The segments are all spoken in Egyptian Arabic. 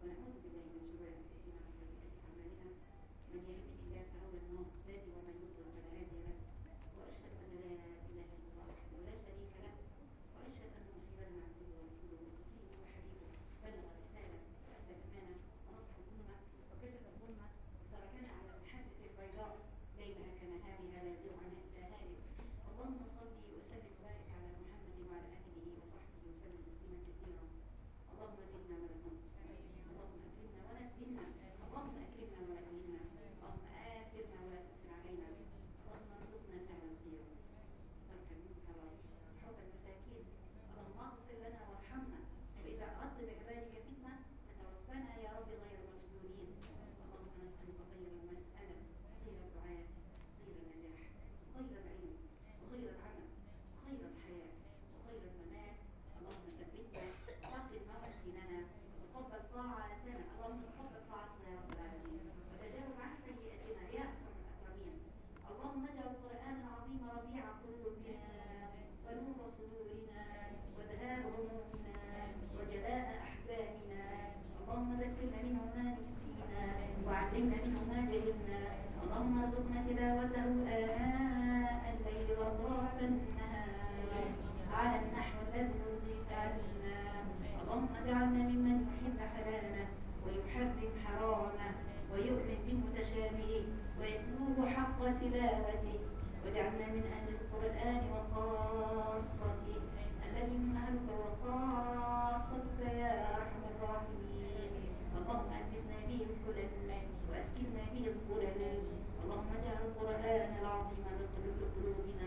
ونعوذ بالله من شرور انفسنا وسيئات اعمالنا من يهده الله فهو المهتدي ومن يضلل فلا هادي له واشهد ان لا اله الا الله وحده لا شريك له واشهد ان محمدا عبده ورسوله وصفيه وحبيبه بلغ الرساله وادى الامانه ونصح الامه وكشف الظلمه وتركنا على المحجه البيضاء ليلها كنهارها لا يزيغ عنها الا هالك اللهم صل وسلم وبارك على محمد وعلى اله وصحبه وسلم تسليما كثيرا اللهم زدنا ولا تنقص اللهم اكرمنا ولا تهنا اللهم اكرمنا ولا تهنا اللهم اثرنا ولا تؤثر علينا اللهم ارزقنا فعل الخيرات ترك المنكرات حب المساكين اللهم اغفر لنا وارحمنا واذا اردت بعبادك فتنه فتوفنا يا رب غير مفتونين اللهم نسالك خير المساله خير الدعاء خير النجاح وخير العلم وخير العمل وخير الحياه وخير الممات اللهم ثبتنا ثقل موازيننا وتقبل طاعاتنا اللهم تقبل طاعتنا يا رب العالمين وتجاوز عن سيئاتنا يا اكرم الاكرمين اللهم اجعل القران العظيم ربيع قلوبنا ونور صدورنا وذهاب همومنا وجلاء احزاننا اللهم ذكرنا منه ما نسينا وعلمنا منه ما جهلنا اللهم ارزقنا تلاوته آناء الليل وأطراف النهار على النحو الذي يرضيك عنا اللهم اجعلنا ممن يحب حلاله ويحرم حرامه ويؤمن بمتشابهه ويتلوه حق تلاوته واجعلنا من أهل القرآن وخاصته الذي هم أهلك وخاصتك يا أرحم الراحمين اللهم ألبسنا به الحلل وأسكننا به الظلل اللهم اجعل القرآن العظيم لقلوبنا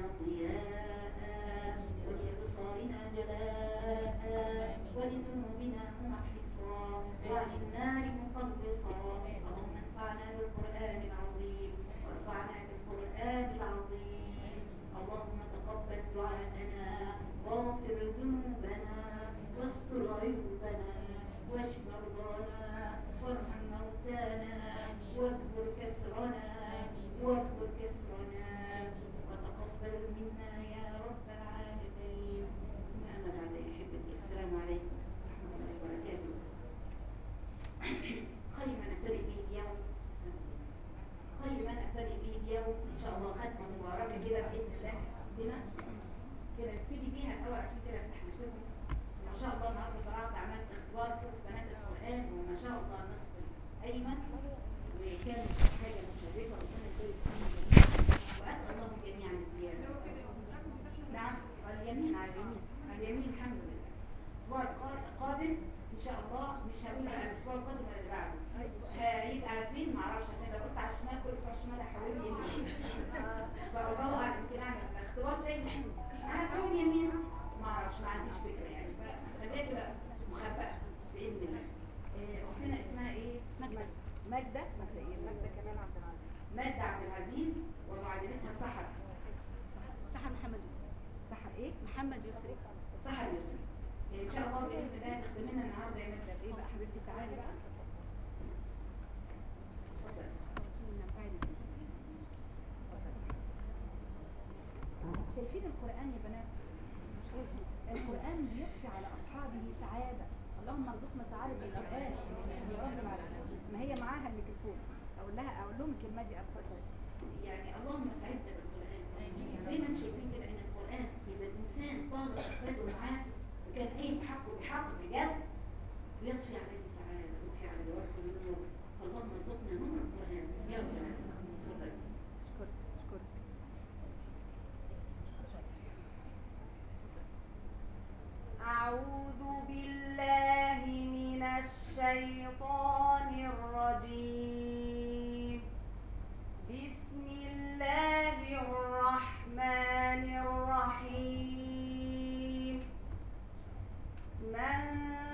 ضياء ولأبصارنا جلاء ولذنوبنا ممحصا وعن النار مخلصا اللهم انفعنا بالقرآن العظيم وارفعنا بالقرآن العظيم اللهم تقبل دعاءنا واغفر ذنوبنا واستر عيوبنا واشف مرضانا وارحم موتانا واكبر كسرنا واكبر كسرنا وتقبل منا يا رب العالمين ثم اما بعد احبتي السلام عليكم ورحمه الله وبركاته خير ما نبتدئ به اليوم خير ما نبتدئ به اليوم ان شاء الله ختمه مباركه كده باذن الله عندنا كده نبتدي بيها الاول عشان كده افتح نفسكم ما شاء الله النهارده طلعت عملت اختبار فوق بنات القران وما شاء الله النصف الايمن وكانت حاجه مشرفه ربنا يبارك فيهم جميعا واسال الله جميعا الزياده نعم على اليمين على اليمين على اليمين الحمد لله الاسبوع القا- القادم ان شاء الله مش هقول بقى الاسبوع القادم ولا اللي بعده هيبقى عارفين ما اعرفش عشان لو قلت على الشمال كل بتوع الشمال هيحولوا يمين فالله اعلم يمكن اعمل اختبار تاني انا كون يمين ما اعرفش ما عنديش فكره يعني فخليها كده مخبأة باذن الله إيه، اختنا اسمها ايه؟ ماجدة. ماجدة ماجدة ايه؟ ماجدة كمال عبد العزيز ماجدة عبد العزيز ومعلمتها سحر سحر محمد يسري سحر ايه؟ محمد يسري سحر يسري ان شاء الله باذن الله تخدم لنا النهارده يا ماجدة بايه بقى حبيبتي تعالي بقى اتفضلي شايفين القرآن يا بنات القرآن بيضفي على أصحابه سعادة اللهم ارزقنا سعادة القرآن يا رب العالمين ما هي معاها الميكروفون أقول لها أقول لهم الكلمة دي أبخص يعني اللهم سعدنا بالقرآن زي ما انتم شايفين كده إن القرآن إذا الإنسان طال استقباله معاه وكان أي بحقه بحق بجد بيطفي عليه سعادة بيطفي على جوارحه النور فاللهم ارزقنا نور القرآن يا رب العالمين اتفضلي اشكرك اشكرك أعوذ بالله من الشيطان الرجيم بسم الله الرحمن الرحيم من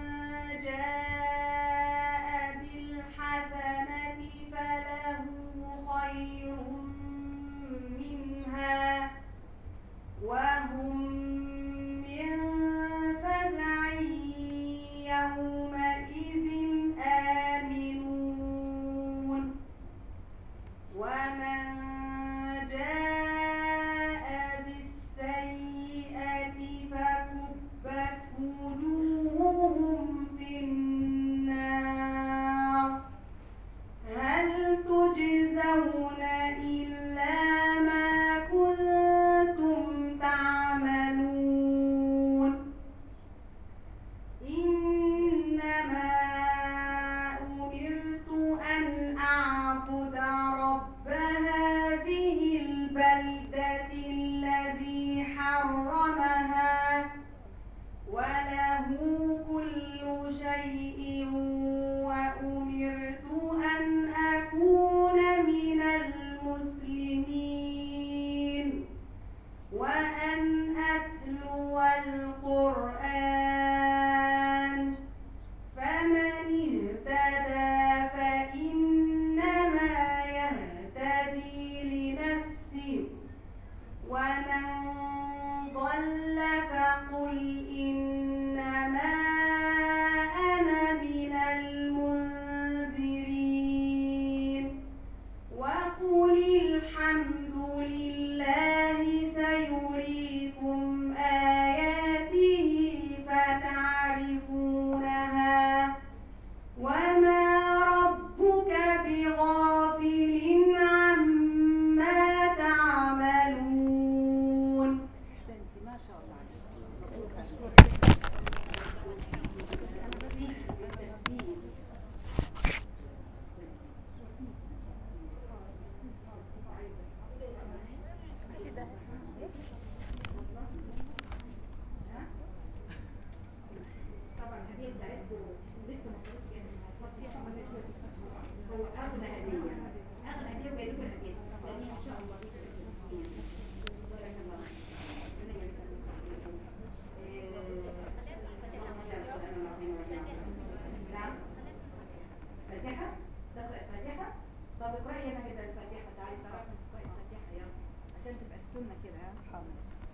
ياخدوا لسه ما وصلتش جايه من المواصلات هو اغلى هديه اغلى هديه وجاي لكم الهديه الثانيه ان شاء الله ليك بارك الله ربنا يسلمك إيه، اللهم اجعل القران العظيم ربيع نعم فاتحه تقرا الفاتحه طب اقراي يا ماجد الفاتحه تعالي تعالي اقراي الفاتحه يلا عشان تبقى السنه كده ها حاضر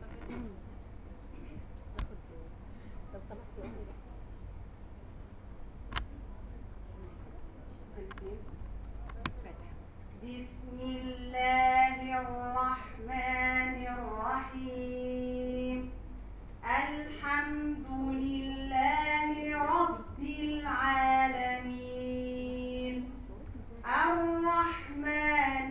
لو سمحتي قولي بس فاتحه بسم الله الرحمن الرحيم الحمد لله رب العالمين الرحمن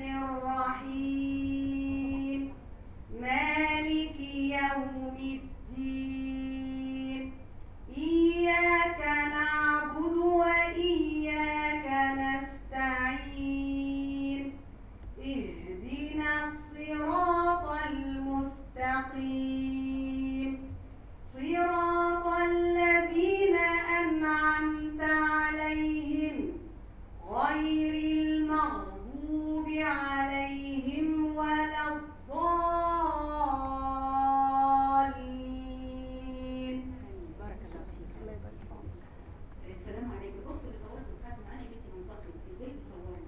الرحيم مالك يوم الدين إياك نعبد وإياك نستعين اهدنا الصراط المستقيم صراط الذين أنعمت عليهم غير المغضوب عليهم ولا الضالين بارك الله فيك الله يبارك فيك السلام عليكم الاخت اللي صورت الختم انا يا بنتي منتقد ازاي تصورنا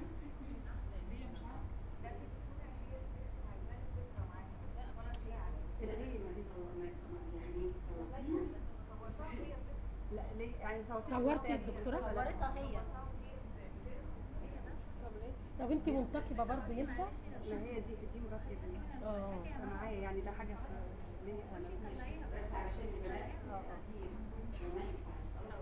كده بس ما تصور ما يعني انت صورتينا لا ليه يعني صورتي يا دكتورة؟ صورتها هي طب انت منتقبة برضه ينفع؟ ما هي دي دي مرات ابني اه انا معايا يعني ده حاجه في ليا انا بس علشان البنات اه اه دي ما ينفعش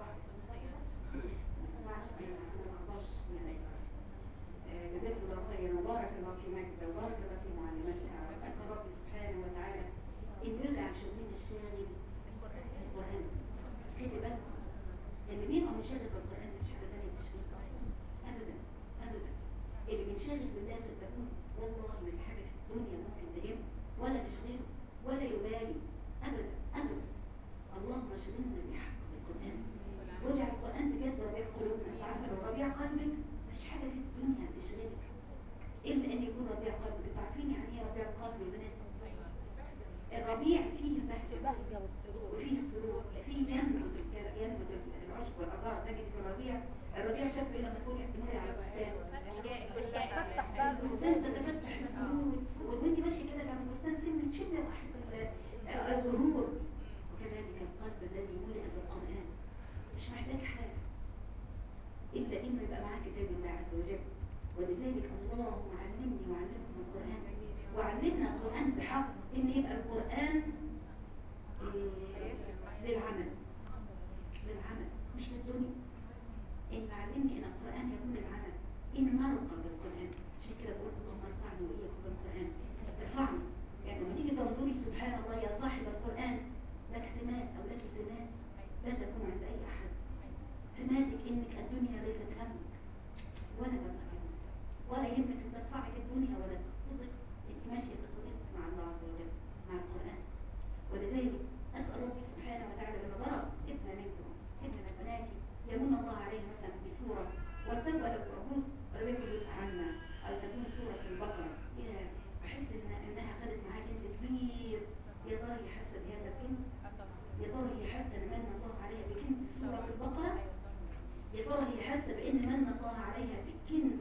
ما ينفعش انا أنا ما اقدرش يعني آه، جزاك الله خيرا وبارك الله في ماجدة وبارك الله في معلمتها اسال ربي سبحانه وتعالى ان يجعل شغلنا الشاغل القران خلي بالكم اللي بيبقى منشغل بالقران مش حاجه ثانيه تشغيل ابدا ابدا اللي بينشغل بالناس تكون والله ما في حاجه في الدنيا ممكن تهمه ولا تشغله ولا يبالي ابدا ابدا اللهم اشغلنا بحق القران واجعل القران بجد ربيع قلوبنا انت عارفه لو ربيع قلبك مفيش حاجه في الدنيا تشغلك الا ان يكون ربيع قلبك انتوا عارفين يعني ايه ربيع القلب يا بنات الربيع فيه البهجه البهجة والسرور وفيه السرور فيه ينبت الكلام ينبت العشب والازهار تجد في الربيع الربيع شكله لما تقول تمر على بستان فتح بقى البستان تتفتح الزهور وانت ماشيه كده جنب البستان سن تشم ريحه ال- الزهور وكذلك القلب الذي ملئ بالقران مش محتاج حاجه الا انه يبقى معاه كتاب الله عز وجل ولذلك اللهم علمني وعلمكم القران وعلمنا القران بحق ان يبقى القران إيه، للعمل للعمل مش للدنيا ان علمني ان القران يكون للعمل ان مرقى بالقران عشان كده بقول اللهم ارفعني واياكم بالقران ارفعني يعني لما تيجي تنظري سبحان الله يا صاحب القران لك سمات او لك سمات لا تكون عند اي احد سماتك انك الدنيا ليست همك ولا مبلغ همك ولا يهمك ان ترفعك الدنيا ولا تخفضك انت ماشيه في طريقك مع الله عز وجل مع القران ولذلك اسال ربي سبحانه وتعالى لما ضرب ابن منكم ابن من بناتي يمن الله عليه مثلا بسوره ولتبقى له عجوز ولم يكن جزء عنا او تكون سوره البقره يا بحس ان انها خدت معاها كنز كبير يا ترى هي حاسه بهذا الكنز يا ترى هي حاسه ان من الله عليها بكنز سوره البقره يا ترى هي حاسه بان من الله عليها بكنز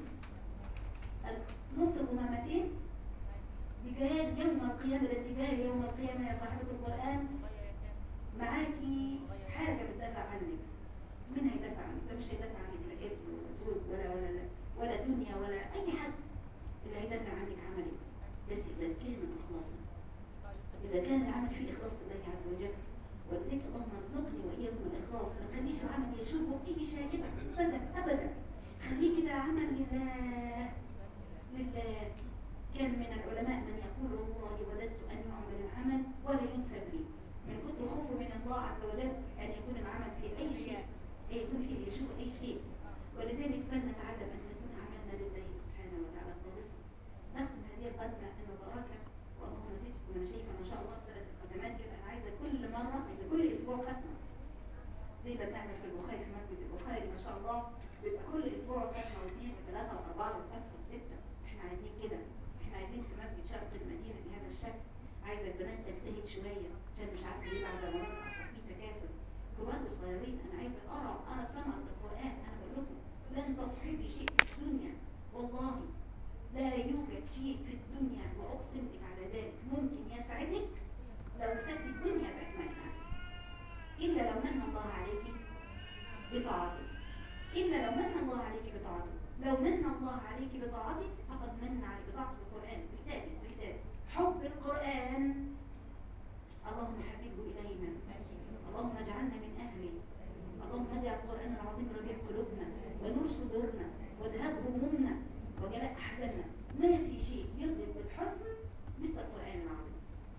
نص الامامتين دي جايه يوم القيامه ده انت جايه يوم القيامه يا صاحبه القران معاكي حاجه بتدافع عنك مين هيدافع عنك ده مش هيدافع عنك لا ابن ولا زوج ولا ولا لا ولا دنيا ولا اي حد اللي هيدافع عنك عملك بس اذا كان مخلصا اذا كان العمل فيه اخلاص لله عز وجل ولذلك اللهم ارزقني واياكم الاخلاص ما تخليش العمل يشوب اي شائبه ابدا ابدا خليه كده عمل لله لله كان من العلماء من يقول والله وددت ان يعمل العمل ولا ينسب لي من كتر خوفه من الله عز وجل ان يكون العمل في اي شيء أن يكون فيه يشوب اي شيء ولذلك فلنتعلم ان تكون اعمالنا لله سبحانه وتعالى خالصا نختم هذه الختمه المباركه واللهم زدكم انا شايفه ما شاء الله ثلاث ختمات كده انا عايزه كل مره عايزه كل اسبوع ختمه زي ما بنعمل في البخاري في مسجد ما شاء الله بيبقى كل اسبوع ختمه واثنين وثلاثه واربعه وخمسه وسته احنا عايزين كده احنا عايزين في مسجد شرق المدينه بهذا الشكل عايزه البنات تجتهد شويه عشان مش عارفه ليه بعد رمضان اصلا في تكاسل كبار وصغيرين انا عايزه ارى ارى ثمره القران انا بقول لكم لن تصحبي شيء في الدنيا والله لا يوجد شيء في الدنيا واقسم لك على ذلك ممكن يسعدك لو مسكت الدنيا باكملها الا لو من الله عليك بطاعته الا لو من الله عليك بطاعته لو من الله عليك بطاعته فقد من عليك بطاعه القران بكتابه بكتابه حب القران اللهم حببه الينا اللهم اجعلنا من اهله اللهم اجعل القران العظيم ربيع قلوبنا ونور صدورنا وذهاب همومنا وجلاء احزاننا ما في شيء يذهب الحزن مثل القران العظيم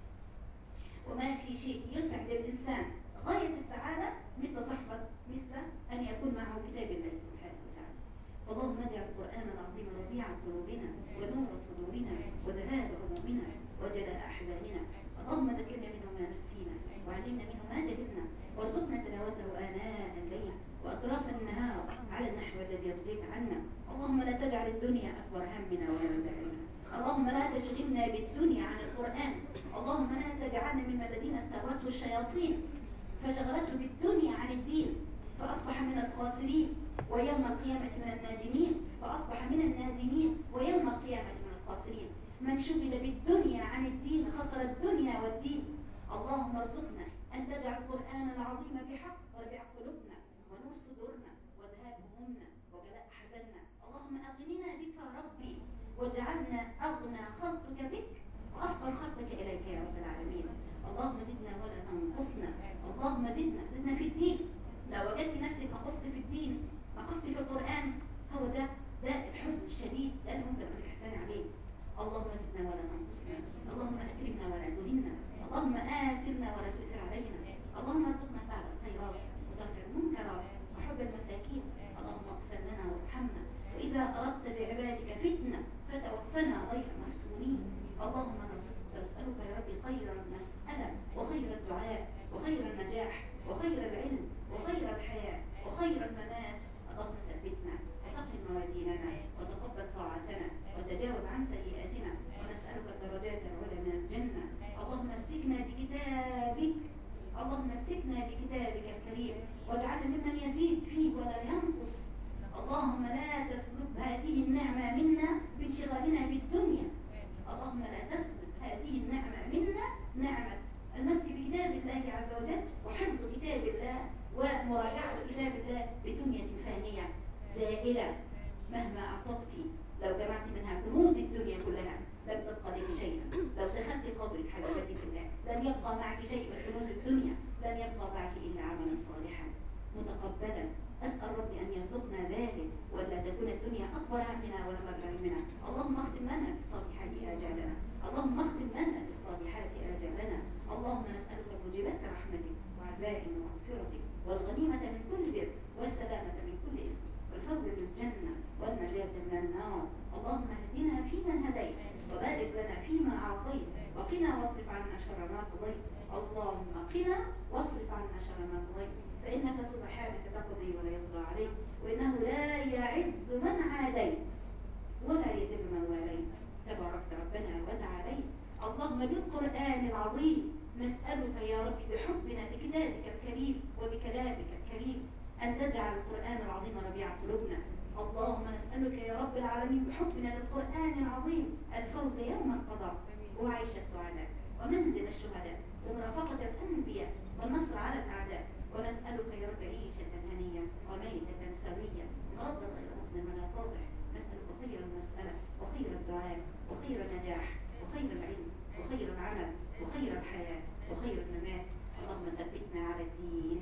وما في شيء يسعد الإنسان غاية السعادة مثل صحبة مثل أن يكون معه كتاب الله سبحانه وتعالى اللهم اجعل القرآن العظيم ربيع قلوبنا ونور صدورنا وذهاب همومنا وجلاء أحزاننا اللهم ذكرنا منه ما نسينا وعلمنا منه ما جهلنا وارزقنا تلاوته آناء الليل وأطراف النهار على النحو الذي يرضيك عنا اللهم لا تجعل الدنيا أكبر همنا ولا مبلغ علمنا اللهم لا تشغلنا بالدنيا عن القرآن اللهم لا تجعلنا مما الذين استهوته الشياطين فشغلته بالدنيا عن الدين فأصبح من الخاسرين ويوم القيامة من النادمين فأصبح من النادمين ويوم القيامة من الخاسرين من شغل بالدنيا عن الدين خسر الدنيا والدين اللهم ارزقنا أن تجعل القرآن العظيم بحق وربيع قلوبنا ونور صدورنا وذهاب همومنا وجلاء حزننا اللهم أغننا بك ربي واجعلنا أغنى خلقك بك وأفقر خلقك إليك يا رب العالمين اللهم زدنا ولا تنقصنا اللهم زدنا زدنا في الدين لو وجدت نفسك نقصت في الدين نقصت في القرآن هو ده ده الحزن الشديد ده اللي ممكن أقول لك إحسان عليه اللهم زدنا ولا تنقصنا اللهم أكرمنا ولا تهنا اللهم آثرنا ولا تؤثر علينا اللهم ارزقنا فعل الخيرات وترك المنكرات وحب المساكين اللهم اغفر لنا وارحمنا وإذا أردت بعبادك فتنة فتوفنا غير مفتونين اللهم نرزقك نسألك يا ربي خير المسألة وخير الدعاء وخير النجاح وخير العلم وخير الحياة وخير الممات اللهم ثبتنا وثقل موازيننا وتقبل طاعتنا وتجاوز عن سيئاتنا ونسألك الدرجات العلى من الجنة اللهم مسكنا بكتابك اللهم مسكنا بكتابك الكريم واجعلنا ممن يزيد فيه ولا ينقص اللهم لا تسلب هذه النعمة منا بانشغالنا بالدنيا اللهم لا تسلب هذه النعمة منا نعمة المسك بكتاب الله عز وجل وحفظ كتاب الله ومراجعة كتاب الله بدنيا فانية زائلة مهما أعطتك لو جمعت منها كنوز الدنيا كلها لم تبقى لك شيئا لو دخلت قبرك حبيبتي في الله لن يبقى معك شيء من كنوز الدنيا لن يبقى معك إلا عملا صالحا متقبلا أسأل ربي أن يرزقنا ذلك ولا تكون الدنيا أكبر همنا ولا مبلغ علمنا اللهم اختم لنا بالصالحات آجالنا اللهم اختم لنا بالصالحات آجالنا اللهم نسألك موجبات رحمتك وعزائم مغفرتك والغنيمة من كل بر والسلامة من كل إثم والفوز بالجنة والنجاة من النار اللهم اهدنا فيمن هديت وبارك لنا فيما أعطيت وقنا واصرف عنا شر ما قضيت اللهم قنا واصرف عنا شر ما قضيت فإنك سبحانك تقضي ولا يقضى عليك وإنه لا يعز من عاديت ولا يذل من واليت تباركت ربنا وتعاليت اللهم بالقرآن العظيم نسألك يا رب بحبنا لكتابك الكريم وبكلامك الكريم أن تجعل القرآن العظيم ربيع قلوبنا اللهم نسألك يا رب العالمين بحبنا للقرآن العظيم الفوز يوم القضاء وعيش السعداء ومنزل الشهداء ومرافقة الأنبياء والنصر على الأعداء ونسألك يا رب عيشة هنية وميتة سوية مرضا غير مسلم ولا فاضح نسألك خير المسألة وخير الدعاء وخير النجاح وخير العلم وخير العمل وخير الحياة وخير الممات اللهم ثبتنا على الدين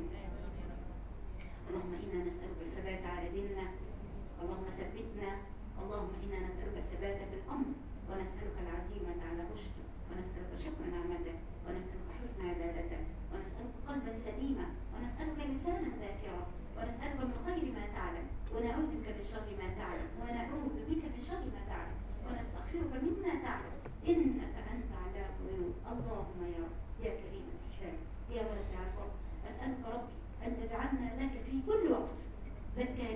اللهم إنا نسألك الثبات على ديننا اللهم ثبتنا اللهم إنا نسألك الثبات في الأمر ونسألك العزيمة على الرشد ونسألك شكر نعمتك ونسألك حسن عبادتك ونسألك قلبا سليما ونسألك لسانا ذاكرا ونسألك من خير ما تعلم ونعوذ بك من شر ما تعلم ونعوذ بك من شر ما تعلم ونستغفرك مما تعلم إنك أنت علام الغيوب اللهم يا رب يا كريم الإحسان يا واسع الفضل أسألك ربي أن تجعلنا لك في كل وقت ذكارين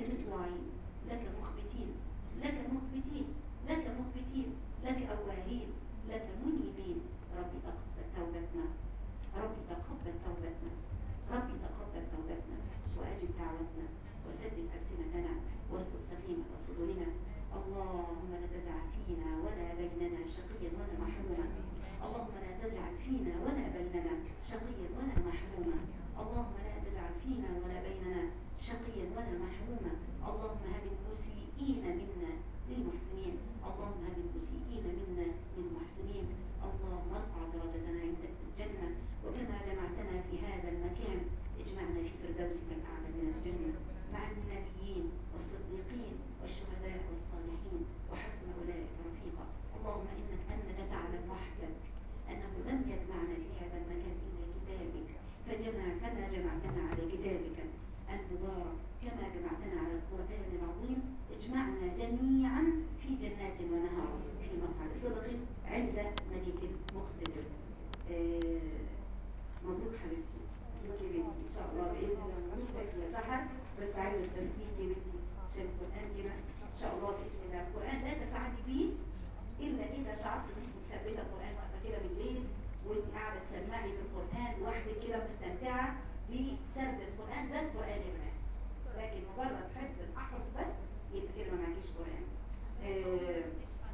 مطواعين لك مخبتين لك مخبتين لك مخبتين لك أواهين لك منيبين ربي تقبل توبتنا ربي تقبل توبتنا ربي تقبل توبتنا وأجب دعوتنا وسدد ألسنتنا واستر سخيمة صدورنا اللهم لا تجعل فينا ولا بيننا شقيا ولا محروما اللهم لا تجعل فينا ولا بيننا شقيا ولا محروما اللهم لا تجعل فينا ولا بيننا شقيا ولا محروما اللهم هب المسيئين منا للمحسنين اللهم هب المسيئين منا للمحسنين اللهم ارفع درجتنا عندك في الجنة وكما جمعتنا في هذا المكان اجمعنا في فردوسك الأعلى من الجنة مع النبيين والصديقين والشهداء والصالحين وحسن أولئك رفيقا اللهم إنك أنك تعلم وحدك أنه لم يجمعنا في هذا المكان إلا كتابك فجمع كما جمعتنا على كتابك المبارك كما جمعتنا على القرآن العظيم اجمعنا جميعا في جنات ونهر في مقعد صدق عند مليك مقتدر آه، مبروك حبيبتي مبروك يا بنتي ان شاء الله باذن الله مبروك يا سحر بس عايزه التثبيت يا بنتي عشان القران كده ان شاء الله باذن الله القران لا تسعدي بيه الا اذا شعرت ان انت مثبته القران واقفه كده بالليل وانت قاعده تسمعي في القران لوحدك كده مستمتعه بسرد القران ده القران يا بنات لكن مجرد حفظ الاحرف بس يبقى كده ما معكيش قران آه،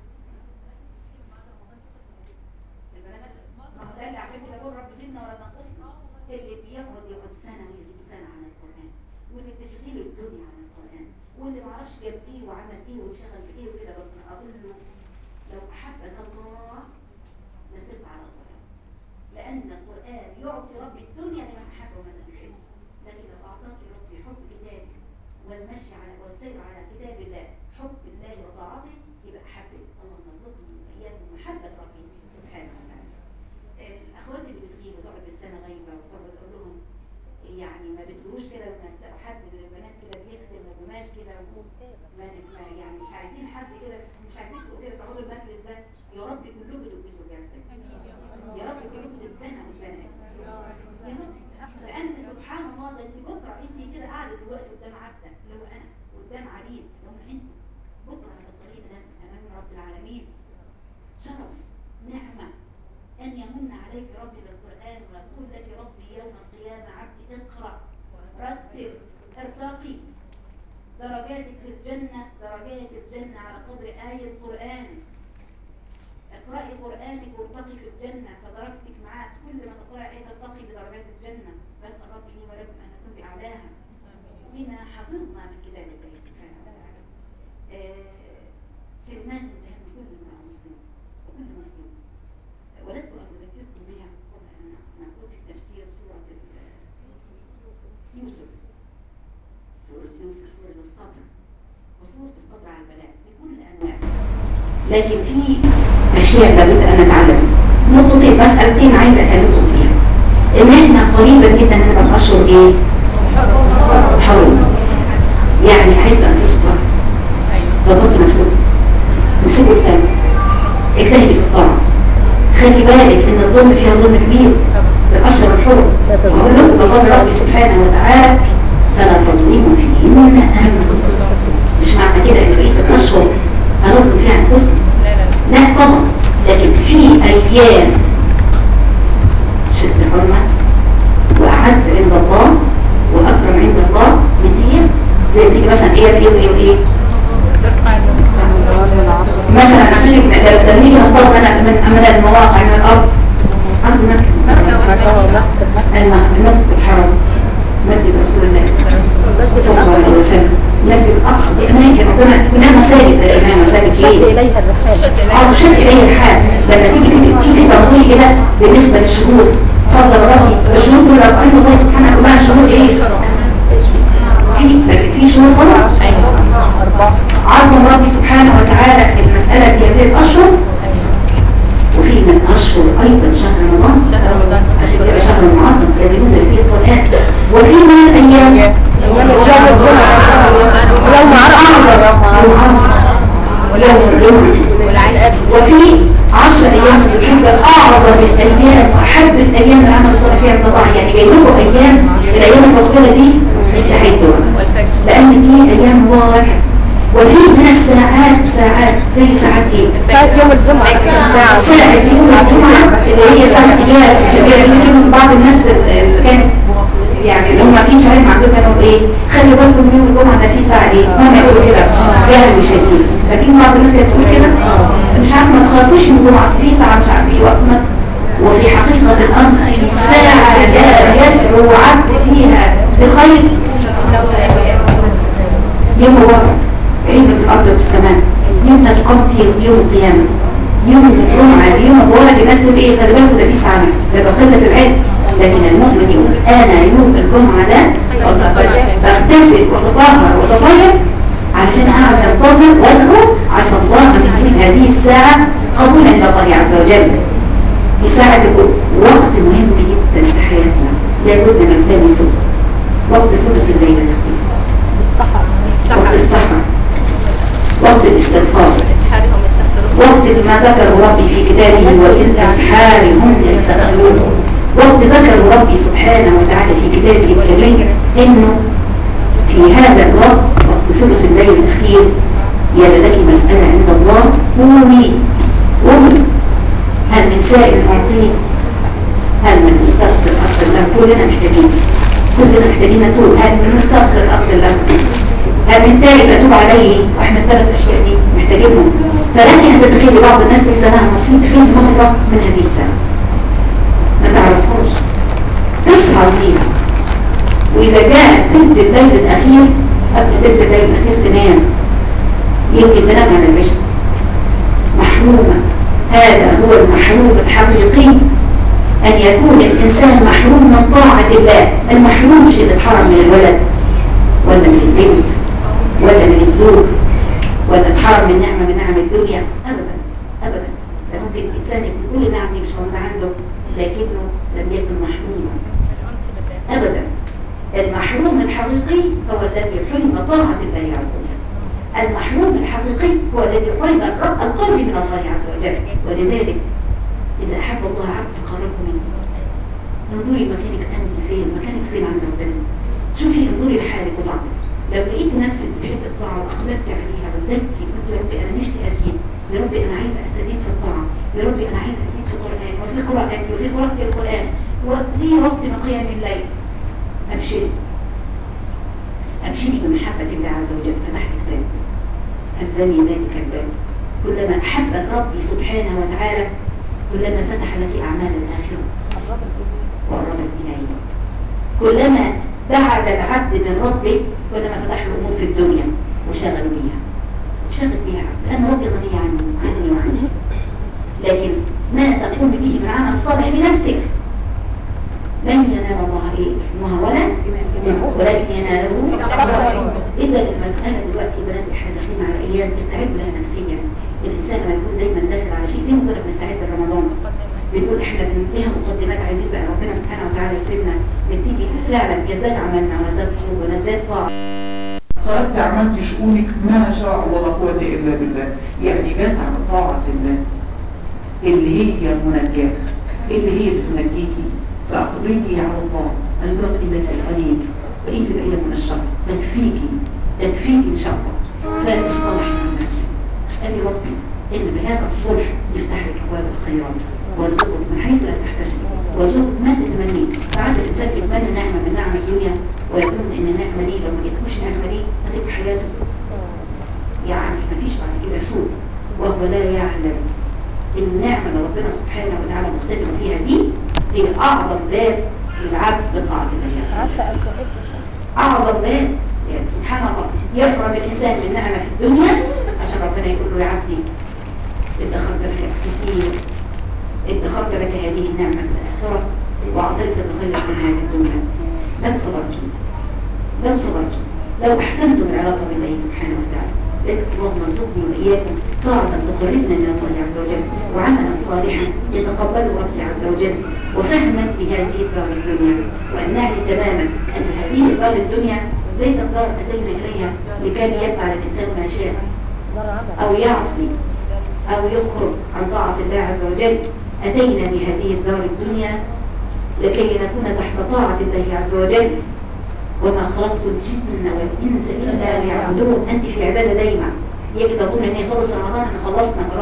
البنات ما هو ده اللي عشان كده بقول رب زدنا ولا تنقصنا اللي بيقعد يقعد سنه ويغيب سنه عن القران واللي تشغيله الدنيا عن القران واللي ما عرفش جاب ايه وعمل ايه وانشغل بايه وكده ربنا اقول له لو احبك الله لسرت على القران لان القران يعطي رب الدنيا لمن احب ومن لم يحب لكن لو اعطاك ربي حب كتابه والمشي على والسير على كتاب الله حب الله وطاعته يبقى احبك اللهم ارزقني واياكم محبه ربي سبحانه وتعالى الاخوات اللي بتغيب وتقعد بالسنه غايبه وتقعد تقول لهم يعني ما بتقولوش كده لما تلاقوا حد من البنات كده بيختم وجمال كده ما ما- يعني مش عايزين حد كده مش عايزين تبقوا كده تقعدوا المجلس ده يا رب كلكم تلبسوا جلسه يا رب كلكم تتزنقوا الزنقه دي. يا رب لان سبحان الله ده انت بكره انت كده قاعده دلوقتي قدام عبده اللي هو انا قدام عبيد اللي هم انتوا بكره على الطريق ده امام رب العالمين شرف نعمه أن يمن عليك ربي بالقرآن ويقول لك ربي يوم القيامة عبدي اقرأ رتل ارتقي درجاتك في الجنة درجات الجنة على قدر آية القرآن اقرأي قرآنك وارتقي في الجنة فدرجتك معاه كل ما تقرأ آية ترتقي بدرجات الجنة بسأل ربي لي ولكم أن نكون بأعلاها بما حفظنا من كتاب الله سبحانه وتعالى آه، كلمات تهم كل امرأة مسلم وكل مسلم وددت أن أذكركم بها قبل أن نقول في تفسير سورة ال- يوسف سورة يوسف سورة الصبر وسورة الصبر على البلاء بكل أنواعه لكن في أشياء لابد أن نتعلم نقطتين مسألتين عايزة أكلمكم فيها إن إحنا قريبا جدا هنبقى في أشهر إيه؟ حرم يعني أعدوا أنفسكم ظبطوا نفسكم وسيبوا سنة اجتهدي في الطاعة خلي بالك ان الظلم فيها ظلم كبير الاشهر الحرم وأقول لكم بقول ربي سبحانه وتعالى فلا تظلموا فيهن انفسكم مش معنى كده ان بقيه الاشهر هنظلم فيها انفسنا لا طبعا لكن في ايام شد حرمه واعز عند الله واكرم عند الله من ايام زي ما تيجي مثلا ايام ايه وايه وايه مثلا تيجي لما نيجي نختار من من من المواقع من الارض ارض مكه الم- المسجد الحرام مسجد رسول الله صلى الله عليه وسلم المسجد الاقصى دي اماكن ربنا كلها مساجد ده كمان مساجد شد ايه؟ إليها الرحال اه شد اليه الحال لما تيجي تيجي تشوفي تنظيري كده بالنسبه للشهور فضل ربي الشهور كلها ربنا الله سبحانه وتعالى شهور ايه؟ في لكن في شهور طبعا عظم ربي سبحانه وتعالى المسألة في هذه الأشهر وفي من أشهر أيضا شهر رمضان عشان كده شهر معظم الذي نزل فيه القرآن وفي من الأيام يوم عرفة أعظم يوم عرفة ويوم الجمعة وفي عشر أيام ذي الحجة أعظم الأيام وأحب الأيام العمل الصالح فيها عند الله يعني جاي لكم أيام يوم الجمعة ساعة ساعة يوم الجمعة اللي هي ساعة إجابة عشان كده يمكن بعض الناس اللي كانت يعني اللي هم في شعير عندهم كانوا ايه خلي بالكم من يوم الجمعة ده في ساعة ايه هم يقولوا كده جهل وشديد لكن بعض الناس كانت تقول كده مش عارفة ما تخرطوش من الجمعة أصل في ساعة مش عارف ايه وقت ما وفي حقيقة الأمر في ساعة لا يدعو عبد فيها بخير يوم مبارك عيد في الأرض وفي السماء يوم تقام فيه يوم القيامة يوم الجمعة اليوم مبارك الناس تقول ايه خلي بالكم ده في ساعة ناس ده بقلة العلم لكن المؤمن يقول أنا يوم الجمعة ده بغتسل وأتطهر وأتطيب علشان أقعد أنتظر وأدعو عسى الله أن يصيب هذه الساعة قبول عند الله عز وجل في ساعة القرب وقت مهم جدا في حياتنا لابد نلتمسه وقت ثلث الليل الأخير وقت السحر وقت الاستغفار إسحارهم يستغفرون وقت ما ذكر ربي في كتابه وبالأسحار هم يستغفرون وقت ذكر ربي سبحانه وتعالى في كتابه الكريم انه في هذا الوقت وقت ثلث الليل الاخير يا لك مسألة عند الله قومي قومي هل من سائل نعطيه هل من مستغفر أغفر له كلنا محتاجين كلنا محتاجين نتوب هل من مستغفر أغفر له هل من تائب أتوب عليه واحنا الثلاث أشياء دي محتاجينهم فلك أن تتخيل بعض الناس ليس لها نصيب غير مرة من هذه السنة ما تعرفهاش تسهر بيها وإذا جاء تلت الليل الأخير قبل تلت الليل الأخير تنام يمكن تنام على العشاء محرومة هذا هو المحروم الحقيقي أن يكون الإنسان محروم من طاعة الله المحروم مش اللي اتحرم من الولد ولا من البنت ولا من الزوج ولا اتحرم من نعمة من نعم الدنيا أبدا أبدا ده ممكن إنسان يكون كل النعم دي مش موجودة عنده لكنه لم يكن محروما أبدا المحروم الحقيقي هو الذي حرم طاعة الله عز وجل المحروم الحقيقي هو الذي حرم الرب القرب من الله عز وجل ولذلك إذا أحب الله عبد قربه منه انظري مكانك أنت فين مكانك فين عند ربنا شوفي انظري لحالك وضعفك لو لقيت نفسك بتحب الطاعة وأقبلت عليها وازددتي قلت يا ربي أنا نفسي أزيد يا ربي أنا عايزة أستزيد في الطاعة يا ربي أنا عايزة أزيد في القرآن وفي قراءتي وفي قراءة القرآن ولي وقت من قيام الليل أبشري أبشري بمحبة الله عز وجل فتح لك باب فالزمي ذلك الباب كلما أحبك ربي سبحانه وتعالى كلما فتح لك أعمال الآخرة وقربت إليه كلما بعد العبد من ربه كلما فتح له أمور في الدنيا وشغل بيها شغل بيها عبد لأن ربي غني عنه عني وعنه لكن ما تقوم به من عمل صالح لنفسك لن ينال الله ايه حكمها ولا ولكن يناله اذا المساله دلوقتي يا بنات احنا داخلين على ايام نستعد لها نفسيا الانسان لما يكون دايما داخل على شيء زي ما كنا بنستعد لرمضان بنقول احنا بن- ليها مقدمات عايزين بقى ربنا سبحانه وتعالى يكرمنا نبتدي فعلا يزداد عملنا ونزداد قلوب ونزداد طاعه خرجت عملت شؤونك ما شاء الله لا قوة إلا بالله يعني جت على طاعة الله اللي هي المنجاة اللي هي بتنجيكي فأقبلي على الله الباقي لك القليل بقية الأيام من الشهر تكفيكي تكفيكي إن شاء الله فاصطلحي مع نفسك اسألي ربي إن بهذا الصلح يفتح لك أبواب الخيرات وارزقك من حيث لا تحتسب وارزقك ما تتمني ساعات الإنسان يتمنى نعمة من نعم الدنيا ويظن إن النعمة دي لو ما جاتلوش النعمة دي هتبقى حياته يعني مفيش بعد كده سوء وهو لا يعلم إن النعمة اللي ربنا سبحانه وتعالى مختبر فيها دي هي أعظم باب للعبد بطاعة الله عز وجل أعظم باب يعني سبحان الله يحرم الإنسان من نعمة في الدنيا عشان ربنا يقول له يا عبدي ادخرت لك كثير ادخرت لك هذه النعمة في الآخرة وأعطيتك بخير منها في الدنيا لو صبرتم لو صبرتم لو أحسنتم العلاقة بالله سبحانه وتعالى لكن اللهم ارزقني وإياكم طاعة تقربنا من الله عز وجل وعملا صالحا يتقبله ربي عز وجل وفهما لهذه الدار الدنيا وأن نعي تماما أن هذه الدار الدنيا ليست دار أتينا إليها لكي يفعل الإنسان ما شاء أو يعصي أو يخرج عن طاعة الله عز وجل أتينا لهذه الدار الدنيا لكي نكون تحت طاعة الله عز وجل وما خلقت الجن والإنس إلا ليعبدون أنت في عبادة دايمة يجي تظن إن خلص رمضان إن خلصنا خلاص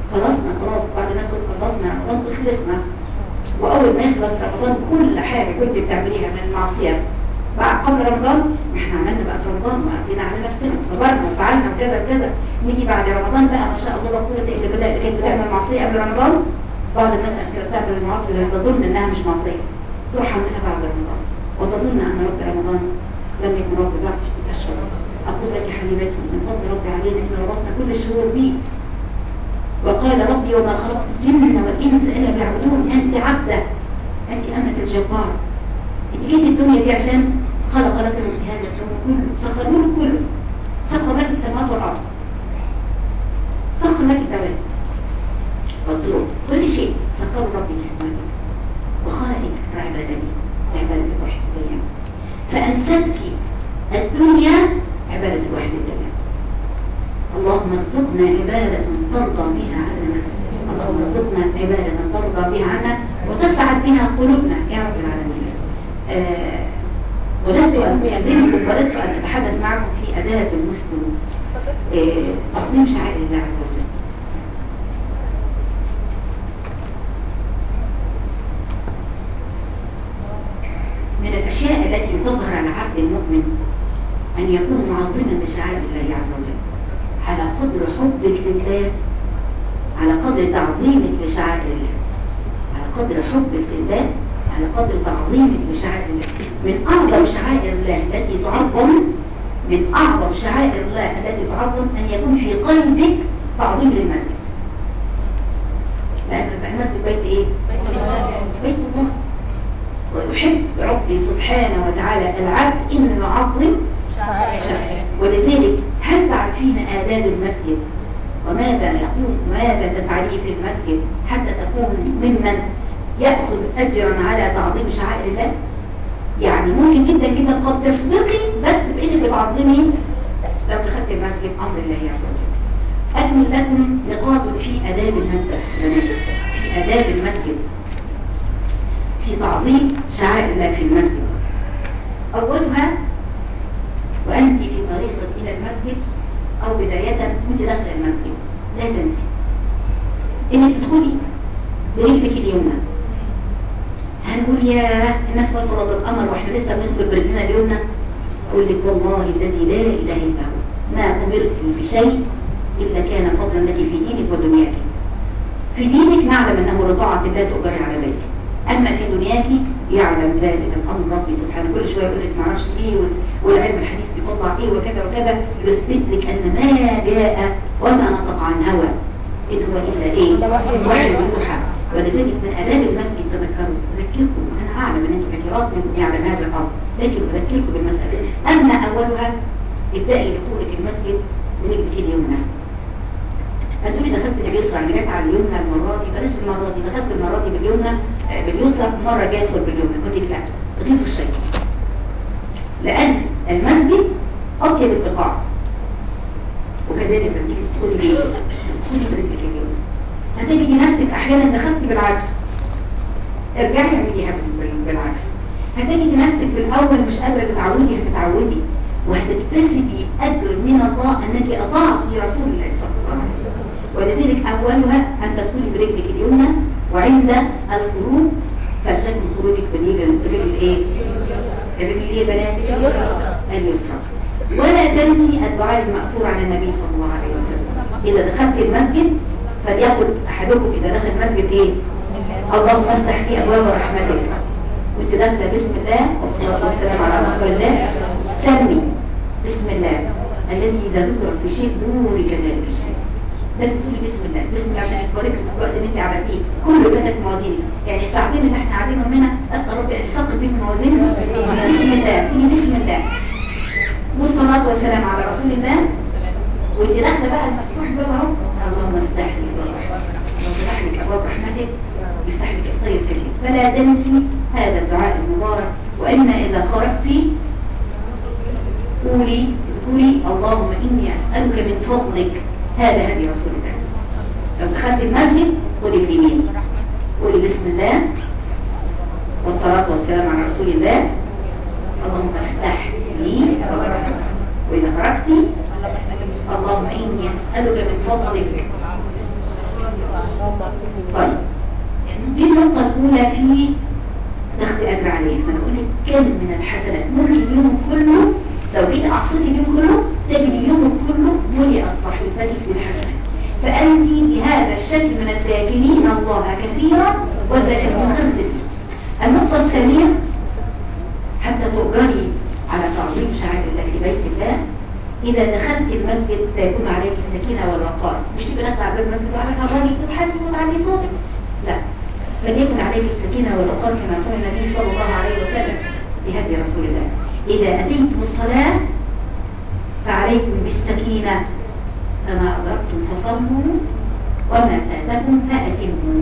خلصنا خلاص بعد الناس تقول خلصنا رمضان خلصنا واول ما يخلص رمضان كل حاجه كنت بتعمليها من المعصيه بعد قبل رمضان ما احنا عملنا بقى في رمضان وقضينا على نفسنا وصبرنا وفعلنا وكذا وكذا نيجي بعد رمضان بقى ما شاء الله لا قوه الا بالله اللي كانت بتعمل معصيه قبل رمضان بعض الناس كانت بتعمل المعاصي اللي تظن انها مش معصيه تروح عاملها بعد رمضان وتظن ان رب رمضان لم يكن رب بعد الاشهر اقول لك يا حبيبتي من فضل ربي علينا ان ربطنا كل الشهور بيه وقال ربي وما خلقت الجن والانس الا ليعبدون انت عبده انت امه الجبار انت جيت الدنيا دي عشان خلق لك من هذا الكون كله سخر لك كله سخر لك السماوات والارض سخر لك الدواب والطرق كل شيء سخره ربي لخدمتك وخلقك لعبادتي لعبادة الواحد الديان فأنستك الدنيا عبادة الواحد الديان اللهم ارزقنا عبادة ترضى بها عنا اللهم ارزقنا عبادة ترضى بها عنا وتسعد بها قلوبنا يا رب العالمين آه ولدت أن أكلمكم ولدت أن أتحدث معكم في آداب المسلم آه تعظيم شعائر الله عز وجل من الأشياء التي تظهر على عبد المؤمن أن يكون معظما لشعائر الله عز وجل على قدر حبك لله على قدر تعظيمك لشعائر الله على قدر حبك لله على قدر تعظيمك لشعائر الله من أعظم شعائر الله التي تعظم من أعظم شعائر الله التي تعظم أن يكون في قلبك تعظيم للمسجد لأن المسجد بيت إيه؟ بيت الله ويحب ربي سبحانه وتعالى العبد انه يعظم شعائر ولذلك هل تعرفين آداب المسجد وماذا يقوم ماذا تفعليه في المسجد حتى تكون ممن يأخذ أجرا على تعظيم شعائر الله يعني ممكن جدا جدا قد تسبقي بس بإنك بتعظمي لو دخلت المسجد أمر الله عز وجل أكمل لكم نقاط في آداب المسجد بنات في آداب المسجد في تعظيم شعائر الله في المسجد أولها وأنت في طريقك إلى المسجد أو بداية وأنت داخل المسجد لا تنسي إنك تدخلي برجلك اليمنى هنقول يا الناس وصلت القمر واحنا لسه بندخل برجلنا اليمنى أقول لك والله الذي لا إله إلا هو ما أمرت بشيء إلا كان فضلا لك في دينك ودنياك في دينك نعلم أنه لطاعة الله تؤجري على ذلك أما في دنياك يعلم ذلك الأمر ربي سبحانه كل شوية يقول لك معرفش إيه والعلم الحديث بيطلع إيه وكذا وكذا يثبت لك أن ما جاء وما نطق عن هوى إن هو إلا إيه وحي يوحى ولذلك من آداب المسجد تذكروا أذكركم أنا أعلم أن أنتم كثيرات منكم يعلم هذا الأمر لكن أذكركم بالمسألة أما أولها ابدأي دخولك المسجد برجلك اليمنى هتقولي دخلت باليسرى يعني جت على اليمنى المره دي بلاش المره دي دخلت المره دي باليمنى باليسرى مره جاي ادخل باليمنى اقول لك لا غيظ الشيطان لان المسجد اطيب البقاع وكذلك لما تيجي تدخلي بيتك تدخلي برجلك اليمنى هتجدي نفسك احيانا دخلتي بالعكس ارجعي اعمليها بالعكس هتجدي نفسك في الاول مش قادره تتعودي هتتعودي وهتكتسبي اجر من الله انك اطعتي رسول الله صلى الله عليه وسلم ولذلك أولها أن تدخلي برجلك اليمنى وعند الخروج فلتكن خروجك بالرجل الرجل الايه؟ الرجل ايه بنات؟ اليسرى ولا تنسي الدعاء المأثور عن النبي صلى الله عليه وسلم إذا دخلت المسجد فليقل أحدكم إذا دخل المسجد إيه؟ اللهم افتح لي أبواب رحمتك وأنت داخلة بسم الله والصلاة والسلام على رسول الله سمي بسم الله الذي إذا ذكر في شيء دوري كذلك الشيء لازم تقولي بسم الله بسم الله عشان يفرق لك الوقت اللي انت على فيه كله كتب موازين يعني الساعتين اللي احنا قاعدينهم هنا اسال ربي ان يثقل بهم موازين بسم الله قولي بسم الله والصلاه والسلام على رسول الله وانت داخله بقى المفتوح باب اهو اللهم افتح لي ابواب رحمتك اللهم افتح لك ابواب رحمتك يفتح لك الخير كثير فلا تنسي هذا الدعاء المبارك واما اذا خرجت قولي اذكري اللهم اني اسالك من فضلك هذا هدي رسول الله لو دخلت المسجد قولي باليمين قولي بسم الله والصلاة والسلام على رسول الله اللهم افتح لي وإذا خرجت اللهم إني أسألك من فضلك طيب دي النقطة الأولى في تاخدي أجر عليها ما أنا أقول لك كم من الحسنات ممكن اليوم كله لو جيت أعصيتي اليوم كله تجد يومك كله ملئت صحيفتك بالحسنات فأنت بهذا الشكل من الذاكرين الله كثيرا والذاكرين كثيرا النقطة الثانية حتى تؤجري على تعظيم شعائر الله في بيت الله إذا دخلت المسجد فيكون عليك السكينة والوقار مش تبقى داخلة على باب المسجد وعلى كرامي تضحكي وتعلي صوتك لا فليكن عليك السكينة والوقار كما قال النبي صلى الله عليه وسلم بهدي رسول الله إذا أتيتم الصلاة فعليكم بالسكينة فما أدركتم فصلوا وما فاتكم فأتموا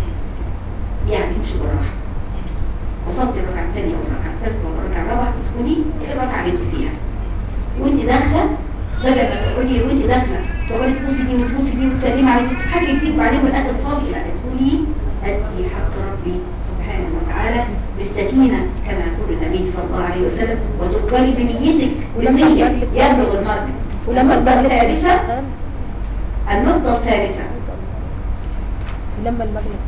يعني مش بالراحة وصلت الركعة الثانية والركعة الثالثة والركعة الرابعة تدخلي الركعة اللي انت فيها وانت داخلة بدل ما تقعدي وانت داخلة تقعدي تبصي دي وتبصي دي وتسلمي عليك وتضحكي كتير وبعدين من الآخر تصلي لا ادخلي أدي حق ربي سبحانه وتعالى بالسكينة كما يقول النبي صلى الله عليه وسلم وتقبلي بنيتك بالنية يبلغ المرء ولما النقطة المجلس الثالثة النقطة الثالثة ولما المجلس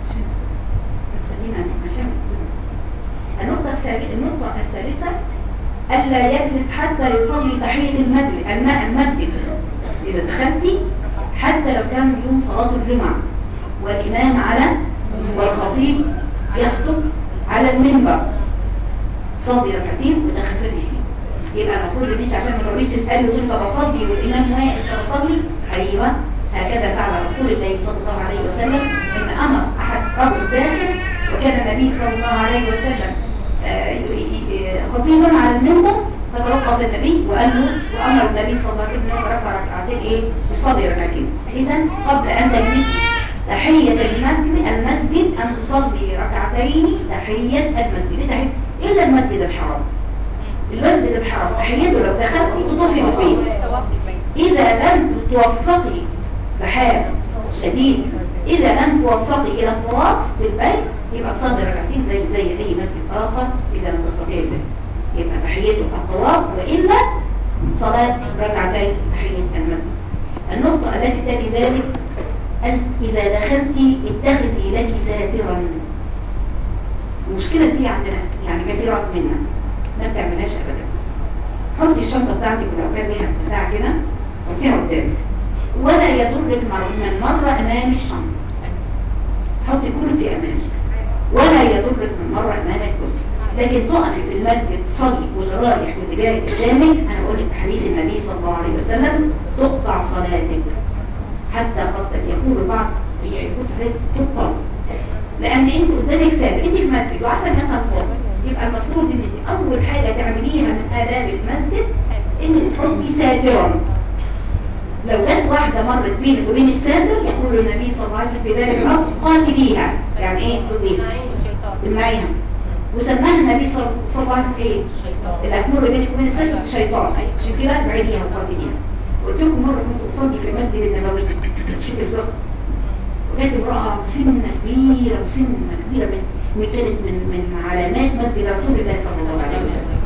خلينا عشان النقطة الثالثة النقطة الثالثة ألا يجلس حتى يصلي تحية المجلس الماء المسجد إذا دخلتي حتى لو كان يوم صلاة الجمعة والإمام على والخطيب يخطب على المنبر صلي ركعتين وتخففي فيه يبقى المفروض ان انت عشان ما تقعديش تسالي وتقولي طب اصلي والامام واقف طب اصلي ايوه هكذا فعل رسول الله صلى الله عليه وسلم ان امر احد رجل داخل وكان النبي صلى الله عليه وسلم آه، ي- ي- خطيبا على المنبر فتوقف النبي وقال له وامر النبي صلى الله عليه وسلم انه يركع ركعتين ايه يصلي ركعتين اذا قبل ان تجلسي تحية المسجد المسجد أن تصلي ركعتين تحية المسجد إيه تحية إلا المسجد الحرام المسجد الحرام تحيته لو دخلتي تطوفي بالبيت إذا لم توفقي زحام شديد إذا لم توفقي إلى الطواف بالبيت يبقى تصلي ركعتين زي زي أي مسجد آخر إذا لم تستطيعي ذلك يبقى تحيته الطواف وإلا صلاة ركعتين تحية المسجد النقطة التي تلي ذلك أن إذا دخلت اتخذي لك ساترا المشكلة دي عندنا يعني كثيرات منا ما بتعملهاش أبدا حطي الشنطة بتاعتك ولو كان ليها ارتفاع كده حطيها قدامك ولا يضرك مر- من مرة أمام الشنطة حطي كرسي أمامك ولا يضرك من مرة أمام الكرسي لكن تقفي في المسجد تصلي واللي رايح واللي جاي قدامك أنا بقول لك بحديث النبي صلى الله عليه وسلم تقطع صلاتك حتى قد يقول البعض هي يقول في حاجة تبطل لان انت قدامك ساتر انت في مسجد وعارفه الناس هتفضل يبقى المفروض ان انت اول حاجه تعمليها من اداب المسجد انك تحطي ساترا لو جت واحده مرت بينك وبين الساتر يقول النبي صلى الله عليه وسلم في ذلك الوقت قاتليها يعني ايه زقيها امنعيها وسماها النبي صلى صلى الله عليه وسلم ايه اللي هتمر بينك وبين الساتر شيطان عشان كده ابعديها وقاتليها قلت لكم مره كنت اصلي في المسجد النبوي بس شوف الفقه وكانت امرأة سنة كبيرة وسنة كبيرة من من كانت من من علامات مسجد رسول الله صلى الله عليه وسلم.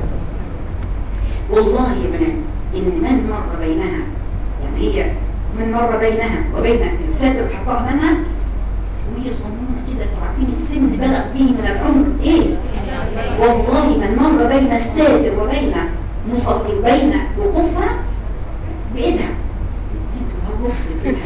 والله يا بنات إن من مر بينها يعني هي من مر بينها وبين الساتر اللي حطها أمامها وهي صغنونة كده انتوا عارفين السن بلغ به من العمر إيه؟ والله من مر بين الساتر وبين مصلي بين وقوفها بإيدها بوكس كده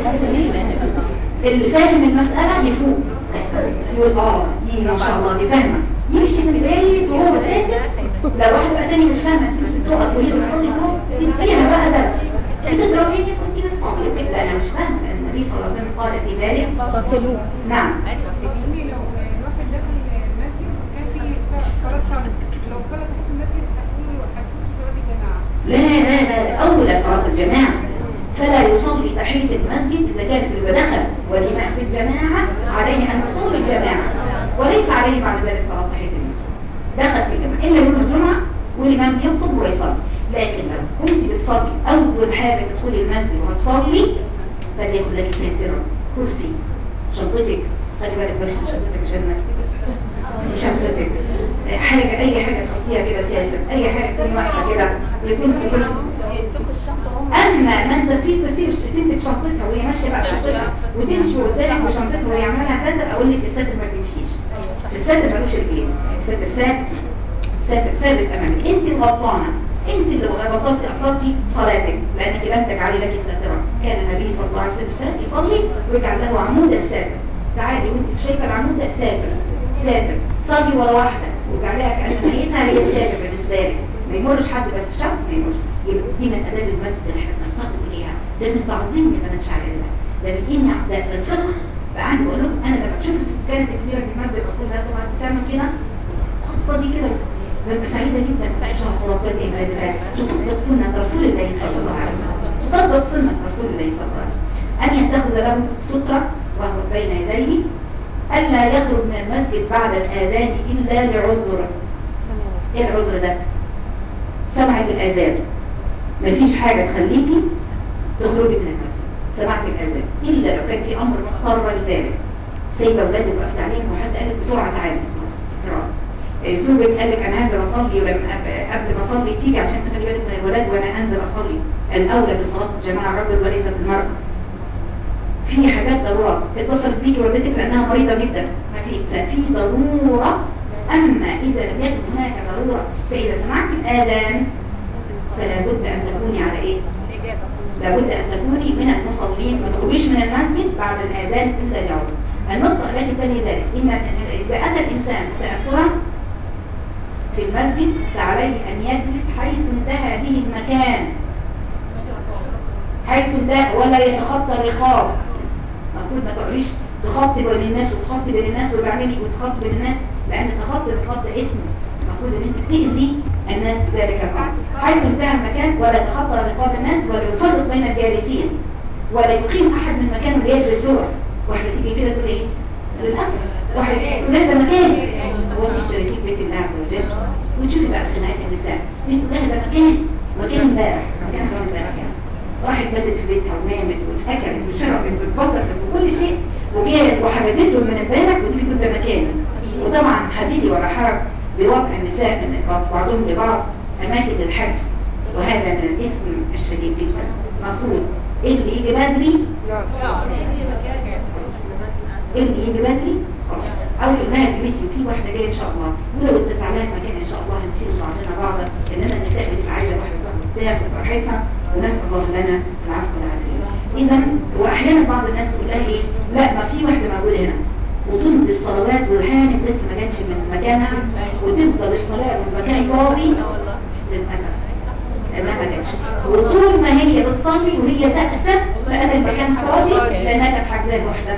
اللي فاهم المسألة دي فوق يقول اه دي ما شاء الله دي فاهمة يمشي من البيت وهو ساكت لو واحدة بقى تانية مش فاهمة انت بس تقف وهي بتصلي تقف تديها بقى درس بتضربيني فانت بتصلي وكده لا انا مش فاهمة لأن النبي صلى الله عليه وسلم قال في ذلك قتلوه نعم يعني لو الواحد دخل المسجد وكان في صلاة فرض لو صلى تحت المسجد هتكون هتكون صلاة الجماعة لا لا لا أولى صلاة الجماعة فلا يصلي تحية المسجد إذا كان إذا دخل والإمام في الجماعة عليه أن يصلي الجماعة وليس عليه بعد ذلك صلاة تحية المسجد دخل في الجماعة إلا يوم الجمعة والإمام يخطب ويصلي لكن لو كنت بتصلي أول حاجة تدخلي المسجد وهتصلي فليكن لك ساتر كرسي شنطتك خلي بالك بس من شنطتك عشان ما- شنطتك حاجة أي حاجة تحطيها كده ساتر أي حاجة تكون واقفة كده يكون تكون يمسكوا الشنطه هم اما من تسير تسير تمسك شنطتها وهي ماشيه بقى بشنطتها وتمشي قدامك بشنطتها وهي عامله لها ساتر اقول لك الساتر ما بيمشيش الساتر ملوش رجلين الساتر ثابت ساتر ثابت امامك انت الغلطانه انت اللي بطلت ابطلتي صلاتك لانك لم تجعلي لك ساترا كان النبي صلى الله عليه وسلم يصلي ويجعل له عمودا ساتر تعالي وانت شايفه العمود ده ساتر ساتر صلي ورا واحده واجعليها كان نهايتها هي الساتر بالنسبه لك ما يمرش حد بس شاب ما يمرش يبقى دي من اداب المسجد اللي احنا بنفتقد اليها ده من تعظيم لبنات شعر الله ده من ان ده من الفقه بقى عندي بقول لكم انا لما بشوف السكانه الكبيره في المسجد رسول الله صلى الله عليه وسلم بتعمل كده الخطه دي كده ببقى سعيده جدا ما شاء الله ربنا الا بالله تطبق سنه رسول الله صلى الله عليه وسلم تطبق سنه رسول الله صلى الله عليه وسلم ان يتخذ له ستره وهو بين يديه الا يخرج من المسجد بعد الاذان الا لعذر ايه العذر ده سمعت الاذان مفيش حاجه تخليكي تخرجي من المسجد سمعت الاذان الا لو كان في امر مضطر لذلك سايبه اولادك واقفين عليهم وحد قال لك بسرعه تعالي خلاص تمام زوجك قال لك انا هنزل اصلي ولما أب- قبل ما اصلي تيجي عشان تخلي بالك من الولاد وانا انزل اصلي الاولى بصلاه الجماعه الرجل وليست المراه في حاجات ضرورة اتصلت بيكي والدتك لأنها مريضة جدا ما في ففي ضرورة أما إذا لم يكن هناك ضرورة فإذا سمعت الآذان فلا بد أن تكوني على إيه؟ لابد أن تكوني من المصلين ما تخرجيش من المسجد بعد الآذان إلا لعذر النقطة التي تلي ذلك إن إذا أتى الإنسان متأخرا في المسجد فعليه أن يجلس حيث انتهى به المكان حيث انتهى ولا يتخطى الرقاب المفروض ما تقعديش تخطي بين الناس وتخطي بين الناس وتعملي وتخطي بين الناس لان تخطي الرقاب ده اثم المفروض ان انت تاذي الناس بذلك الامر حيث انتهى المكان ولا تخطى رقاب الناس ولا يفرق بين الجالسين ولا يقيم احد من مكانه ليجلس هو واحده تيجي كده تقول ايه للاسف واحده تقول لها ده مكاني هو انت اشتريتيه في بيت الله عز وجل وتشوفي بقى خناقات النساء بتقول لها ده مكان مكان امبارح مكان حوالي امبارح يعني راحت باتت في بيتها ونامت واكلت وشربت واتبسطت وكل شيء وجات وحجزته من امبارح وتيجي تقول ده مكاني وطبعا حديثي ولا حرج بوضع النساء من بعضهم لبعض اماكن للحجز وهذا من الاثم الشديد جدا المفروض اللي يجي بدري اللي يجي بدري خلاص او انها تجلسي في واحده جايه ان شاء الله ولو اتسع لها المكان ان شاء الله هنشيل بعضنا بعضا انما النساء بتبقى عايزه واحده تاخد راحتها ونسال الله لنا العفو والعافيه اذا واحيانا بعض الناس تقول لها ايه لا ما في واحده موجوده هنا وتمضي الصلوات والهانم لسه ما جاتش من مكانها وتفضل الصلاه والمكان فاضي للاسف لانها ما جاتش وطول ما هي بتصلي وهي تأثم لان المكان فاضي لانها كانت حاجزاه لوحدها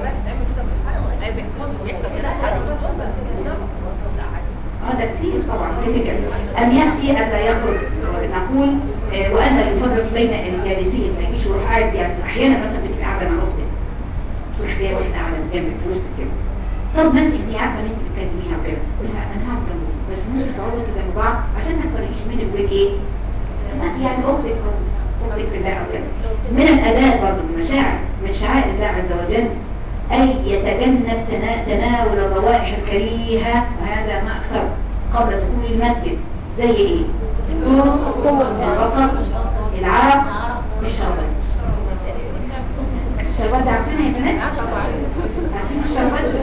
اه ده كتير طبعا كتير أن يأتي ألا يخرج نقول آه، وألا يفرق بين الجالسين ما يجيش يروح قاعد يعني أحيانا مثلا بتبقى قاعدة مع أختك تروح جاية واحدة قاعدة جنبك في وسط كده طب ماشي انت عارفة إن أنت بتكلميها وكده قول لها أنا هقعد جنبك بس ممكن تقعدوا كده جنب بعض عشان ما تفرقيش بينك وبين إيه؟ لا، يعني أختك أو أختك في الله أو كذا من الآداب برضه من المشاعر من شعائر الله عز وجل أي يتجنب تنا- تناول الروائح الكريهة وهذا ما أكثره قبل دخول المسجد زي إيه؟ الثوم البصل العرق الشربات الشربات ده عارفينها يا بنات؟ عارفين الشربات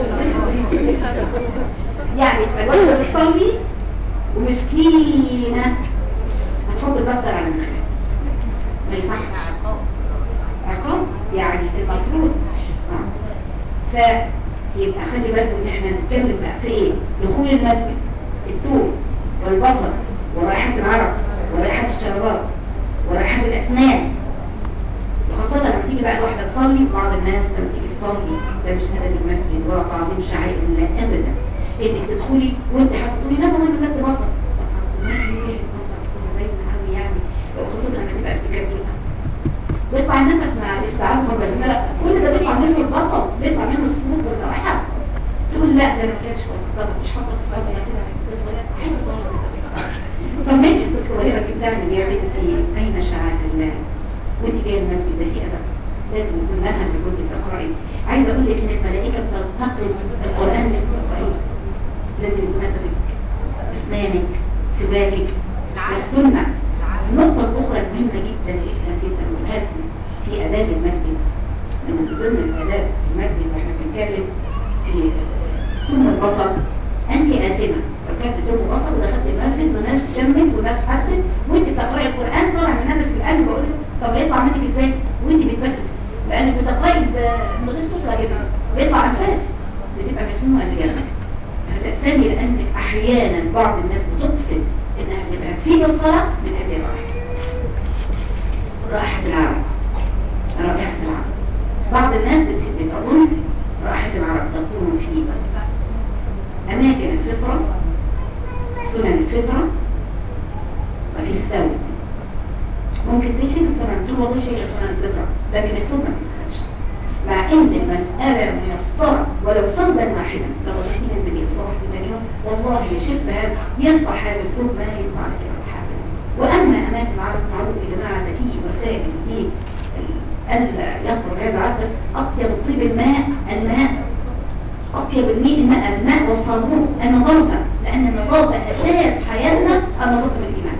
يعني تبقى الواحدة بتصلي ومسكينة هتحط البصل على مناخيرها ما يصحش عقاب يعني المفروض آه. فيبقى خلي بالكم ان احنا نتكلم بقى في ايه دخول المسجد الثوم والبصل ورائحة العرق ورائحة الشربات ورائحة الأسنان وخاصة لما تيجي بقى الواحدة تصلي بعض الناس لما تيجي تصلي ده مش أدب المسجد ولا تعظيم شعائر الله أبدا إنك تدخلي وأنت هتقولي لا ما أنا بدي بصل طب ما هي ريحة بصل كده باينة قوي يعني وخاصة لما تبقى بتتكلم بيطلع النفس مع الاستعاذة والبسملة كل ده بيطلع منه البصل بيطلع منه السموم والرائحة تقول لا ده أنا ما كانش بصل طب مش حاطة في الصلاة كده صغيرة حلو صغيرة بس طب ما انت الصغيرة دي بتعمل يا بنتي أين شعائر الله وانت جاية المسجد ده في أدب لازم يكون نفسك وانت بتقرأي عايزة أقول لك إن الملائكة بتنتقد القرآن اللي بتقرأيه لازم يكون نفسك أسنانك سواكك السنة النقطة الأخرى المهمة جدا جدا جدا وقولها لكم في آداب المسجد من ضمن الآداب المسجد واحنا بنتكلم في ثم البصر أنت آثمة لو كانت ثم بصر ودخلت المسجد والناس جنبك والناس حست وأنت بتقرأي القرآن طلع من نفسك القلب بقول لك طب هيطلع منك إزاي؟ وأنت بتبسم لأنك بتقرأي ب- من غير صوت لا جدا بيطلع أنفاس بتبقى مسمومة اللي جنبك هتأسمي لأنك أحيانا بعض الناس بتقصد إنها بتبقى تسيب الصلاة من هذه الرائحة رائحة العرق رائحة العرق بعض الناس بت- بتظن رائحة العرق تكون في أماكن الفطرة سنن الفطرة وفي الثوب ممكن تشيل سنن تقول والله شيء سنن الفطرة لكن السنة ما بتكسرش مع ان المسألة ميسرة ولو صوبا واحدا لو غسلتي من بالليل وصبحتي تاني يوم والله يشب هذا يصبح هذا الثوب ما يطلع لك على الحاجة واما اماكن العرب معروف يا جماعة ان في وسائل ليه الا يخرج هذا العرق بس اطيب طيب الماء الماء اطيب الماء الماء الماء والصابون النظافة لان النظافة اساس حياتنا النظافة من الايمان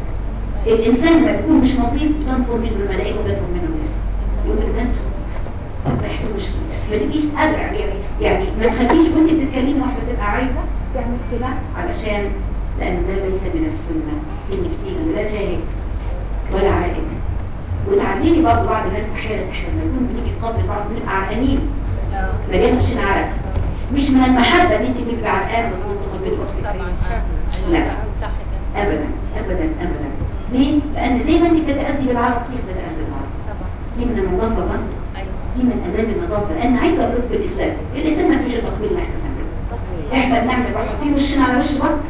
الانسان لما بيكون مش نظيف بتنفر منه الملائكه وبتنفر منه الناس يقول لك ده مش نظيف ريحته مش ما تبقيش قادره يعني يعني ما تخليش وانت بتتكلمي واحده تبقى عايزه تعمل كده علشان لان ده ليس من السنه انك تيجي لا تاهك ولا عائق وتعلمي برضه بعض الناس احيانا احنا لما نكون بنيجي نقابل بعض بنبقى عرقانين مليان وشنا عرق مش من المحبه ان انت تبقى عرقان وتكون تقبلي اختك لا ابدا ابدا ابدا ليه؟ لان زي ما انت بتتاذي بالعرق هي بتتاذى بالعرق دي من النظافه برضه دي من اداب النظافه لان عايزه اقول لك في الاسلام الاسلام ما فيش تقبيل ما احنا بنعمله احنا بنعمل بقى حاطين وشنا على وش بعض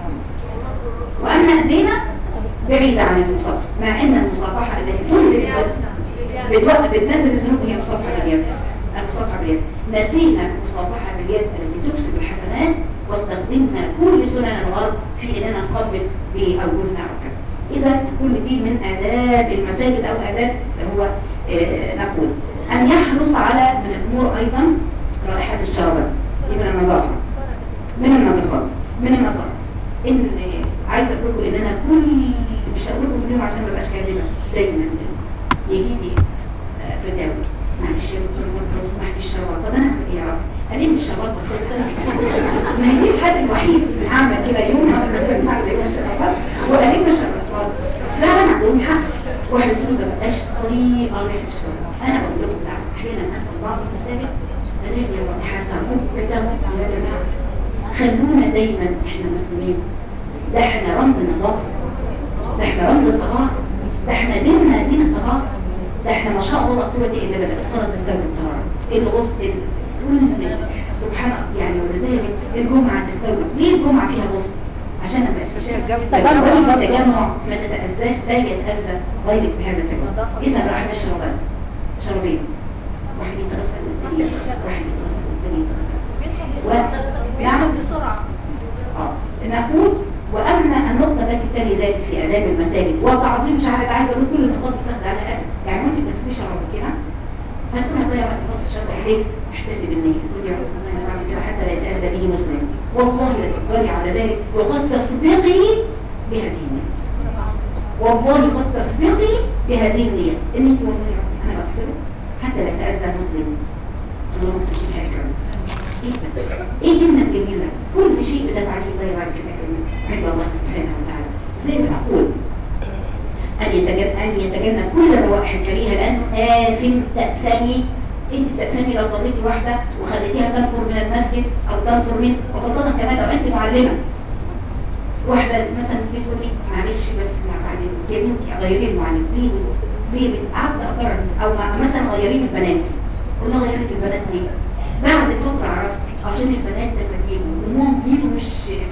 واما ايدينا بعيده عن المصافحه مع ان المصافحه التي تنزل الذنوب بتوقف بتنزل الذنوب هي مصافحه باليد المصافحه باليد نسينا المصافحه باليد التي تكسب الحسنات واستخدمنا كل سنن الغرب في اننا نقبل باوجهنا او كذا اذا كل دي من اداب المساجد او اداب اللي هو آه، نقول ان يحرص على من الامور ايضا رائحه الشرابات دي من النظافه من النظافه من النظافه ان عايزه اقول لكم ان انا كل مش هقول لكم اليوم عشان ما ابقاش كاذبه دايما يجي لي آه، فتاوى معلش يا دكتور لو سمحت الشراب طب انا اعمل ايه يا رب؟ الم الشراب بس ما هي دي الحل الوحيد اللي اعمل كده يوم هعمل هعمل ايه الشرابات والم الشرابات فعلا عندهم حق واحد يقول ما بقاش طريقه ريحه الشراب انا بقول لكم ده احيانا ادخل بعض المساجد الاقي الرائحات تعبوك كده يا جماعه خلونا دايما احنا مسلمين ده احنا رمز النظافه ده احنا رمز الطهاره ده احنا ديننا دين الطهاره ده احنا ما شاء الله لا قوه الا بالله الصلاه تستوي الطهاره الغسل كل سبحان الله يعني ولذلك الجمعه تستوي ليه الجمعه فيها غسل عشان ما يبقاش تجمع. في تجمع ما تتاذاش لا يتاذى غيرك بهذا التجمع اذا راح الشربات شربين واحد يتغسل والتاني يتغسل واحد يتغسل والتاني يتغسل و- نعم بسرعة اه نقول واما النقطه التي تلي ذلك في اداب المساجد وتعظيم شعر انا عايزه اقول كل النقاط بتاخد على ادب يعني وانت بتغسلي شعرك كده هتكون هتضيع وقت فصل شعرك ليه؟ احتسب النيه تقول يا رب انا بعمل كده حتى لا يتاذى به مسلم والله لا تقدري على ذلك وقد تسبقي بهذه النيه والله قد تسبقي بهذه النيه ان انت والله يا رب انا بغسله حتى لا يتاذى مسلم تقول له ممكن تجيب حاجه ايه ده؟ ايه ديننا الجميل ده؟ كل شيء بتفعليه الله يبارك لك عند الله سبحانه وتعالى زي ما اقول ان يتجنب ان يتجنب كل الروائح الكريهه لانه اثم تاثمي انت تاثمي لو ضريتي واحده وخليتيها تنفر من المسجد او تنفر من وخاصه كمان لو انت معلمه واحده مثلا تيجي تقول لي معلش بس بعد اذنك يا بنتي غيري المعلم ليه بنتي؟ ليه بنتي؟ قعدت اقرر او مع- مثلا غيري لي البنات قول لها غير لك البنات ليه؟ بعد فتره عرفت عشان البنات لما بيجوا امهم بيجوا مش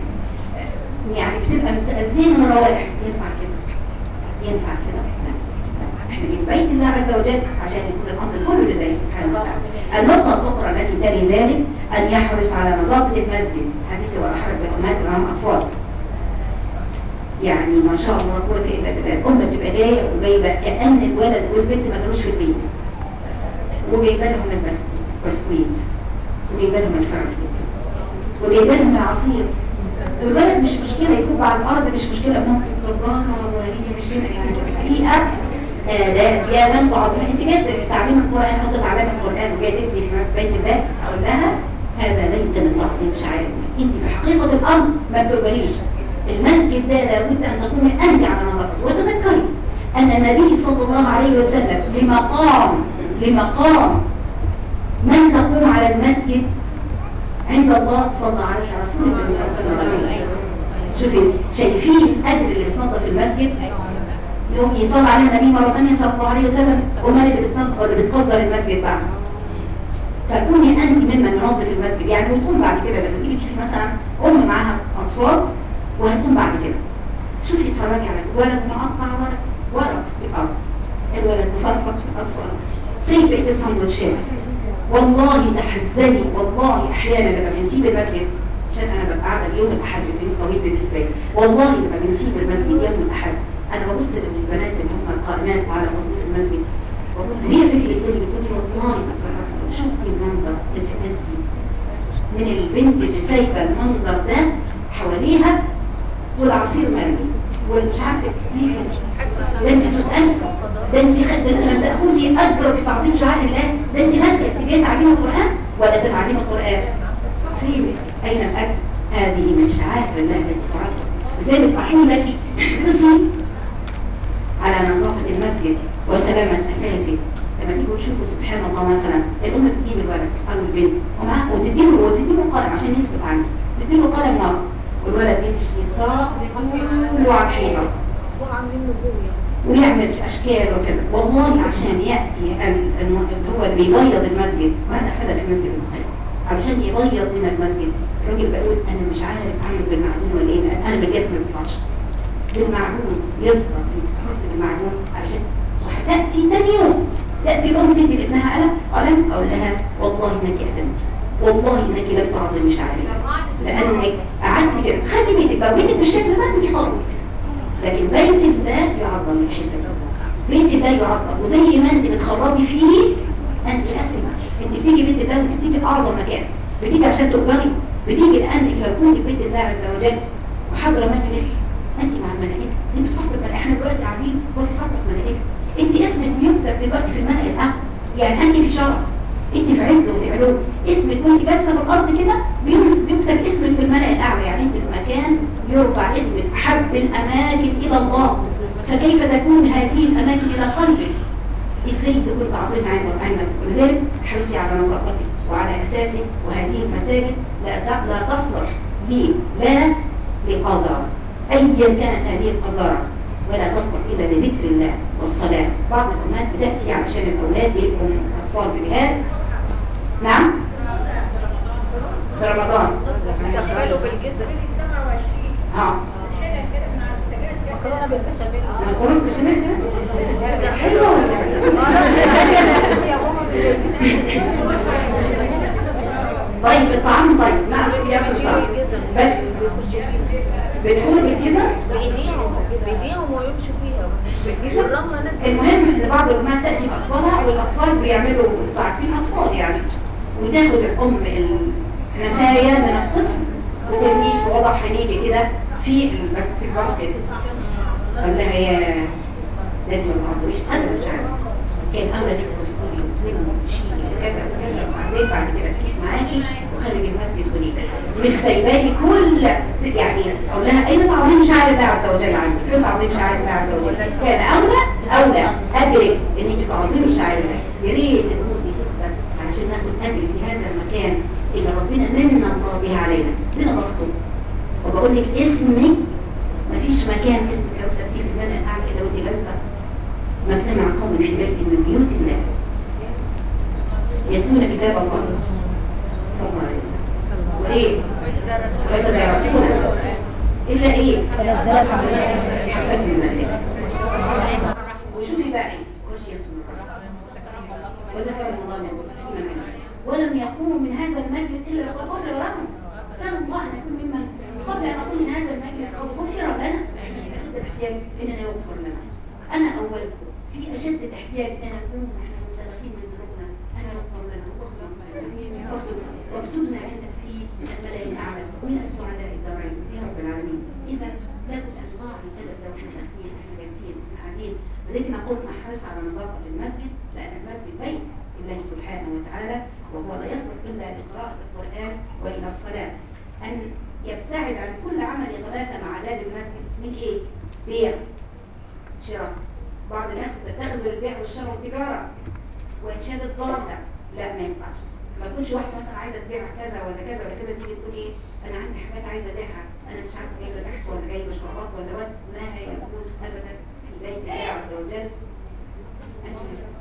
يعني بتبقى متأذين من الروائح ينفع كده ينفع كده لا. احنا من بيت الله عز وجل عشان يكون الامر كله لله سبحانه وتعالى النقطه الاخرى التي تلي ذلك ان يحرص على نظافه المسجد حديث ولا حرج بالامهات اللي معاهم اطفال يعني ما شاء الله قوه الا بالله الام بتبقى جايه وجايبه كان الولد والبنت ما كانوش في البيت وجايبه لهم البس- البسكويت وجايبه لهم الفرافيت وجايبه لهم العصير والولد مش مشكله يكب على الارض مش مشكله ممكن كبانه وهي مش هنا يعني الله يا من تعظيم انت جايه تعليم القران او تتعلم القران وجايه تجزي في ناس بيت الله اقول لها هذا ليس من تعظيم شعائر الله انت في حقيقه الامر ما بتقدريش المسجد ده لابد ان تكوني انت على نظافه وتذكري ان النبي صلى الله عليه وسلم لمقام لمقام من تقوم على المسجد عند الله صلى عليه رسول الله صلى الله عليه وسلم شوفي شايفين الأجر اللي بتنظف المسجد يوم يطلع عليها النبي مرة ثانية صلى الله عليه وسلم ومن اللي بتنظف واللي بتكسر المسجد بعد فكوني أنت ممن ينظف المسجد يعني وتقوم بعد كده لما تيجي تشوفي مثلا أم معاها أطفال وهتقوم بعد كده شوفي اتفرجي على الولد مقطع ورق ورق في الأرض الولد مفرفط في الأرض ورق سيب بقية السندوتشات والله تحزني والله احيانا لما بنسيب المسجد عشان انا ببقى قاعده اليوم الاحد اليوم طويل بالنسبه لي والله لما بنسيب المسجد يوم الاحد انا ببص للبنات اللي هم القائمات على تنظيف المسجد بقول هي بنتي بتقول لي بتقول لي والله شوفي المنظر تتأذي من البنت اللي سايبه المنظر ده حواليها والعصير مرمي والمش عارفه ليه كده ده انت تسالي ده انت خد ده انت لم تاخذي اجر في تعظيم شعائر الله ده انت ناسيه انت جايه تعلمي القران ولا تتعلمي القران فين اين الاجر هذه من شعائر الله التي تعظم لذلك اقول لك بصي على نظافه المسجد وسلامه اثاثه لما تيجوا تشوفوا سبحان الله مثلا الام بتجيب الولد او البنت ومعاه وتديله وتديله قلم عشان يسكت عنه تديله قلم ورق والولد يمشي ساق كله على الحيطه وعاملين نجوم يعني ويعمل اشكال وكذا والله عشان ياتي ال- الم- اللي هو اللي بيبيض المسجد وهذا حدث في مسجد البخاري علشان يبيض لنا المسجد الراجل بيقول انا مش عارف اعمل بالمعجون ولا ايه لأن انا بالجاف ما بيطلعش بالمعجون يفضل يتحط بالمعجون عشان وهتاتي تاني يوم تاتي الام تدي لابنها قلم قلم اقول لها والله انك اثمتي والله انك لم تعظمي شعرك لانك قعدت كده خلي بيتك لو بيتك بالشكل ده انت حر لكن بيت الله يعظم من حبة بيت الله يعظم وزي ما انت بتخربي فيه انت اثمة انت بتيجي بيت الله وانت بتيجي اعظم مكان بتيجي عشان تؤجري بتيجي لانك لو كنت في بيت الله عز وجل وحاضره مجلس انت مع الملائكه انت في صحبه الملائكه احنا دلوقتي قاعدين وفي صحبه ملائكه انت اسمك بيكتب دلوقتي في الملأ الاعلى يعني انت في شرف انت في عز وفي علو اسمك وانت جالسه في الارض كده بيمس- بيكتب اسمك في الملأ الاعلى يعني انت في مكان يرفع اسمك احب الاماكن الى الله فكيف تكون هذه الاماكن الى قلبك ازاي تكون تعظيم عين عينك ولذلك احرصي على نظافتك وعلى اساسك وهذه المساجد لا ت- لا تصلح لي لا لقذاره ايا كانت هذه القذاره ولا تصلح الا لذكر الله والصلاه بعض الامهات بتاتي علشان الاولاد بيبقوا اطفال بجهاد نعم في رمضان دخلوا بالجزر اه مكرونه بالبشاميل مكرونه بشاميل ده حلوه ولا إيه؟ يا ماما طيب الطعام طيب نعم ياكل بيشيلوا طعام الجزر بس بيخشوا فيها بيدخلوا في الجزر بايديهم بايديهم ويمشوا فيها بالجزر والرمله نازله المهم ان بعض الامهات تاتي باطفالها والاطفال بيعملوا انتوا عارفين اطفال يعني وتاخد الام النفايا من الطفل وترميه في وضع حنيجي كده في البس في الباسكت قال لها يا ده انت ما تعصبيش انا مش عارفه كان اولى انك تستوري وتلمي وتشيلي وكذا وكذا وبعدين بعد كده الكيس معاكي وخارج المسجد ونيجي مش سايبالي كل يعني اقول لها اين تعظيم شعائر الله عز وجل عندك؟ فين تعظيم شعائر الله عز وجل؟ كان اولى اولى اجرك ان انت تعظيمي شعائر الله يا ريت الامور دي تثبت علشان ناخد اجر في هذا المكان اللي ربنا من الله به علينا بنظافته وبقول لك اسمك مفيش مكان اسمك يكتب فيه في الملأ الاعلى الا وانت جالسه ما اجتمع قوم في بيت من بيوت الله يتلون كتاب الله صلى الله عليه وسلم وايه ويتدارسون الا ايه حفتهم الملائكه وشوفي بقى ايه خشيتهم الرحمن وذكرهم الله من من عنده. ولم يقوموا من هذا المجلس الا وقد غفر لهم سألوا الله ان يكون ممن قبل ان اقوم من هذا المجلس قد غفر لنا احنا في اشد الاحتياج اننا يغفر لنا انا اولكم في اشد الاحتياج اننا نكون نحن منسلخين من ذنوبنا انا يغفر لنا واغفر لنا واكتبنا عندك في الملائكه الاعلى من السعداء الدارين يا رب العالمين اذا لابد ان نراعي الادب لو احنا داخلين احنا جالسين احنا قاعدين لذلك نقول نحرص على نظافة المسجد لأن المسجد بيت الله سبحانه وتعالى وهو لا يصلح إلا لقراءة القرآن وإلى الصلاة أن يبتعد عن كل عمل يتنافى مع آداب المسجد من إيه؟ بيع شراء بعض الناس بتتخذ البيع والشراء تجارة وإنشاد الضالة لا ما ينفعش ما يكونش واحد مثلا عايزه تبيع كذا ولا كذا ولا كذا تيجي تقول ايه انا عندي حاجات عايزه ابيعها انا مش عارفه جايبه تحت ولا جايبه شرابات ولا ولا لا يجوز ابدا في بيت الله عز وجل أن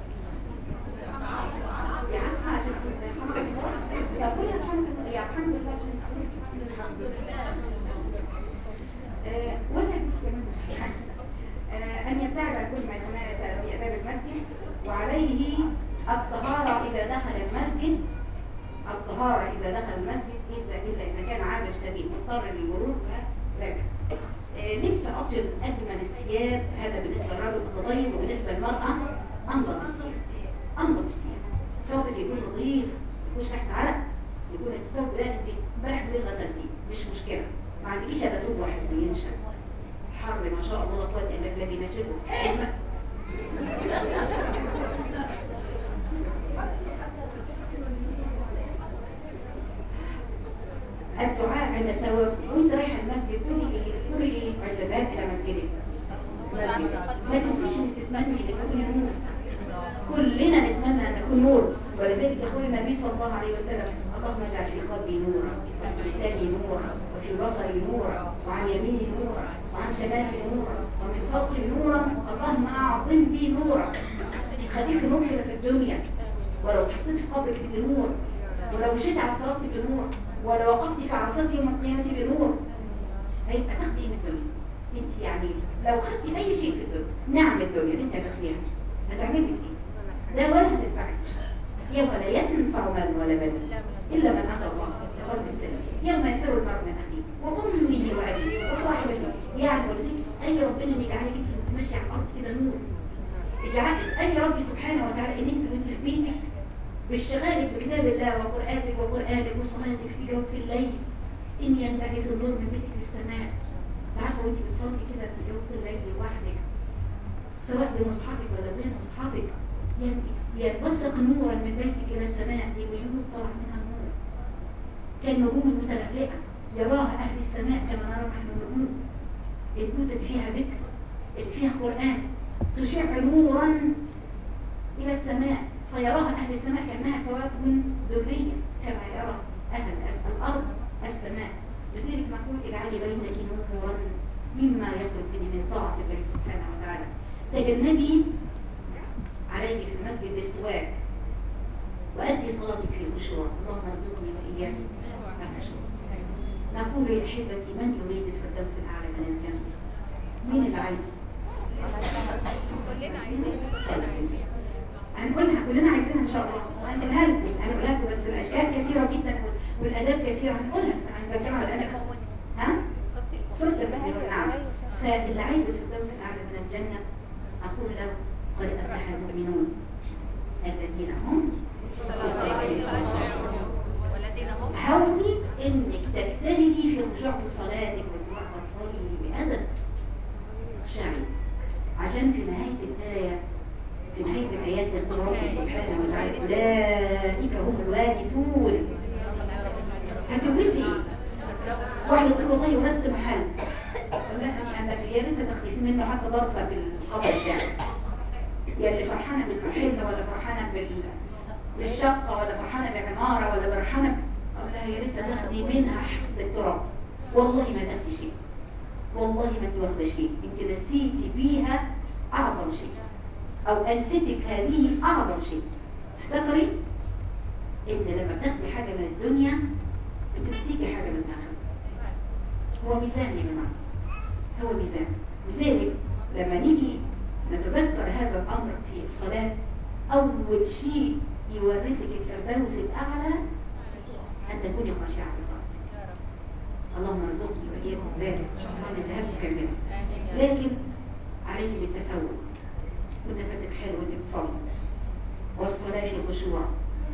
يا عكس عشان الحمد لله يا قول الحمد لله يا الحمد لله عشان اقول الحمد لله آه، ولا يجوز كمان آه، أن يبتعد عن كل ما يتنافى في آداب المسجد وعليه الطهارة إذا دخل المسجد الطهارة إذا دخل المسجد إذا إلا إذا كان عابر سبيل مضطر للمرور فراجع آه، لبس أبيض أجمل الثياب هذا بالنسبة للرجل التطيب وبالنسبة للمرأة أنظف الثياب أنظف الثياب ثوبك يكون نظيف ما يكونش ريحة عرق يكون الثوب ده أنت امبارح بالليل غسلتيه مش مشكلة ما عندكيش هذا ثوب واحد بينشف حر ما شاء الله لا قوة إلا بالله بينشفه الم- الدعاء عند التواب وانت رايحه المسجد قولي ايه اذكري ايه عند الذهاب الى مسجدك مسجد ما تنسيش انك تتمني انك تكوني نور كلنا نتمنى ان نكون نور ولذلك يقول النبي صلى الله عليه وسلم اللهم اجعل في قلبي نورا وفي لساني نورا وفي بصري نورا وعن يميني نورا وعن شمالي نورا ومن فوقي نورا اللهم اعظم لي نورا خليك نور كده في الدنيا ولو حطيت في قبرك تبقى نور ولو مشيت على الصراط تبقى نور ولو وقفت في عرصات يوم القيامة تبقى نور هيبقى تاخدي ايه من الدنيا انت يعني لو خدتي اي شيء في الدنيا نعم الدنيا اللي انت هتاخديها هتعمل لك ايه ده ولا هتدفعك يوم لا ينفع مال ولا بنون الا من اتى الله بقلب سليم يوم يفر المرء من اخيه وامه وابيه وصاحبته يعني ولذلك اسالي ربنا ان يجعلك انت ماشيه على الارض كده نور اجعل اسالي ربي سبحانه وتعالى ان انت وانت في بيتك باشتغالك بكتاب الله وقرآنك وقرآنك وصلاتك في جوف الليل إن ينبعث النور من بيتك للسماء تعرفوا وانت بتصلي كده في جوف الليل لوحدك سواء بمصحفك ولا بين مصحفك ين- ينبثق نورا من بيتك إلى السماء دي بيوت طلع منها النور كالنجوم المتلألئة يراها أهل السماء كما نرى نحن النجوم البيوت اللي فيها ذكر اللي فيها قرآن تشع نورا إلى السماء فيراها أهل السماء كأنها كواكب درية كما يرى أهل الأس- الأرض السماء لذلك نقول اجعلي بيتك نورا مما يخرج منه من طاعة الله سبحانه وتعالى تجنبي عليك في المسجد بالسواك وأدي صلاتك في خشوع اللهم ارزقني وإياك الخشوع نقول يا أحبتي من يريد الفردوس الأعلى من الجنة مين اللي عايزه؟ كلنا عايزين هنقولها كلنا عايزينها ان شاء الله هنقولها لكم هنقولها لكم بس الاشكال كثيره جدا وال- والاداب كثيره هنقولها هنذكرها الان ها سوره المؤمنون نعم فاللي عايز الفردوس الاعلى من الجنه اقول له قد افلح المؤمنون الذين هم في صلاتهم خاشعون والذين هم حاولي انك تجتهدي في خشوع في صلاتك وانت تصلي بادب خشعي عشان في نهايه الايه في نهايه الايات يقول ربي سبحانه وتعالى اولئك هم الوارثون هتورثي ايه؟ واحد يقول والله ورثت محل لا انا يا ريت تاخدي منه حتى ظرفه في القبر بتاعك يا اللي فرحانه بالمحل ولا فرحانه بال بالشقه ولا فرحانه بعماره ولا فرحانه ب- اقول لها يا ريت تاخدي منها حبه تراب والله ما تاخدي شيء والله ما انت واخده شيء انت نسيتي بيها اعظم شيء او انستك هذه اعظم شيء افتكري ان لما تاخدي حاجه من الدنيا بتمسكي حاجه من الاخره هو ميزان يا جماعه هو ميزان لذلك لما نيجي نتذكر هذا الامر في الصلاه اول شيء يورثك الفردوس الاعلى ان تكوني خاشعه في صلاتك اللهم ارزقني واياكم ذلك ان شاء الله نذهب نكمل لكن عليك بالتسوق كل نفسك حلو وانت بتصلي والصلاه في خشوع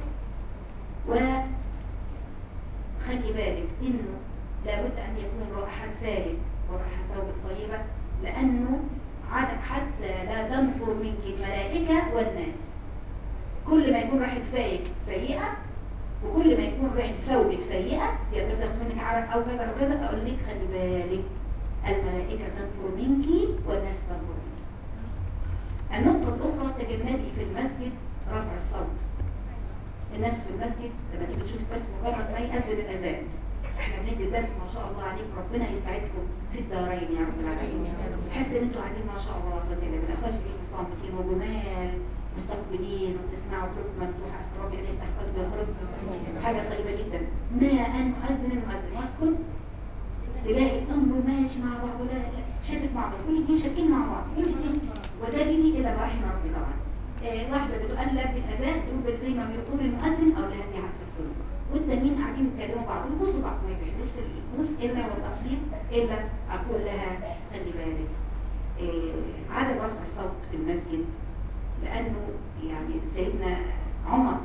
وخلي بالك انه لابد ان يكون رائحه فارغ ورائحه ثوبك طيبه لانه عد- حتى لا تنفر منك الملائكة والناس كل ما يكون ريحة فايك سيئة وكل ما يكون ريحة ثوبك سيئة يلبسك منك عرق أو كذا أو كذا أقول لك خلي بالك الملائكة تنفر منك والناس تنفر منك النقطة الأخرى تجنبي في المسجد رفع الصوت الناس في المسجد لما تيجي تشوف بس مجرد ما يأذن الأذان احنا بندي درس ما شاء الله عليكم ربنا يسعدكم في الدارين يا رب العالمين حس ان انتوا قاعدين ما شاء الله لا قوه الا بالله خاشعين صامتين وجمال مستقبلين وبتسمعوا قلوبكم مفتوحه اسال ربي ان يفتح قلبي وقلوبكم حاجه طيبه جدا ما ان مؤذن المؤذن واسكت تلاقي الامر ماشي مع بعض ولا لا شابك مع بعض كل اتنين شابكين مع بعض كل اتنين وده بيجي الا ما رحم ربي طبعا آه واحده بتقلب بالاذان تقول زي ما بيقول المؤذن او لا دي في السنه والتانيين قاعدين يتكلموا بعض ويبصوا بعض ما يبحثوش البص الا والتقليد الا اقول لها خلي بالك إيه عدم رفع الصوت في المسجد لانه يعني سيدنا عمر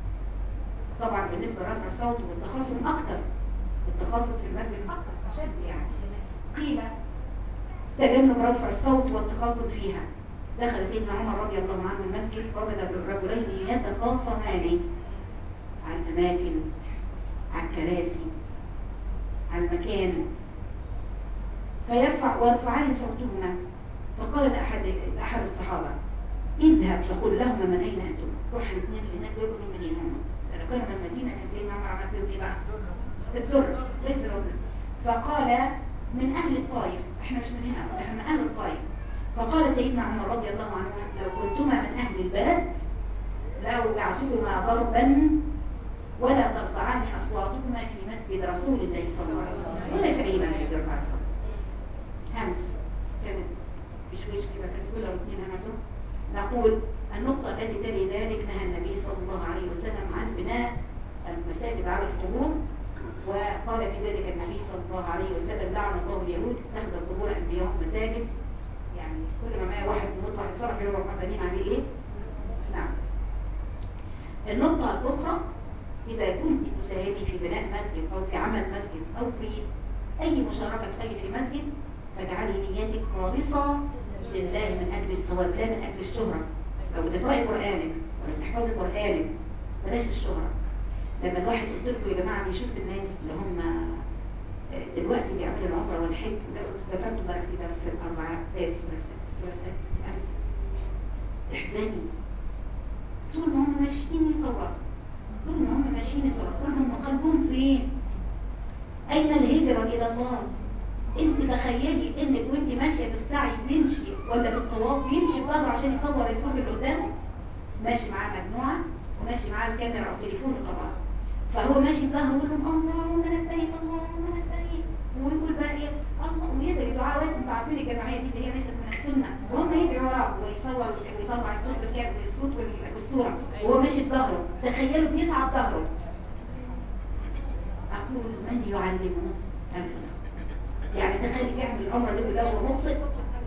طبعا بالنسبه لرفع الصوت والتخاصم اكتر التخاصم في المسجد اكتر اشد يعني قيل تجنب رفع الصوت والتخاصم فيها دخل سيدنا عمر رضي الله عنه المسجد وجد بالرجلين يتخاصمان عن أماكن عن كراسي عن مكان فيرفع ويرفعان صوتهما فقال لأحد لأحد الصحابة اذهب فقل لهما من أين أنتم روح الاثنين اللي هناك بيقولوا منين هم لو كانوا من المدينة كان سيدنا عمر عمل فيهم إيه بقى؟ الدر ليس رجل فقال من أهل الطائف احنا مش من هنا احنا من أهل الطائف فقال سيدنا عمر رضي الله عنه لو كنتما من أهل البلد لأوجعتكما ضربا ولا ترفعان أصواتكما في مسجد رسول الله صلى الله عليه وسلم ولا في أي مسجد يرفع الصوت همس كانت بشويش كده كانت كل الاثنين همسوا نقول النقطة التي تلي ذلك نهى النبي صلى الله عليه وسلم عن بناء المساجد على القبور وقال في ذلك النبي صلى الله عليه وسلم لعن الله اليهود تخدم قبور أنبيائهم مساجد يعني كل ما معايا واحد يموت واحد صرف يروح بنين عليه ايه؟ نعم النقطة الأخرى إذا كنت تساهمي في بناء مسجد أو في عمل مسجد أو في أي مشاركة خير في مسجد فاجعلي نيتك خالصة لله من أجل الثواب لا من أجل الشهرة لو بتقرأي قرآنك ولا بتحفظي قرآنك بلاش الشهرة لما الواحد قلت لكم يا جماعة بيشوف الناس اللي هم دلوقتي بيعملوا العمرة والحج ده ذكرت امبارح في درس الأربعاء درس ثلاثاء أمس تحزني طول ما هم ماشيين يصوروا طول ما هم ماشيين يصوروا هم قلبهم فين؟ أين الهجرة إلى الله؟ انت تخيلي انك وانت ماشيه في السعي بيمشي ولا في الطواف بيمشي بظهره عشان يصور الفوج اللي قدامه ماشي معاه مجموعه وماشي معاه الكاميرا او تليفونه طبعا فهو ماشي بظهره يقول لهم اللهم لبيك اللهم لبيك ويقول بقى ايه الله ويدعي دعوات انتوا عارفين الجماعيه دي اللي هي ليست من السنه وهم يدعوا وراه ويصور ويطلع الصوت بالكامل الصوت والصوره وهو ماشي بظهره تخيلوا بيصعد ظهره اقول من يعلمه الفقه يعني تخيل بيعمل العمره دي كلها وهو مخطئ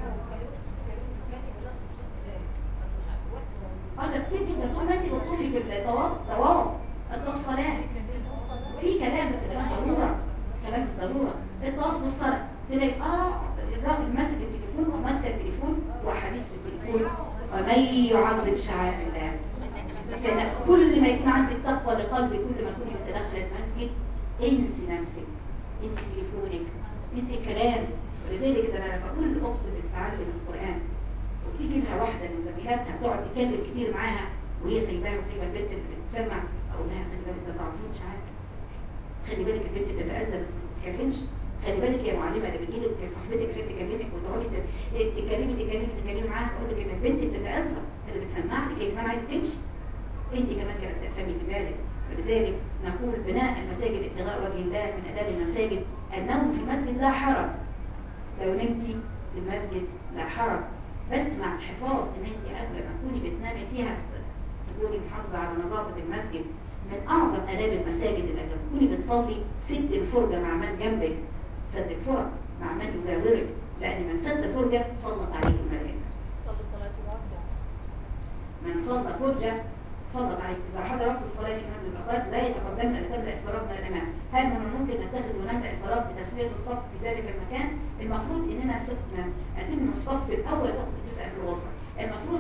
اه ده كتير جدا طول ما انت بتطوفي في الطواف طواف الطواف صلاه في كلام بس كلام ضروره كلام ضروره الطواف والصلاه تلاقي اه الراجل ماسك التليفون وماسكه التليفون وحديث في التليفون ومن يعظم شعائر الله فأنا كل ما يكون عندك تقوى لقلبك كل ما تكوني وانت داخله المسجد انسي نفسك انسي تليفونك انسي كلام ولذلك ده انا لما كل اخت بتتعلم القران وبتيجي لها واحده من زميلاتها تقعد تتكلم كتير معاها وهي سايباها وسايبه البنت اللي بتسمع اقول لها خلي بالك ده تعظيم شعائر خلي بالك البنت بتتاذى بس ما بتتكلمش خلي بالك يا معلمه اللي بتجي لك صاحبتك عشان تكلمك وتقعدي تتكلمي تتكلمي تتكلمي معاها تقول لك ان البنت بتتاذى اللي بتسمع لك هي كمان عايزه تمشي انت كمان كانت تأثمي بذلك ولذلك نقول بناء المساجد ابتغاء وجه الله من اداب المساجد النوم في المسجد لا حرج لو نمتي في المسجد لا حرج بس مع الحفاظ ان انت قبل ما تكوني بتنامي فيها تكوني محافظه على نظافه المسجد من اعظم اداب المساجد اللي لما تكوني بتصلي سد الفرجه مع من جنبك سد الفرج مع من يجاورك لان من سد فرجه سلط عليه الملائكه صلي صلاة الواحدة من صلى فرجه سلط عليك إذا حضر وقت الصلاة في مسجد الأخوات لا يتقدمنا لتملأ الفراغ من الأمام هل من الممكن نتخذ ونملأ الفراغ بتسوية الصف في ذلك المكان؟ المفروض إننا صفنا أتم الصف الأول وقت التسع في الغرفة المفروض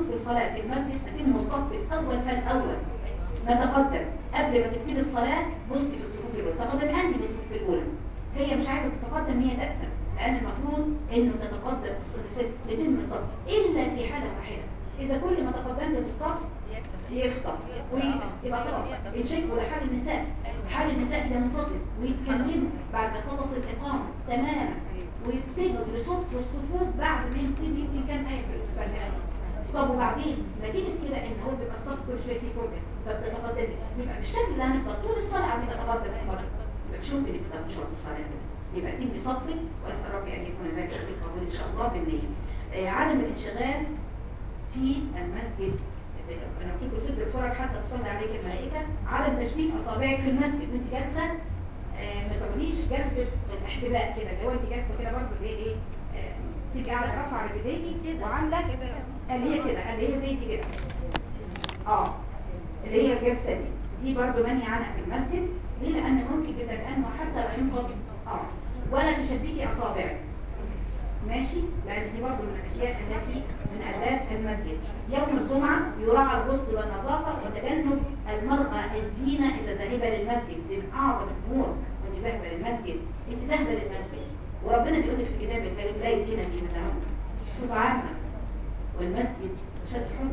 الصلاة في المسجد أتم الصف الأول فالأول نتقدم قبل ما تبتدي الصلاة بصي في الصفوف الأولى تقدمي أنت في الصفوف الأولى هي مش عايزة تتقدم هي تأثم لأن المفروض إنه تتقدم في الصف لتتم الصف إلا في حالة واحدة إذا كل ما تقدمت في الصف يفطر ويبقى خلاص الشيك وده حال النساء حال النساء إذا منتظم ويتكلموا بعد ما يخلص الإقامة تماما ويبتدوا يصفوا الصفوف بعد ما يبتدي يمكن كان آية في الفاتحة طب وبعدين نتيجة كده إن هو بيبقى الصف كل شوية فيه فرجة فبتتقدمي يبقى بالشكل ده هنفضل طول الصلاة قاعدين نتقدم مرة يبقى مش ممكن يبقى مش وقت الصلاة كده يبقى تيجي بصفي وأسأل ربي أن يكون ذلك في قبول إن شاء الله بالنية آه، عدم الانشغال في المسجد انا قلت لكم سد الفرج حتى تصلي عليك الملائكه عدم تشبيك اصابعك في المسجد وانت جالسه آه، ما تقعديش جلسه الاحتباء كده اللي هو انت جالسه كده برضه اللي هي ايه آه، تبقي قاعده رافعه رجليكي وعامله اللي هي كده اللي هي زي دي كده اه اللي هي الجلسه دي دي برضه منهي عنها في المسجد ليه لان ممكن جدا لانه حتى لا ينقض اه ولا تشبكي اصابعك ماشي لان دي برضه من الاشياء التي من اداه المسجد يوم الجمعه يراعى الغسل والنظافه وتجنب المراه الزينه اذا ذاهبه للمسجد دي من اعظم الامور وانت ذاهبه للمسجد انت ذاهبه للمسجد وربنا بيقول لك في كتاب الكريم لا يبدين زينتهم بصفه عامه والمسجد اشد حرمه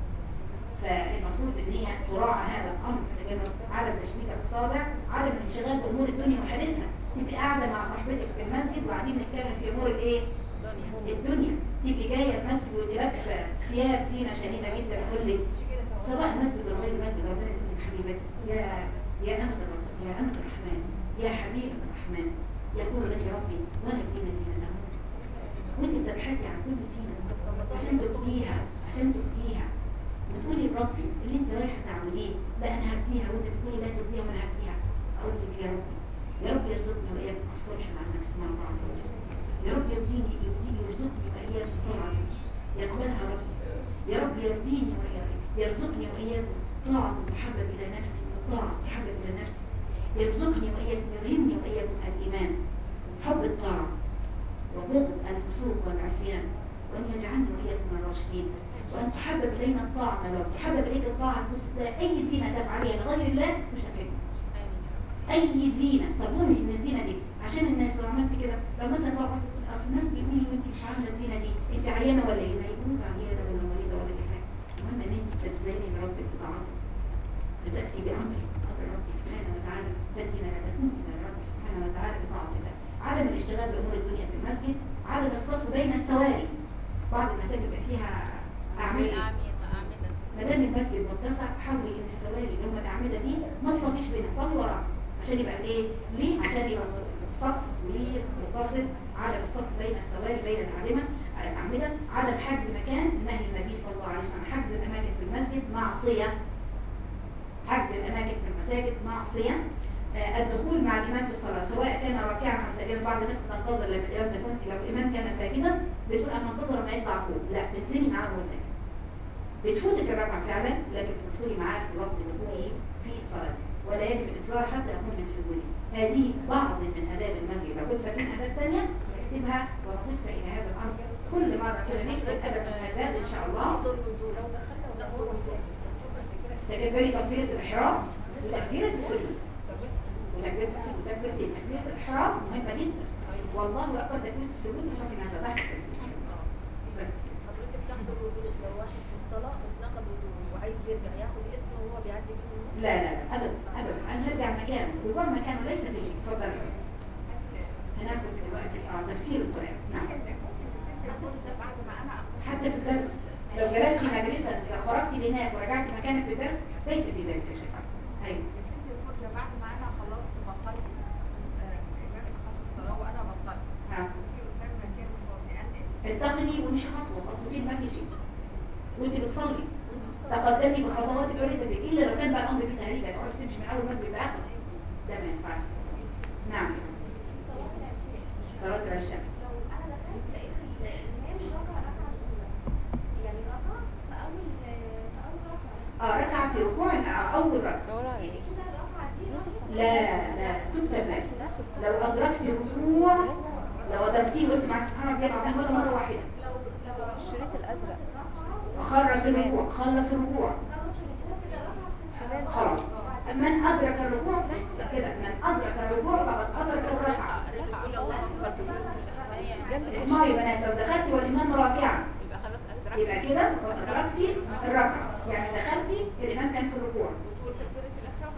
فالمفروض ان هي تراعى هذا الامر تجنب عدم تشبيك الاصابع عدم الانشغال بامور الدنيا وحديثها تبقي قاعده مع صاحبتك في المسجد وقاعدين نتكلم في امور الايه الدنيا تبقي جايه المسجد وانت لابسه ثياب زينه شديده جدا اقول لك سواء مسجد ولا غير مسجد ربنا يقول لك حبيبتي يا يا امه الرب يا امه الرحمن يا حبيب الرحمن يقول لك ربي ولا يبدين زينتهم وانت بتبحثي عن كل زينه عشان تبديها عشان تبديها وتقولي لربي اللي انت رايحه تعبديه لا انا هبديها وانت بتقولي لا تبديها وانا هبديها اقول لك يا ربي يا رب يرزقني واياك الصلح مع النفس مع الله عز وجل يا رب يرضيني يرضيني يرزقني واياك طاعته يقبلها ربي يا رب يرضيني واياك يرزقني واياك طاعة تحبب الى نفسي والطاعة تحبب الى نفسي يرزقني واياك يلهمني واياك الايمان حب الطاعة وبغض الفسوق والعصيان وان يجعلني واياك من الراشدين وان تحبب الينا الطاعة لو تحبب اليك الطاعة تبص تلاقي اي زينة تفعليها لغير الله مش هتحبك اي زينه تظني ان الزينه دي عشان الناس لو عملت كده لو مثلا واحد اصل الناس بيقولوا لي وانت مش عامله الزينه دي انت عيانه ولا ايه؟ ما يقولوا عيانه ولا مريضه ولا اي حاجه المهم ان انت بتتزيني لربك بطاعته بتاتي بامر امر ربي سبحانه وتعالى الذين لا تكون الى الرب سبحانه وتعالى بطاعه الله عدم الاشتغال بامور الدنيا في المسجد عدم الصف بين السواري بعض المساجد بيبقى فيها اعمده ما دام المسجد متسع حاولي ان السواري اللي هم الاعمده دي ما تصليش بينها صلي وراها عشان يبقى ايه؟ ليه؟ عشان يبقى الصف ليه متصل عدم الصف بين السواري بين الاعلمه الاعمده عدم حجز مكان نهي النبي صلى الله عليه وسلم عن حجز الاماكن في المسجد معصيه حجز الاماكن في المساجد معصيه آه، الدخول مع الامام في الصلاه سواء كان راكعا او ساجدا بعض الناس بتنتظر لما الامام تكون لو الامام كان ساجدا بتقول انا منتظر ما يطلع فوق لا بتنزلي معاه وهو ساجد بتفوتك الركعه فعلا لكن بتدخلي معاه في وقت دخوله في صلاته ولا يجب الانتظار حتى يكون من سجوده هذه بعض من آداب المسجد لو كنت فاكرين آداب تانية نكتبها ونضيفها إلى هذا الأمر كل مرة كده نكتب أدب من الآداب إن شاء الله تكبري تكبيرة الإحرام وتكبيرة السجود وتكبيرة السجود تكبيرتين تكبيرة الإحرام مهمة جدا والله أكبر تكبيرة السجود مش ممكن ما سبحت السجود بس كده. حضرتك تاخد الوضوء لو واحد في الصلاة اتنقض وضوء وعايز يرجع ياخد إذن وهو بيعدي بين الناس لا لا لا أبدا أبدا أنا هرجع مكانه وجوه مكانه ليس في شيء اتفضل يا حبيبتي. هناخد دلوقتي اه تفسير القرآن نعم حتى في الدرس لو جلست مجلسا اذا خرجت لهناك ورجعت مكانك في الدرس ليس في ذلك شيء ايوه بعد ما انا خلاص بصلي الامام اخذ الصلاه وانا بصلي نعم في قدام مكان فاضي انقل انتقلي ومش خطوه خطوتين ما في شيء وانت بتصلي تقدمي بخطواتك وليس في الا لو كان بقى الامر فيه تهريج هتقعدي تمشي من اول مسجد لاخر ده ما ينفعش نعم صلاه العشاء اه ركعه في ركوع آه، اول ركعه لا لا تكتب لك لو ادركت الركوع لو ادركتيه وقلت مع سبحان ربي العظيم ولا مره واحده الشريط الأزرق خلص الركوع خلص الركوع خلاص من أدرك الركوع بس كده من أدرك الركوع فقد أدرك الركعة اسمعوا يا بنات لو دخلتي والإمام راكعا يبقى خلاص أدرك يبقى كده أدركتي الركعة يعني دخلتي الإمام كان في الركوع وتقول تكبيرة الإحرام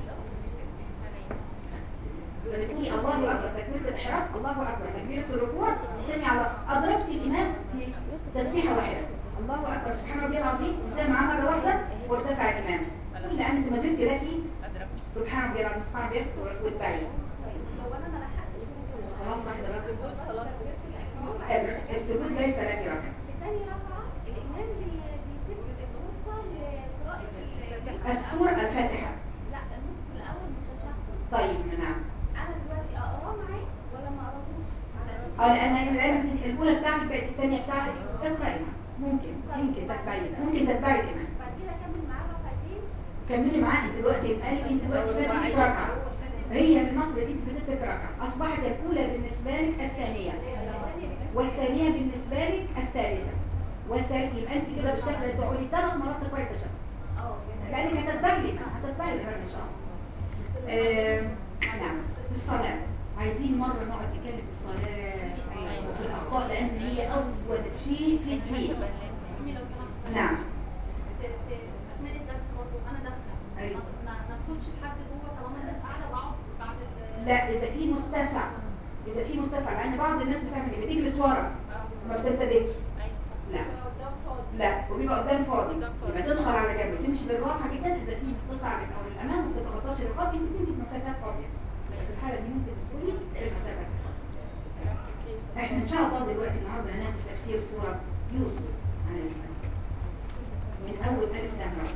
الأول فبتقولي الله أكبر تكبيرة الإحرام الله أكبر تكبيرة الركوع سمي على أدركت الإمام في تسبيحة واحدة الله أكبر سبحان ربي العظيم قدام معاه مرة واحدة وارتفع الإمام كل لأن أنت ما زلت لك أدرك سبحان ربي العظيم سبحان ربي واتبعي لو انا ما لحقتش خلاص واحدة بس السجود خلاص السجود ليس لك ركعة في ثاني ركعه الامام بي- بيسيب النص لقراءه ال- السورة الفاتحة لا النص الاول من التشهد طيب نعم انا دلوقتي اقراه معاه ولا ما اقراهوش على اساس اه لان العلم الاولى بتاعتك بقت الثانيه بتاعتك اقراي ممكن ممكن تتبعي ممكن تتبعي كمان بعد كده اكمل معاه ركعتين كملي معاه انت دلوقتي قالك انت دلوقتي فاتتك ركعه هي المفروض انت فاتتك ركعه اصبحت الاولى بالنسبه لك الثانيه والثانيه بالنسبه لك الثالثه والثالث يبقى انت كده بالشكل ده تقولي ثلاث مرات تقراي التشهد اه لانك هتتبعي لي هتتبعي لي ان شاء الله آه، نعم الصلاه عايزين مره نقعد نتكلم في الصلاه وفي الاخطاء لان هي اول شيء في الدين امي لو سمحت نعم في في اثناء الدرس برضه انا داخله أيوة. ما- ما ما ادخلش لحد جوه طالما الناس قاعده واقعد بعد ال- لا اذا في متسع اذا في متسع لان بعض الناس بتعمل ايه بتجلس ورا ما بتنتبهش لا قدام فاضي لا وبيبقى قدام فاضي يبقى تدخل على جنب تمشي بالراحه جدا اذا في متسع من او الامام ما تتخطاش الرقاب انت تمشي في مسافات فاضيه في الحاله دي ممكن تدخلي في المسافات احنا ان شاء الله دلوقتي النهارده هناخد تفسير سوره يوسف عليه السلام من اول الف لام را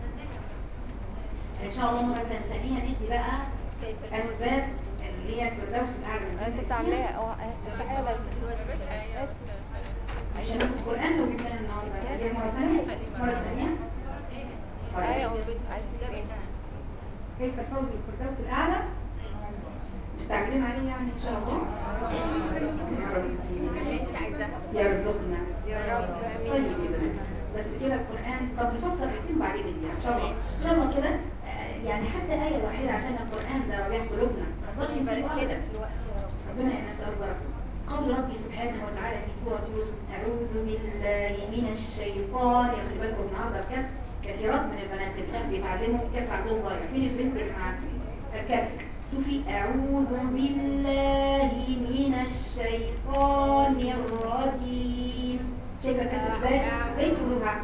ان شاء الله مره ثانيه ندي بقى كيف اسباب اللي هي الفردوس الاعلى انت بتعمليها او افتحيها بس عشان القران لو جبناها النهارده هي مره ثانيه مره ثانيه طيب ايوه عايز تجيب كيف الفوز بالفردوس الاعلى مستعجلين عليه يعني ان شاء الله يا رب انت عايزاها يرزقنا يا رب طيب يا بنات بس كده القران طب نفسر ايتين بعدين دي ان شاء الله ان شاء الله كده آه، يعني حتى ايه واحده عشان القران ده ربيع قلوبنا ما نقدرش نسيبه يبارك لنا ابدا في الوقت يا رب ربنا نسأل بركة قول ربي سبحانه وتعالى في سورة يوسف أعوذ بالله من الشيطان يا خلي بالكم النهارده الكسر كثيرات من البنات اللي بيتعلموا الكسر عندهم ضايع مين البنت اللي مع الكسر شوفي أعوذ بالله من الشيطان الرجيم شايفة الكسر ازاي؟ ازاي تقولوها؟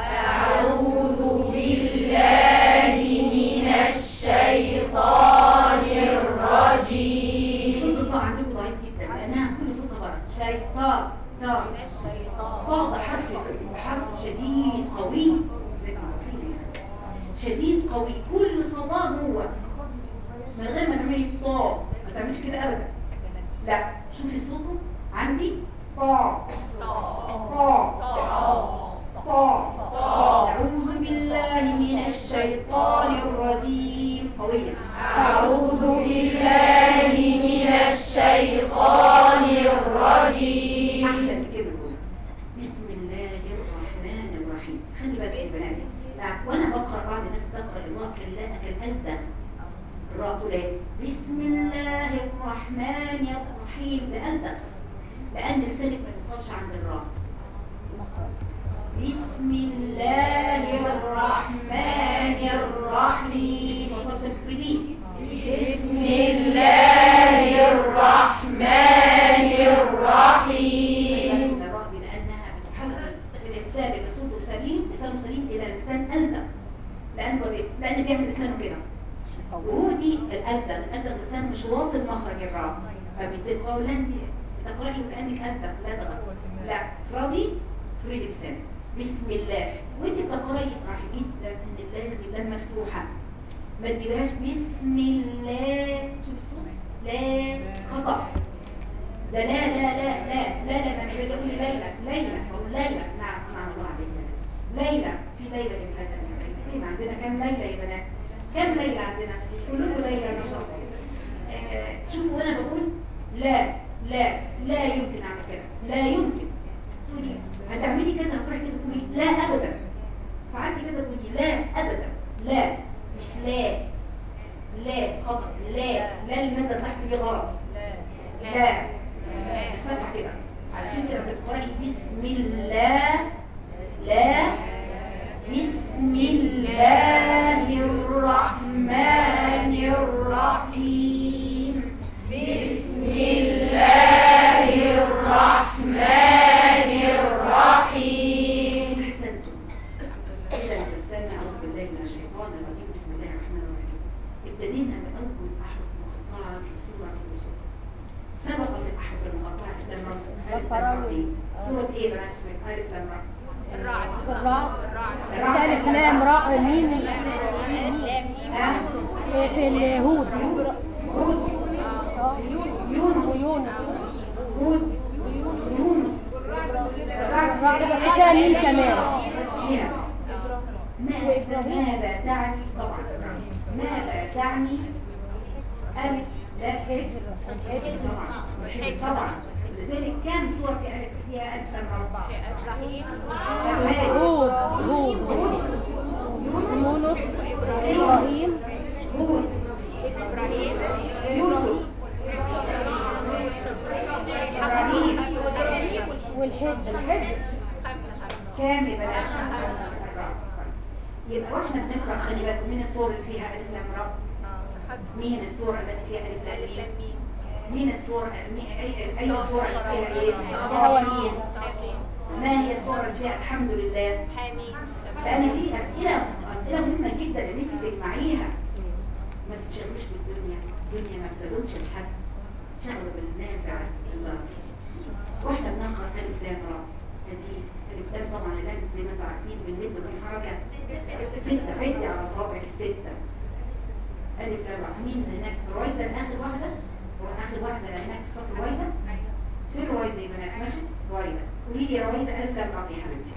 صوت الطاء عندكم ضعيف جدا لأنها كل صوت غلط شيطان طاء طاء ده حرف حرف شديد قوي زي ما عارفين يعني. شديد قوي كل صداه جوه من غير ما تعملي طاء ما تعمليش كده ابدا لا شوفي صوته عندي طاء طاء طاء أعوذ بالله من الشيطان الرجيم قوية أحسن كتير من كده. بسم الله الرحمن الرحيم خلي بالك يا بنات نعم، وأنا بقرأ بعض الناس تقرأ الله كلا كالألزم الراء تقول إيه؟ بسم الله الرحمن الرحيم ده ألزم لأن لسانك ما يوصلش عند الراء بسم الله الرحمن الرحيم وصل لسانك تفرديه بسم الرحيم الراء لأنها بتحول الإنسان اللي صوته سليم لسانه سليم إلى لسان ألدم لأنه بي... لأن بيعمل لسانه كده وهو دي الألدم الألدم لسان مش واصل مخرج الراء فبتقول لا أنت بتقرأي كأنك ألدم لا ده غلط لا افرضي افرضي لسانك بسم الله وانت بتقرأي راح جدا ان الله دي لام مفتوحة ما تجيبهاش بسم الله شوف الصوت لا خطأ ده لا لا لا لا لا لا انا باجي اقول ليلى ليلى اقول ليلى نعم نعم الله عليك ليلى في ليلى جميله ثانيه فين عندنا كام ليلى يا بنات كام ليلى عندنا كلكم ليلى ما شاء الله آه شوفوا وانا بقول لا لا لا يمكن اعمل كده لا يمكن تقولي هتعملي كذا هتروحي كذا تقولي لا ابدا لا مش لا لا خطأ لا لا اللي نزل تحت دي غلط لا الفتحة كده علشان كده بتقرأي بسم الله لا بسم الله الرحمن الرحيم بسم الله الرحمن الرحيم أحسنتم إذا استنى أعوذ بالله من الشيطان الرجيم بسم الله الرحمن الرحيم ابتدينا بأول أحرف مقطعة في سورة يوسف سبق في الأحرف المقطعة لم ألف لم را دي. سورة إيه بنات اسمها ألف لم را الراعي الراعي. ألف لام راء ميم ها؟ في الهود هود يونس ويونس هود يونس الراء بس فيها ميم كمان بس فيها ماذا ماذا تعني طبعا ماذا تعني ألف لا حجر طبعا حجر طبعا لذلك كم سورة في ألف فيها ألف لام أربعة هود هود يونس إبراهيم هود يوسف إبراهيم والحج كام يا بنات؟ يبقى واحنا بنقرا خلي بالكم مين الصور اللي فيها الف لام را؟ مين الصورة التي فيها الف لام ميم؟ مين الصورة مين- اي اي صورة اللي فيها ايه؟ ياسين ما هي الصورة اللي فيها الحمد لله؟ لأن دي أسئلة أسئلة مهمة جدا إن أنت تجمعيها ما تتشغلوش بالدنيا الدنيا ما بتدومش لحد شغلوا بالنافع الله واحنا بنقرأ ألف لام را هذه ألف لام طبعا اللام زي ما انتم عارفين بنمد كم حركة ستة عدي على صوابعك الستة ألف لام را مين هناك رويدة آخر واحدة آخر واحدة هناك في صف رويدة فين رويدة يا بنات ماشي رويدة قولي لي رويدة ألف لام را يا حبيبتي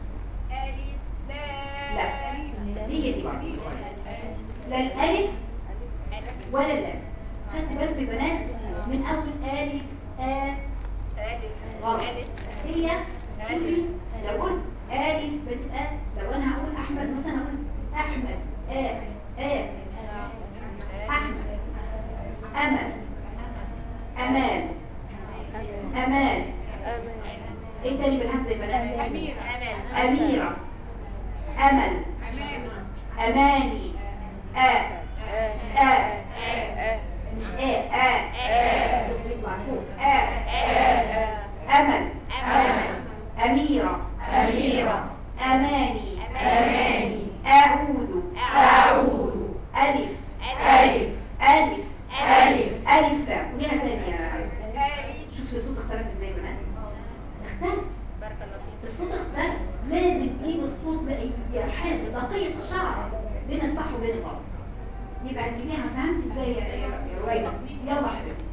لا هي دي بقى لا الألف ولا اللام خدت بالك يا بنات من أول ألف آ غلط هي شوفي لو قلت ألف بتبقى لو أنا هقول أحمد مثلا هقول أحمد آ آ أحمد أمل أمان أمان إيه تاني بالهمزة يا بنات؟ أميرة أمل أماني آ آ مش آ آ صوت بيطلع فوق آ أمل أميرة أميرة أماني أماني أعود أعود ألف ألف ألف ألف ألف لا وليها تانية شوف الصوت اختلف ازاي يا بنات اختلف الصوت اختلف لازم تجيب الصوت بأي حاجة دقيقة شعر بين الصح وبين الغلط يبقى هتجيبيها فهمت ازاي يا يا يا رويدة يلا حبيبتي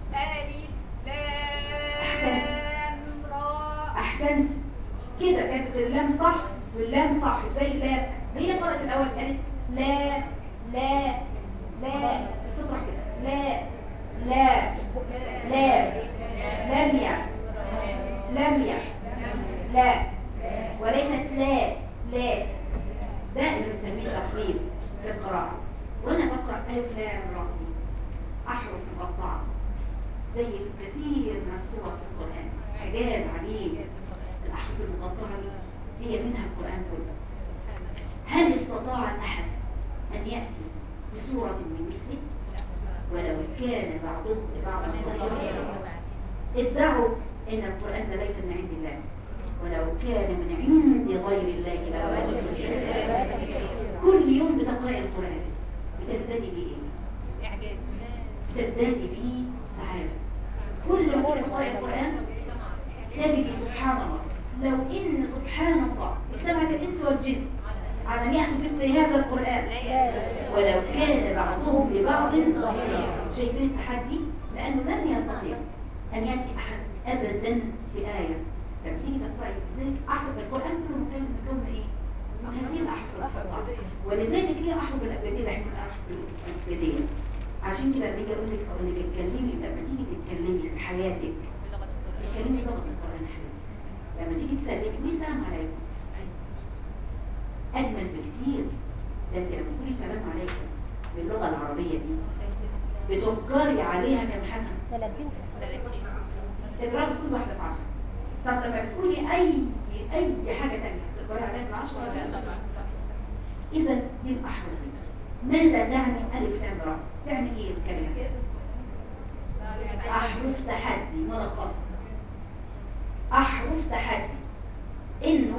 احسنت احسنت كده كانت اللام صح واللام صح زي اللام هي قرأت الاول قالت لا لا لا الصوت راح كده لا لا لا لم ي لم ي لا وليست لا لا ده اللي بنسميه تقليد في القراءة وانا بقرأ ألف لام را دي أحرف مقطعة زي كثير من الصور في القرآن إعجاز عجيب الأحرف المقطعة دي هي منها القرآن كله هل استطاع أحد أن يأتي بسورة من مثله ولو كان بعضهم لبعض ظهيرا ادعوا ان القرآن ده ليس من عند الله ولو كان من عند غير الله لوجدوا فيه اختلافا كثيرا. كل يوم بتقرأي القرآن بتزدادي بيه ايه؟ بتزدادي بيه سعادة كل ما تيجي تقرأي القرآن تجدي سبحان الله لو ان سبحان الله اجتمعت الانس والجن على ان ياتوا مثل هذا القران ولو كان بعضهم لبعض ظهيرا شايفين التحدي لانه لن يستطيع ان ياتي احد ابدا بايه لما تيجي تقراي لذلك احرف القران كله مكون مكون ايه؟ من هذه الاحرف المقطعه ولذلك هي احرف الابجديه احنا الاحرف الابجديه عشان كده لما اجي اقول لك اقول لك اتكلمي لما تيجي تتكلمي في حياتك اتكلمي لغه القران يا حبيبتي لما تيجي تسلمي قولي سلام عليكم اجمل بكتير ده انت لما تقولي سلام عليكم باللغه العربيه دي بتفجري عليها كم حسن 30 اضربي كل واحده في 10 طب لما بتقولي اي اي حاجه ثانيه بتفجري عليها في 10 ولا لا اذا دي الاحرف ماذا تعني الف لام را تعني ايه الكلمه دي احرف تحدي ملخص احرف تحدي انه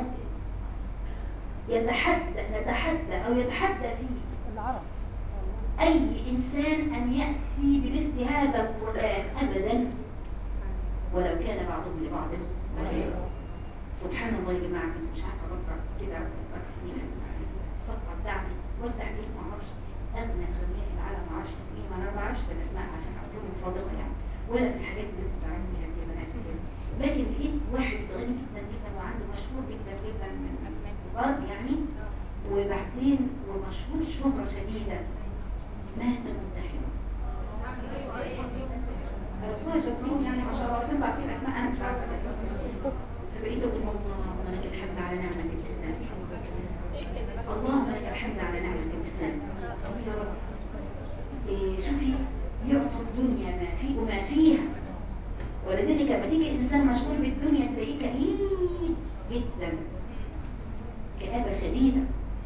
يتحدى نتحدى او يتحدى فيه العرب أي إنسان أن يأتي بمثل هذا القرآن أبدا ولو كان بعضهم لبعض ظهيرا سبحان الله يا جماعة كنت مش عارفة بقرأ كده بكتب في الصفحة بتاعتي وافتح ليه ما اعرفش أغنى أغنياء العالم ما اعرفش اسميهم أنا ما بعرفش بالأسماء عشان أكون صادقة يعني ولا في الحاجات اللي انتوا بتعملوا بيها دي يا بنات كده. لكن لقيت واحد غني جدا جدا وعنده مشهور جدا جدا من الغرب يعني وبعدين ومشهور شهرة شديدة مات منتحرا أخويا شاطرين يعني ما شاء الله بس انتوا عارفين اسماء انا مش عارفه الاسماء فبقيت اقول اللهم لك الحمد على نعمه الاسلام اللهم لك الحمد على نعمه الاسلام يا رب إيه شوفي يعطي الدنيا ما فيه وما فيها ولذلك لما تيجي انسان مشغول بالدنيا تلاقيه كئيب جدا كآبة شديدة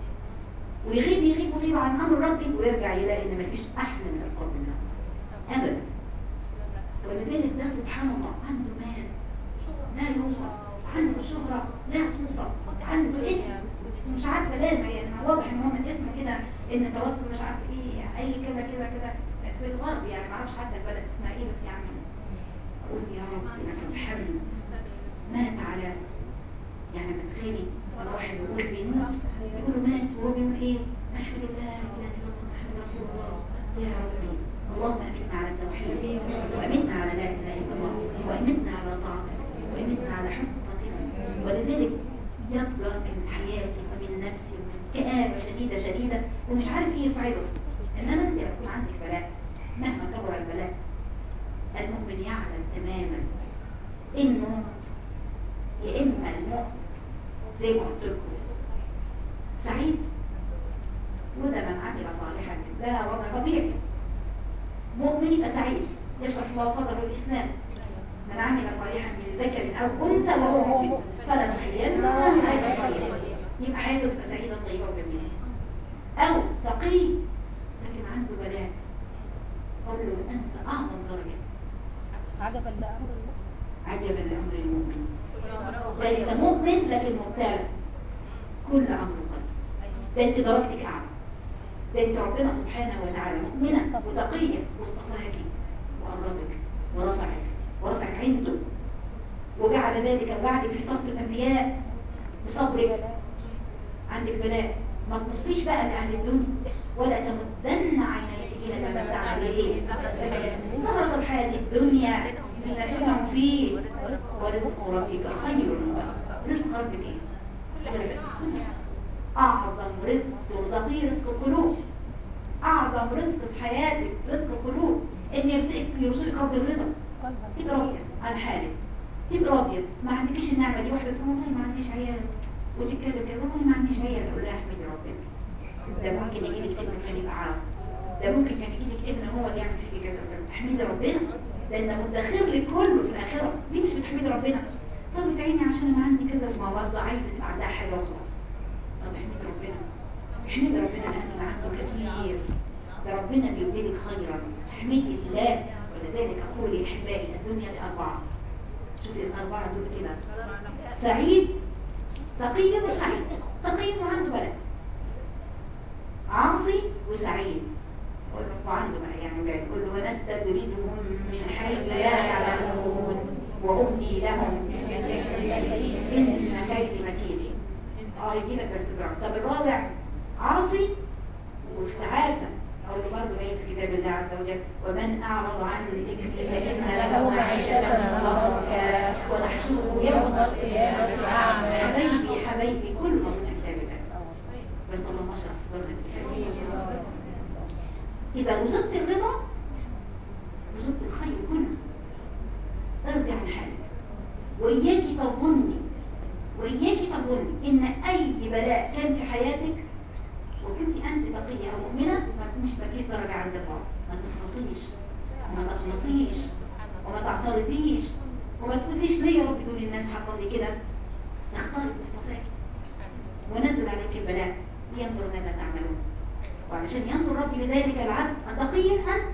ويغيب يغيب ويغيب عن امر ربي ويرجع يلاقي ان مفيش احلى من القرب من الله ابدا ولذلك ده سبحان الله عنده مال لا يوصف عنده شهرة لا توصف عنده اسم مش عارفه ليه ما يعني ما واضح ان هو من اسم كده ان توفى مش عارف ايه اي كذا كذا كذا في الغرب يعني ما اعرفش حتى البلد اسمها ايه بس يعني اقول يا رب لك الحمد مات على يعني متخيلي لما واحد يقول بيموت يقولوا مات وهو بيقول ايه اشهد ان لا اله الا الله محمد رسول الله يا ربي اللهم امتنا على التوحيد وامتنا على لا اله الا الله وامتنا على طاعتك وامتنا على حسن خاتمه ولذلك يضجر من حياتي ومن نفسي ومن كآبة شديدة شديدة ومش عارف ايه يسعده انما انت لو يكون عندك بلاء مهما كبر البلاء المؤمن يعلم تماما انه يا اما المؤمن زي ما قلت لكم سعيد وده من عمل صالحا ده وضع طبيعي مؤمن يبقى سعيد يشرح الله صدره الاسلام من عمل صالحا من ذكر او انثى وهو مؤمن فلنحيينه حياه طيبه يبقى حياته تبقى سعيده طيبه وجميله او تقي لكن عنده بلاء قول له انت اعظم درجه عجبا لأمر الله عجبا لامر المؤمن ده انت مؤمن لكن مبتلى كل امر خير ده انت درجتك اعلى ده انت ربنا سبحانه وتعالى مؤمنه وتقيه واصطفاك وقربك ورفعك ورفعك عنده وجعل ذلك وبعدك في صف الانبياء بصبرك عندك بلاء ما تبصيش بقى لاهل الدنيا ولا تمدن عينيك الى ما متعنا به ايه زهرة الحياة الدنيا نفتنهم فيه ورزق ربك خير رزق ربك ايه اعظم رزق ترزقيه رزق القلوب اعظم رزق في حياتك رزق القلوب ان يرزقك يرزقك رب الرضا تبقى راضيه عن حالك تبقى راضيه ما عندكيش النعمه دي واحده تقول والله ما عنديش عيال وتتكلم كده والله ما عنديش عيال اقول لها احمدي ربنا ده ممكن يجي لك ابن كان يبقى عاق ده ممكن كان يجي لك ابن هو اللي يعمل فيكي كذا وكذا احمدي ربنا ده انت مدخر لك كله في الاخره ليه مش بتحمدي ربنا طب ادعيني عشان انا عندي كذا ما برضه عايزه تبقى عندها حاجه وخلاص طب احمدي ربنا احمدي ربنا لانه اللي عنده كثير ده ربنا بيبدلك خيرا احمدي الله ولذلك اقول يا احبائي الدنيا لاربعه شوفي الاربعه دول كده سعيد تقي وسعيد تقي وعنده ولد عاصي وسعيد قول له وعنده بقى يعني جاي يقول له ونستدرجهم من حيث لا يعلمون واملي لهم ان كيدي متين اه يجي لك بس برعب طب الرابع عاصي وافتعاسه اقول له برضه جاي في كتاب الله عز وجل ومن اعرض عن ذكري فان له معيشه ضنكا ونحشره يوم القيامه اعمى حبايبي حبايبي كل موجود في كتاب الله بس اللهم اشرح صدورنا بالحبيب إذا رزقت الرضا رزقت الخير كله ارضي عن حالك وإياك تظني وإياك تظني إن أي بلاء كان في حياتك وكنت انت تقيه او مؤمنه ما مش بجيب درجه عند الله ما تسقطيش وما تقنطيش وما تعترضيش وما تقوليش ليه يا رب دول الناس حصل لي كده اختاري مصطفاك ونزل عليك البلاء لينظر ماذا تعملون وعلشان ينظر ربي لذلك العبد أتقي أنت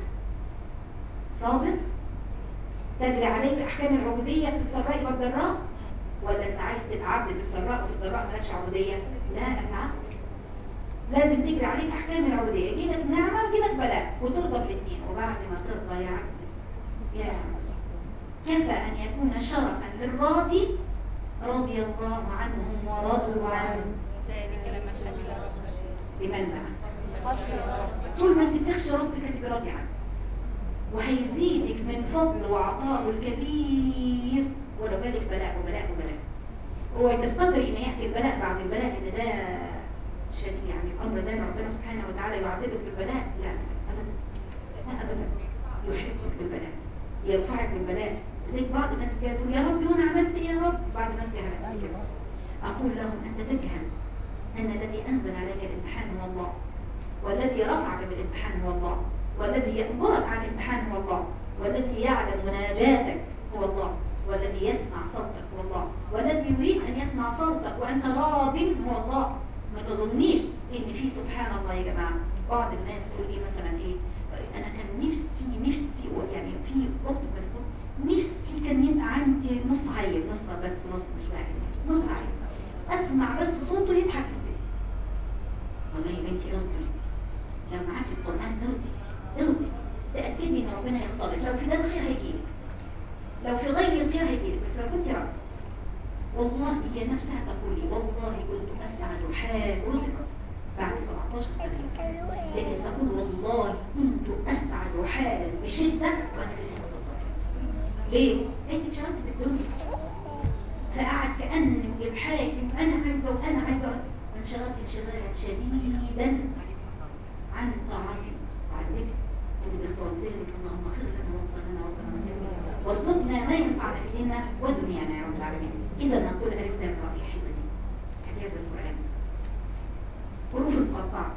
صابر تجري عليك أحكام العبودية في السراء والضراء ولا أنت عايز تبقى عبد في السراء وفي الضراء مالكش عبودية لا أنت عبد لازم تجري عليك أحكام العبودية يجيلك نعمة ويجيلك بلاء وترضى بالاثنين وبعد ما ترضى يا عبد يا عبد كفى أن يكون شرفا للراضي رضي الله عنهم ورضوا عنه ذلك لما خشي ربك بمن بقى طول ما انت بتخشى ربك هتبقى راضي عنه وهيزيدك من فضل وعطاء الكثير ولو جالك بلاء وبلاء وبلاء اوعي تفتكري ان ياتي البلاء بعد البلاء ان ده شديد يعني الامر ده ان ربنا سبحانه وتعالى يعذبك بالبلاء لا ابدا لا ابدا يحبك بالبلاء يرفعك بالبلاء زي بعض الناس كده تقول يا رب وانا عملت ايه يا رب بعض الناس جهلت كده اقول لهم انت تجهل ان الذي انزل عليك الامتحان هو الله والذي رفعك بالامتحان هو الله والذي يأمرك عن الامتحان هو الله والذي يعلم مناجاتك هو الله والذي يسمع صوتك هو الله والذي يريد أن يسمع صوتك وأنت راض هو الله ما تظنيش إن في سبحان الله يا جماعة بعض الناس تقول إيه مثلا إيه أنا كان نفسي نفسي يعني في أخت بس تقول نفسي كان يبقى عندي نص عيل نص بس نص مش واحد نص عيل أسمع بس صوته يضحك في البيت والله يا بنتي ارضي لو معاكي القرآن ارضي ارضي تأكدي ان ربنا يختارك لو في ده الخير هيجيلك لو في غير الخير هيجيلك بس لو كنت رب والله هي نفسها تقول لي والله كنت أسعد حال رزقت بعد 17 سنة لكن تقول والله كنت أسعد حالا بشدة وأنا في سنة الطريق ليه؟ أنت اتشغلت بالدنيا فقعد كأن الحاكم أنا عايزة وأنا عايزة وانشغلت انشغالا شديدا عن طاعتي وعن ذكر اللي بيختار ذلك اللهم خير لنا وفقنا ربنا وارزقنا ما ينفعنا في ديننا ودنيانا يا رب العالمين اذا نقول الف لام را يا حبتي اعجاز القران حروف مقطعه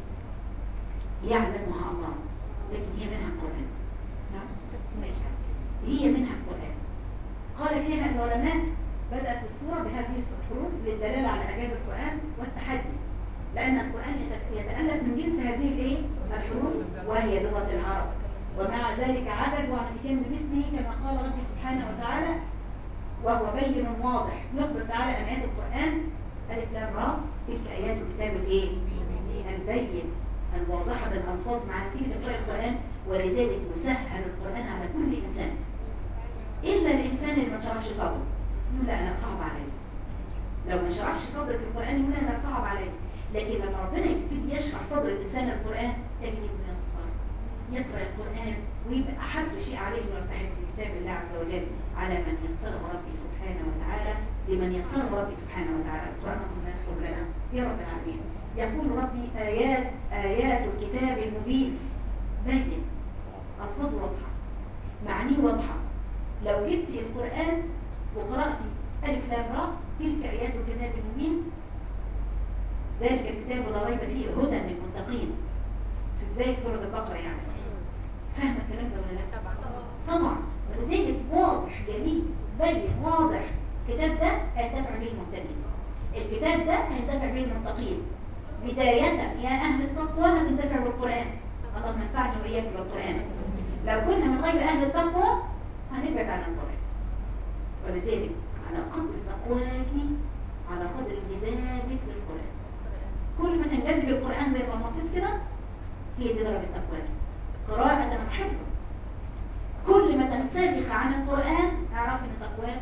يعلمها الله لكن هي منها القران نعم ماشي هي منها القران قال فيها العلماء بدات السوره بهذه الحروف للدلاله على اعجاز القران والتحدي لأن القرآن يت- يتألف من جنس هذه الايه؟ الحروف وهي لغة العرب ومع ذلك عجزوا عن الاتيان بمثله كما قال ربي سبحانه وتعالى وهو بين واضح يخبر تعالى أن آيات القرآن ألف لام را تلك آيات الكتاب الإيه؟ البين الواضحة الألفاظ مع نتيجة قراءة القرآن ولذلك يسهل القرآن على كل إنسان إلا الإنسان اللي ما شرحش صدره يقول لا لا صعب عليا لو ما شرحش صدرك القرآن يقول لا لا صعب عليا لكن لما ربنا يبتدي يشرح صدر الإنسان القرآن تجري ميسر يقرأ القرآن ويبقى أحب شيء عليه انه يرتحل في كتاب الله عز وجل على من يسره ربي سبحانه وتعالى لمن يسره ربي سبحانه وتعالى القرآن هو يسر لنا يا رب العالمين يقول ربي آيات آيات الكتاب المبين بين ألفاظ واضحة معانيه واضحة لو جبت القرآن وقرأت ألف لام را تلك آيات الكتاب المبين ذلك الكتاب لا ريب فيه هدى للمتقين في بداية سورة البقرة يعني فاهمة الكلام ده ولا لا؟ طبعا طبعا ولذلك واضح جليل بين واضح الكتاب ده هينتفع به المهتدين الكتاب ده هينتفع به المتقين بداية يا أهل التقوى هتنتفع بالقرآن اللهم انفعني وإياكم بالقرآن لو كنا من غير أهل التقوى هنبعد عن القرآن ولذلك على قدر تقواك على قدر انجذابك للقرآن كل ما تنجذب القرآن زي المغناطيس كده هي دي درجة تقواك قراءة وحفظا كل ما تنسلخ عن القرآن اعرف ان تقواك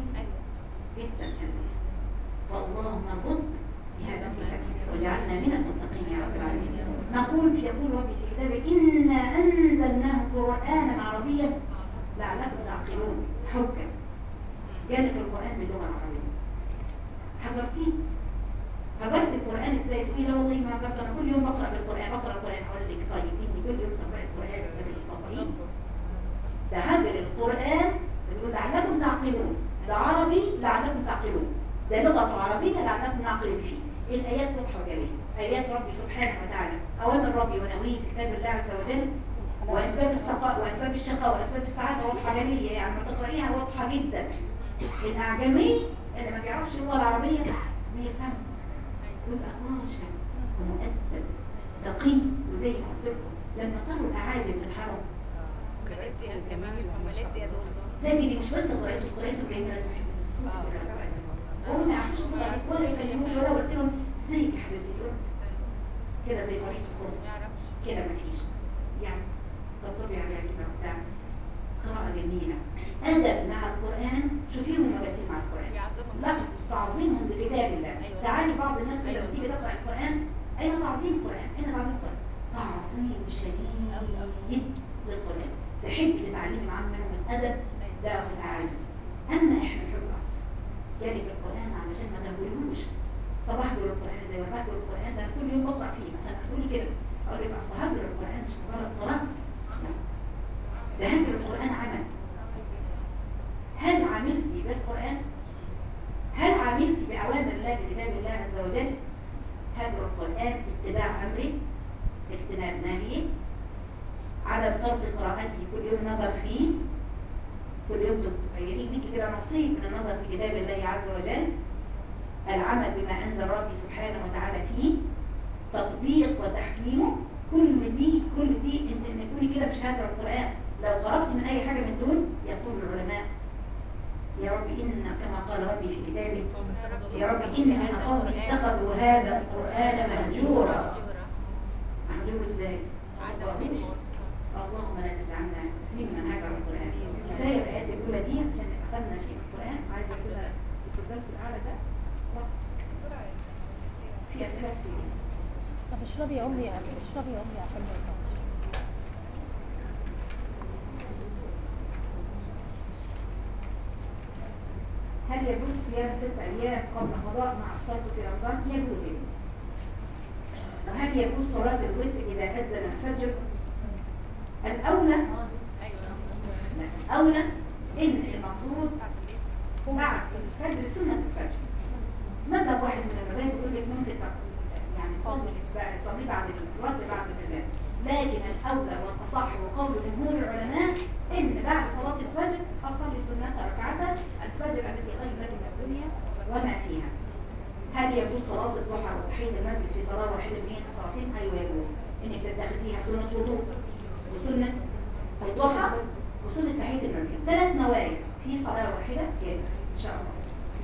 جدا ينبغي فاللهم رد بهذا الكتاب وجعلنا من المتقين يا رب العالمين نقول في يقول ربي في كتابه إنا أنزلناه قرآنا عربيا لعلكم تعقلون حجة جالك القرآن باللغة العربية حجرتيه هجرت القرآن ازاي تقولي لا والله ما هجرت انا كل يوم بقرا بالقرآن بقرا القرآن اقول لك طيب انت كل يوم تقراي القرآن بدل الطبيعي ده هجر القرآن بيقول لعلكم تعقلون ده عربي لعلكم تعقلون ده لغة عربية لعلكم نعقل فيه الآيات واضحة وجلية آيات ربي سبحانه وتعالى أوامر ربي ونواهيه في كتاب الله عز وجل وأسباب الشقاء وأسباب الشقاء وأسباب السعادة واضحة جلية يعني ما تقرأيها واضحة جدا الأعجمي اللي ما بيعرفش اللغة العربية بيفهم يبقى خاشع ومؤدب تقي وزي ما قلت لكم لما طلعوا الأعاجم في الحرم تجري مش بس قراءته قراءته جميلة تحب تصدق ولا قراءته وهم ما يعرفوش اللغة ولا يكلموني ولا قلت لهم ازيك يا حبيبتي يقولوا كده زي طريقة الخرصة كده مفيش يعني طبطبي عليها كده وبتاع قراءة جميلة أدب مع القرآن شوفيهم مجالسين مع القرآن لحظ تعظيمهم لكتاب الله تعالي بعض الناس كده لما تيجي تقرأ القرآن أين تعظيم القرآن؟ أين تعظيم القرآن؟ تعظيم شديد للقرآن تحب تتعلمي معاه منهم الأدب ده في الأعاجم أما إحنا الحجة جانب القرآن علشان ما تهولهوش طب أحضر القرآن زي ما بحضر القرآن ده أنا كل يوم بقرأ فيه مثلا تقولي كده أقول لك أصل هجر القرآن مش مجرد قراءة لا ده هجر القرآن عمل هل عملتي بالقرآن؟ هل عملت بأوامر الله بكتاب الله عز وجل؟ هجر القرآن اتباع أمره اجتناب نهيه عدم ترك قراءته كل يوم نظر فيه كل يوم تغيرين ليكي كده نصيب من النظر في كتاب الله عز وجل العمل بما أنزل ربي سبحانه وتعالى فيه تطبيق وتحكيمه كل دي كل دي انت ان تكوني كده مش هاجر القرآن لو خرجت من أي حاجة من دول يقول العلماء يا رب إن كما قال ربي في كتابه يا رب إن قوم اتخذوا هذا القرآن مهجورا مهجور ازاي؟ اللهم لا تجعلنا ممن هجر القرآن كفاية الآيات الأولى دي عشان أخذنا شيء من القرآن عايزة كده في الدرس الأعلى ده وقت في أسئلة كتير طب اشربي يا امي اشربي يا امي عشان ما ينفعش هل يجوز صيام ست أيام قبل قضاء مع أفطارته في رمضان؟ يجوز يا بنتي. وهل يجوز صلاة الوتر إذا أذن الفجر؟ الأولى لا، الأولى إن المفروض بعد الفجر سنة الفجر. مذهب واحد من المذاهب يقول لك ممكن تق- يعني تصلي بقى- تصلي بعد الوتر بعد الأذان. لكن الأولى والأصح وقول جمهور العلماء إن بعد صلاة الفجر أصلي سنة ركعة الفجر التي خير لك من الدنيا وما فيها. هل يجوز صلاة الضحى وتحية المسجد في صلاة واحدة من نية الصلاتين؟ أيوه يجوز. إنك تتخذيها سنة وضوء وسنة الضحى وسنة تحية المسجد. ثلاث نوايا في صلاة واحدة جائز إن شاء الله.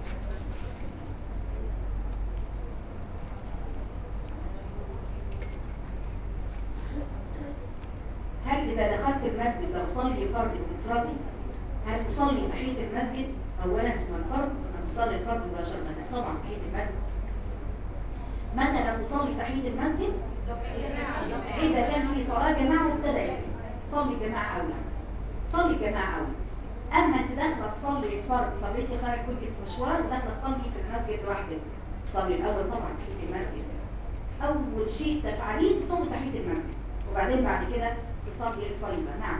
هل إذا دخلت المسجد لو صلي فرض منفردي هل تصلي تحية المسجد أولا ثم الفرض أم تصلي الفرض مباشرة؟ لا، طبعا تحية المسجد متى لا تصلي تحية المسجد؟ إذا كان في صلاة جماعة وابتدأت صلي جماعة أولى صلي جماعة أولى أما أنت داخلة تصلي الفرض صليتي خارج كنت في مشوار وداخلة تصلي في المسجد لوحدك صلي الأول طبعا تحية المسجد أول شيء تفعليه تصلي تحية المسجد وبعدين بعد كده تصلي الفريضة نعم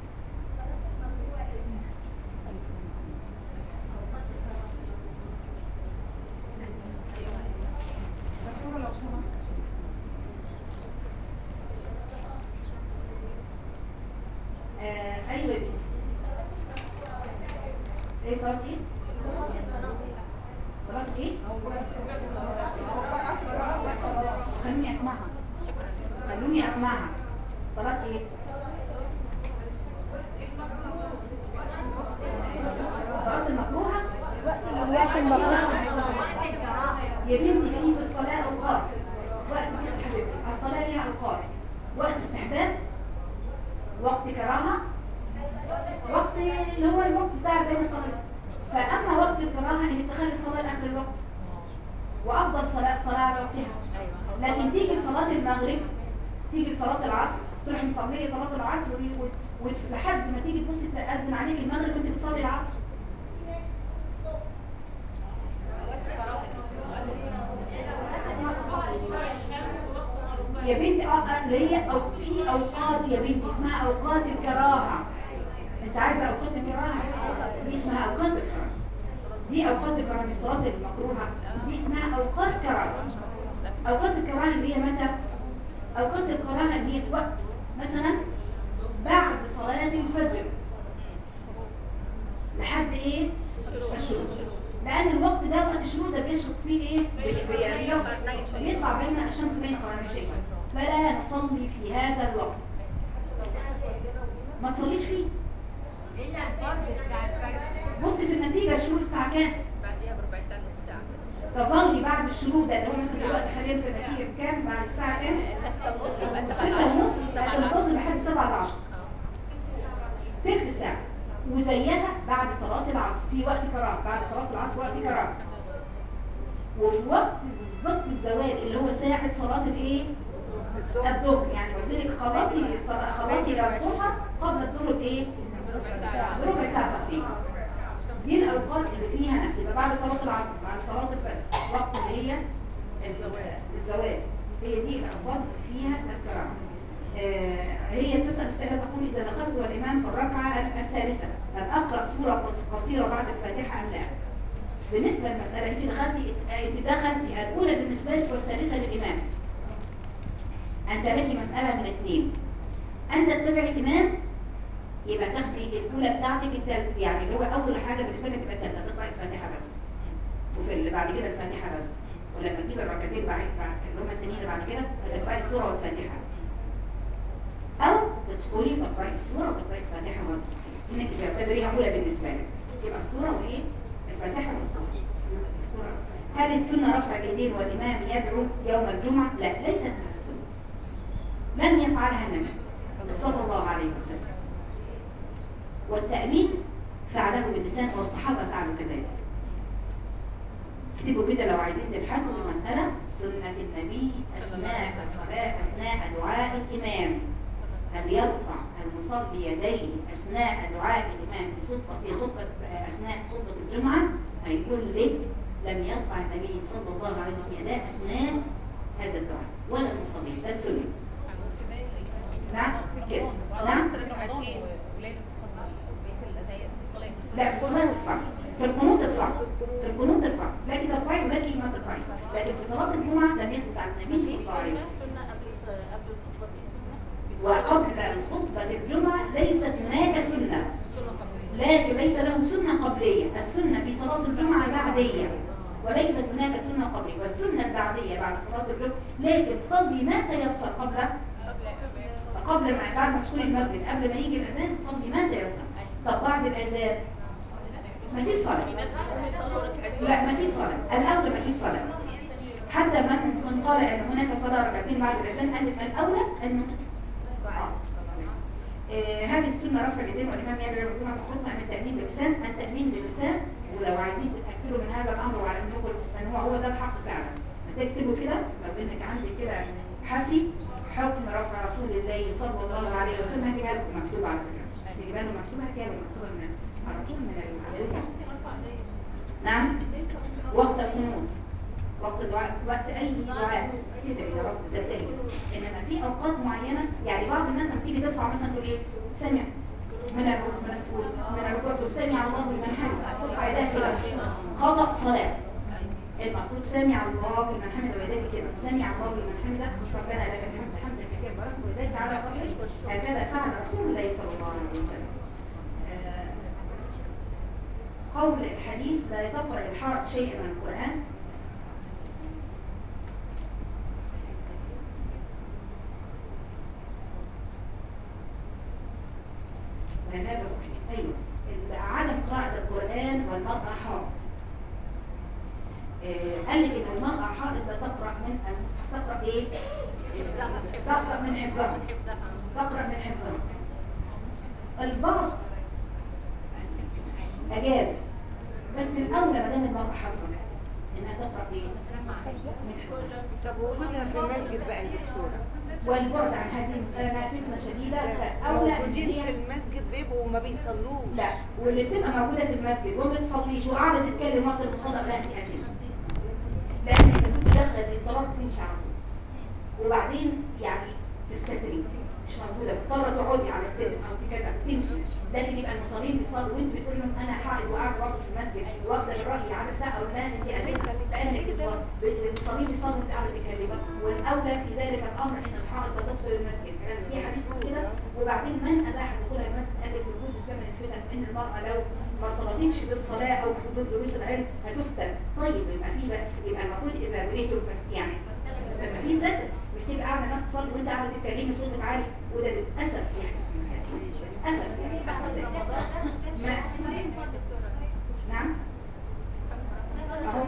دكتورة لو سمحت آه أيوة يا بنتي إيه صلاة إيه؟ صلاة إيه؟ خلوني أسمعها خلوني أسمعها صلاة إيه؟ صلاة المكروهة الوقت المقصود يا بنتي في في الصلاة أوقات وقت بس حبيبتي الصلاة ليها أوقات وقت استحباب وقت كراهة وقت اللي هو الوقت بتاع بين الصلاة فأما وقت الكراهة إنك تخلي الصلاة لآخر الوقت وأفضل صلاة صلاة على وقتها لكن تيجي صلاة المغرب تيجي صلاة العصر تروحي مصلية صلاة العصر و- و- ولحد ما تيجي تبصي تأذن عليك المغرب وأنت بتصلي العصر يا بنتي اه آه، اللي هي أو في اوقات يا بنتي اسمها اوقات الكراهه انت عايزه اوقات الكراهه دي اسمها اوقات الكراهه دي اوقات الكراهه مش الصلاه المكروهه دي اسمها اوقات كراهه اوقات الكراهه اللي هي متى اوقات الكراهه اللي هي في وقت مثلا بعد صلاه الفجر لحد ايه الشروق لان الوقت ده وقت الشروق ده بيشرق فيه ايه بي- بي- بيطلع بين الشمس بين قرنين فلا نصلي في هذا الوقت ما تصليش فيه الا الفرد بتاع الفجر بصي في النتيجه الشروق الساعه كام بعديها بربع ساعه نص ساعه تصلي بعد الشروق ده اللي هو مثلا دلوقتي حاليا في النتيجه بكام بعد الساعه كام ستة ونص يبقى ستة ونص هتنتظر لحد سبعة العشر تلت ساعة وزيها بعد صلاة العصر في وقت كراهة بعد صلاة العصر وقت كراهة وفي وقت بالظبط الزوال اللي هو ساعة صلاة الايه؟ الظهر يعني ولذلك خلاصي صلاة خلاصي الضحى قبل الظهر بايه؟ بربع ساعة تقريبا دي الأوقات اللي فيها نهي يبقى بعد صلاة العصر بعد صلاة الفجر وقت اللي هي الزوال الزوال هي دي الأوقات اللي فيها الكراهة آه، هي بتسأل السائلة تقول إذا دخلت والإمام في الركعة الثالثة هل أقرأ سورة قصيرة بعد الفاتحة أم لا؟ بالنسبة للمسألة أنت دخلتي أنت دخلتي الأولى بالنسبة لك والثالثة للإمام أنت لك مسألة من اثنين أن تتبعي الإمام يبقى تاخدي الأولى بتاعتك التالتة يعني اللي هو أول حاجة بالنسبة لك تبقى التالتة تقرأي الفاتحة بس وفي اللي بعد كده الفاتحة بس ولما تجيب الركعتين بعد بعد- اللي هم التانيين اللي بعد كده هتقرأي السورة والفاتحة أو تدخلي تقرأي السورة وتقرأي الفاتحة وتصحي إنك تعتبريها أولى بالنسبة لك يبقى السورة وإيه؟ الفاتحة والسورة السورة هل السنة رفع اليدين والإمام يدعو يوم الجمعة؟ لا ليست من السنة لم يفعلها النبي صلى الله عليه وسلم والتأمين فعله باللسان والصحابة فعلوا كذلك اكتبوا كده لو عايزين تبحثوا في المسألة سنة النبي أثناء الصلاة أثناء دعاء الإمام هل يرفع المصلي يديه أثناء دعاء الإمام في خطبة في خطبة أثناء خطبة الجمعة هيقول لك لم يرفع النبي صلى الله عليه وسلم يداه أثناء هذا الدعاء ولا المصلي ده السنة نعم كده نعم ركعتين وليلة بيت الأداية في الصلاة لا في الصلاة ترفع في القنوت ترفع في القنوت ترفع لكن ترفعي ولكن ما ترفعي لكن في صلاة الجمعة لم يثبت عن النبي صلى الله عليه وسلم سنه قبل قبل الخطبه في سنه وقبل خطبة الجمعة ليست هناك سنة سنه قبل لكن ليس له سنة قبلية السنة في صلاة الجمعة بعدية وليست هناك سنة قبلية والسنة البعدية بعد صلاة الجمعة لكن صلي ما تيسر قبل قبل ما بعد ما تدخلي المسجد قبل ما يجي الأذان صلي ما تيسر طب بعد الأذان ما فيش صلاة لا ما فيش صلاة الأولى ما فيش صلاة حتى من من قال أن هناك صلاة ركعتين بعد الأذان قال لك الأولى أنه آه، هل السنة رفع اليدين والإمام يدعو الجمعة في الخطبة أم التأمين باللسان؟ التأمين باللسان ولو عايزين تتأكدوا من هذا الأمر وعلى أنكم أن هو هو ده الحق فعلا هتكتبوا كده لو إنك عندك كده حسي حكم رفع رسول الله صلى الله عليه وسلم هجيبها لكم مكتوبة على فكرة هجيبها لكم مكتوبة هتجيبها لكم مكتوبة من على طول من المسؤولين نعم وقت القنوت وقت الدعاء وقت اي دعاء تدعي يا رب تبتهل انما في اوقات معينه يعني بعض الناس لما تيجي ترفع مثلا تقول ايه سمع من الركوع من السجود من الركوع تقول سمع الله لمن حمده ترفع يديها كده خطا صلاه المفروض سمع الله لمن حمده ويديك كده سمع الله لمن حمده ربنا لك الحمد حمدا كثيرا بارك ويديك على صحيح هكذا فعل رسول الله صلى الله عليه وسلم آه، قول الحديث لا تقرأ الحائط شيئا من القرآن لأن هذا صحيح أيوة ال- عدم قراءة القرآن والمرأة حائط آه، قال لك إن المرأة حائط لا تقرأ من المصحف تقرأ إيه؟ تقرأ من حفظها تقرأ من حفظها البعض أجاز بس الأولى ما دام المرأة حافظة إنها تقرأ إيه؟ من حفظها طب وجودها في المسجد بقى يا دكتورة والبعد عن هذه المسألة إنها فتنة شديدة فأولى إن موجودين في هي المسجد بيبقوا وما بيصلوش لا واللي بتبقى موجودة في المسجد وما بتصليش وقاعدة تتكلم وقت المصلى لا أنت قافلة لأن إذا كنت داخلة الاضطراب تمشي على طول وبعدين يعني تستتري مش موجوده مضطره تقعدي على السلم او في كذا تمشي لكن يبقى المصلين بيصلوا وانت بتقول لهم انا حائض وقاعده برضه في المسجد واخده الراي على بتاع اقول لها انت اذنت لانك المصلين بيصلوا وانت قاعده تتكلمي والاولى في ذلك الامر ان الحائض لا تدخل المسجد كان في حديث بيقول كده وبعدين من اباح دخولها المسجد قال لك وجود الزمن الفتن ان المراه لو ما ارتبطتش بالصلاه او بحضور دروس العلم هتفتن طيب يبقى في بقى يبقى المفروض اذا بنيتوا الفس يعني لما في ستر مش تبقى قاعده الناس تصلي وانت قاعده تتكلمي بصوتك عالي وده للاسف يحدث في المساجد للاسف يعني ما نعم اهو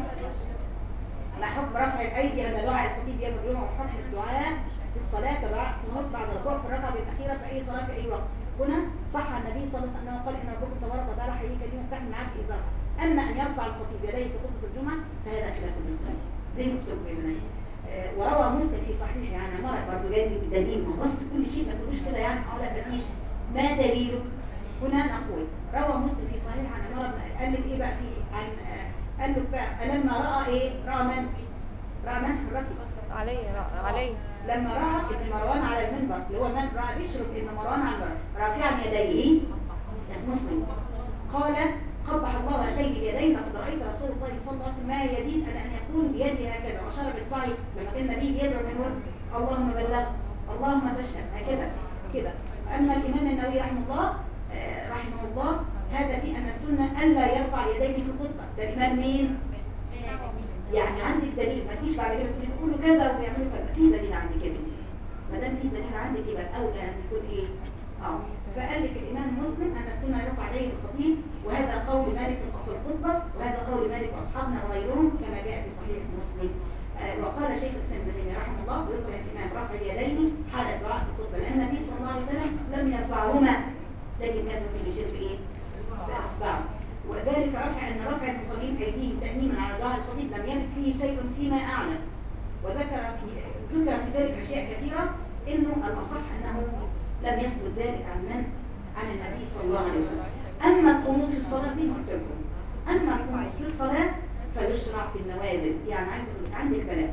ما حكم رفع الايدي عند دعاء الخطيب يوم الجمعه وحكم الدعاء في الصلاه كدعاء قنوت بعد الركوع في الركعه الاخيره في اي صلاه في اي وقت هنا صح النبي صلى الله عليه وسلم قال ان ربكم تبارك وتعالى حييك اليوم يستحمل معك ازار اما ان يرفع الخطيب يديه في خطبه الجمعه فهذا خلاف المسلمين زي ما كتب بينا وروى مسلم في صحيح عن عمر برضه جاي بدليل ما بص كل شيء ما تقولوش كده يعني اه لا مفيش ما دليلك هنا نقول روى مسلم في صحيح عن عمر بن- قال لك ايه بقى في عن آه، قال لك بقى لما راى ايه راى من راى من حركي علي علي لما راى ابن مروان على المنبر اللي هو من راى بيشرب ابن مروان على المنبر رافعا يديه ده في مسلم قال قبح الله هاتين اليدين لقد رايت رسول الله صلى الله عليه وسلم ما يزيد على ان يكون بيده هكذا واشار باصبعه لما كان النبي بيدعو كان يقول اللهم بلغ اللهم بشر هكذا كده اما الامام النووي رحمه الله آه، رحمه الله هذا في ان السنه الا يرفع يديه في الخطبه ده الامام مين؟ يعني عندك دليل ما تجيش بعد كده تقولي بيقولوا كذا وبيعملوا كذا في دليل عندك يا بنتي ما دام في دليل عندك يبقى الاولى ان يكون ايه؟ اه فقال لك الامام مسلم ان السنه يرفع عليه الخطيب وهذا قول مالك في الخطبه وهذا قول مالك واصحابنا وغيرهم كما جاء في صحيح مسلم آه وقال شيخ الاسلام ابن تيميه رحمه الله ويقول الامام رفع اليدين حال الدعاء في الخطبه لان النبي صلى الله عليه وسلم لم يرفعهما لكن كان ممكن يشير بايه؟ باصبعه وذلك رفع ان رفع المصلين ايديهم تامينا على دعاء الخطيب لم يرد فيه شيء فيما اعلم وذكر في ذكر في ذلك اشياء كثيره انه الاصح انه لم يثبت ذلك عن من؟ عن النبي صلى الله عليه وسلم اما القنوت في الصلاه زي ما قلت لكم اما القنوت في الصلاه فيشرع في النوازل يعني عايز اقول لك عندك بلاء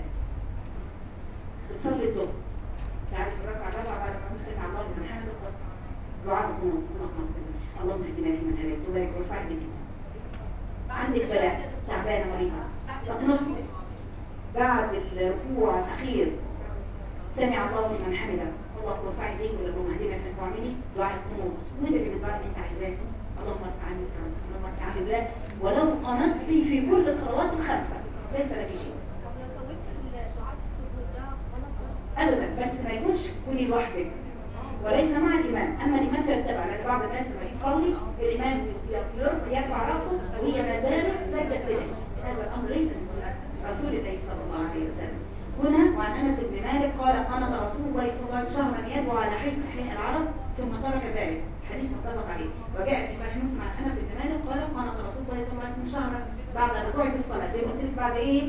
بتصلي الظهر تعرف الركعه الرابعه بعد ما تقول سمع الله لمن حمده دعاء القنوت اللهم اهدنا فيمن هديت وبارك وارفع ايديك عندك بلاء تعبانه مريضه تقنطي بعد الركوع الاخير سمع الله لمن حمده الله رفع ايديك ولا اللهم اهدنا فيمن واعملي دعاء القنوت وادعي بالدعاء اللي انت عايزاه اللهم ارفع عني الكرم اللهم ارفع عني الله ولو قنطتي في كل الصلوات الخمسه ليس لك شيء ابدا بس ما يكونش تكوني لوحدك وليس مع الامام اما الامام فيتبع لان بعض الناس لما تصلي الامام يرفع يرفع راسه وهي ما زالت سجدت له هذا الامر ليس من سنه رسول الله صلى الله عليه وسلم هنا وعن انس بن مالك قال قنط رسول الله صلى الله عليه وسلم شهرا يدعو على حي حي العرب ثم ترك ذلك حديث متفق عليه وجاء في صحيح مسلم عن انس بن مالك قال قنط رسول الله صلى الله عليه وسلم شهرا بعد الركوع في الصلاه زي ما قلت لك بعد ايه؟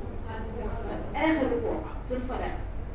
اخر ركوع في الصلاه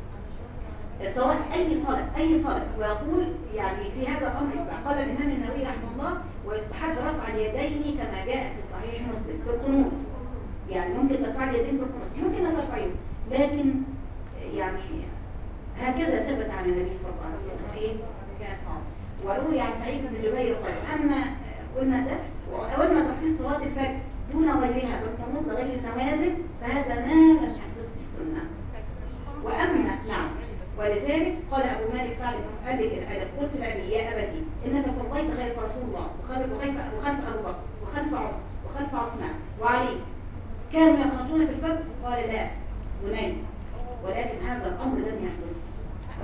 سواء اي صلاه اي صلاه ويقول يعني في هذا الامر اتباع قال الامام النووي رحمه الله ويستحب رفع اليدين كما جاء في صحيح مسلم في القنوت يعني ممكن ترفع اليدين في القنوت ممكن لا ترفعين لكن يعني هكذا ثبت عن النبي صلى الله عليه وسلم ايه كانت اه وروي عن سعيد بن جبير قال اما قلنا ده واما تخصيص صلاه الفجر دون غيرها بالقنوت لغير النوازل فهذا ما لم يحدث في السنه واما نعم ولذلك قال ابو مالك سعد بن قال لي كده قال قلت لابي يا ابتي انك صليت خلف رسول الله وخلف وخلف وخلف ابو بكر وخلف عمر وخلف عثمان وعلي كانوا يقنطون في الفجر قال لا بني ولكن هذا الامر لم يحدث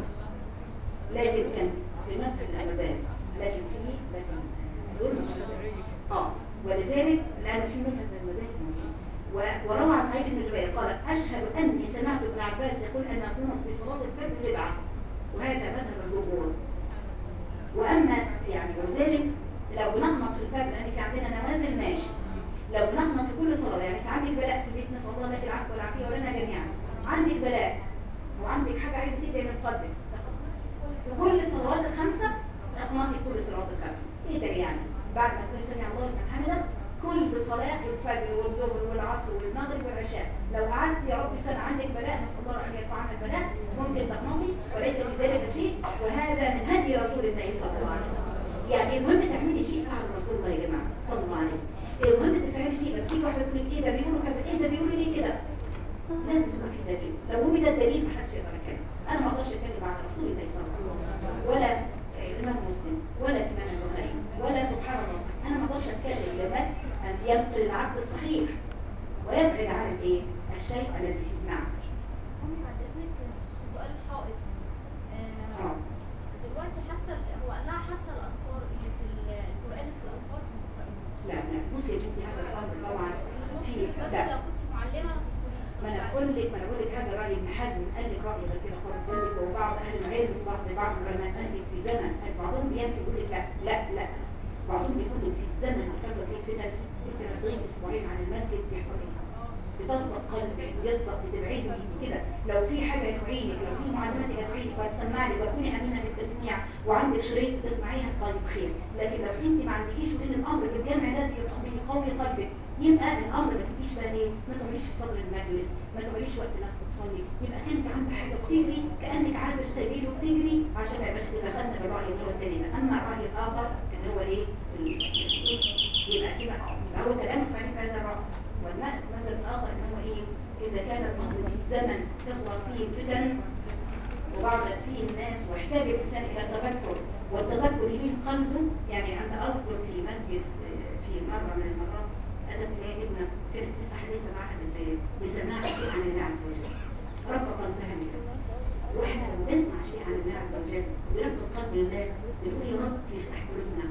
لكن كان في مسجد المذاهب لكن في لكن دول مش اه ولذلك لان في مسجد المذاهب موجود و- وروى عن سعيد بن جبير قال اشهد اني سمعت ابن عباس يقول ان اقوم في صلاه الفجر بدعه وهذا مذهب الجمهور واما يعني وذلك لو بنقنط في الفجر لان في عندنا نوازل ماشي لو بنقنط في كل صلاه يعني انت عندك بلاء في البيت نسال الله لك العفو والعافيه ولنا جميعا عندك بلاء وعندك حاجه عايزه تدعي من قلبك في كل الصلوات الخمسه اقنطي في كل الصلوات الخمسه ايه ده يعني بعد ما تقولي سمع الله لمن حمده كل صلاة الفجر والظهر والعصر والمغرب والعشاء لو قعدت يا رب سنة عندك بلاء نسأل الله أن يرفع عنا البلاء ممكن تقنطي وليس في ذلك شيء وهذا من رسول الله يا جماعه صلى الله عليه وسلم المهم التفاعل شيء لما تيجي واحده تقول لك ايه ده بيقولوا كذا ايه ده بيقولوا ليه كده لازم تبقى في دليل لو وجد الدليل ما حدش يقدر يتكلم انا ما اقدرش اتكلم عن رسول الله صلى الله عليه وسلم ولا الامام مسلم ولا الامام البخاري ولا سبحان الله صحيح. انا ما اقدرش اتكلم لمن ان ينقل العبد الصحيح ويبعد عن الايه الشيء الذي فيه نعم أمي بعد إذنك سؤال حائط آه، اه دلوقتي حتى ال- هو قال لها حتى الأذكار اللي في ال- القرآن في الألفاظ لا لا بصي يا بنتي هذا الامر طبعا في بس لا لو كنت معلمة ما انا بقول لك ما انا بقول لك هذا راي ابن حزم قال لك راي غير كده خالص قال لك وبعض اهل العلم بعض بعض العلماء قال لك في زمن قال بعضهم بينفي يقول لك لا لا لا بعضهم بيقول لك في الزمن اللي حصل فيه فتن انت بتغيب اسبوعين عن المسجد بيحصل ايه؟ بتصدق قلبك بيصدق بتبعدي كده لو في حاجه تعينك لو في معلوماتك هتعينك وهتسمعني وتكوني امينه بالتسميع وعندك شريط بتسمعيها طيب خير لكن لو انت ما عندكيش وان الامر في الجامع ده بيقوي قلبك يبقى الامر ما تجيش بقى ايه ما تقعديش في صدر المجلس ما تقعديش وقت الناس بتصلي يبقى كانك عندك حاجه بتجري كانك عابر سبيل وبتجري عشان ما يبقاش اذا خدنا بالراي اللي هو الثاني ده اما الراي الاخر اللي هو ايه ال- يبقى كده يبقى هو كلامه صحيح في هذا الراي والمثل الاخر ان هو ايه اذا كان الامر في زمن تظهر فيه الفتن وبعض فيه الناس واحتاج الانسان الى التذكر والتذكر يلين قلبه يعني انا اذكر في مسجد آه، في مره من المرات اتت الي ابنه كانت لسه حديثه معها بال- بسماع شيء عن الله عز وجل رق قلبها منه واحنا لما نسمع شيء عن الله عز وجل ونرق قلب لله بنقول يا رب يفتح قلوبنا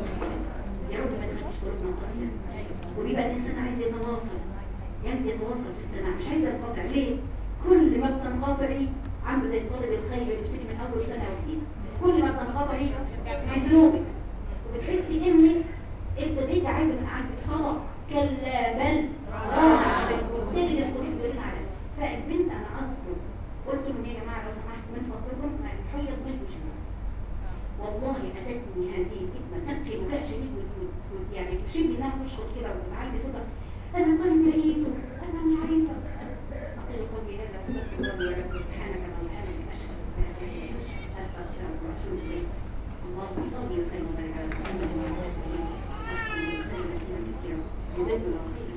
يا رب ما تخليش قلوبنا قاسيه وبيبقى الانسان عايز يتواصل عايز يتواصل في السماع مش عايز ينقطع ليه؟ كل ما بتنقطعي عامله زي الطالب الخايب اللي بيبتدي من اول سنه وجديد كل ما بتنقطعي بذنوبك وبتحسي انك ابتديتي عايزه من عندك صلاه كلا بل ران تجد القلوب بيرن على فالبنت انا اذكر قلت لهم يا جماعه لو سمحت من فضلكم ما الحيه ما تجوش المسجد والله اتتني هذه الابنه تبكي بكاء شديد وت- وت- يعني تشبه انها تشخط كده وتعلي صوتها انا قلبي لقيته انا مش عايزه اقول قولي هذا واستغفر الله يا رب سبحانك اللهم وبحمدك اشهد ان لا اله الا انت استغفرك واتوب اليك اللهم صل وسلم وبارك على محمد وعلى اله وصحبه وسلم تسليما كثيرا جزاكم الله خيرا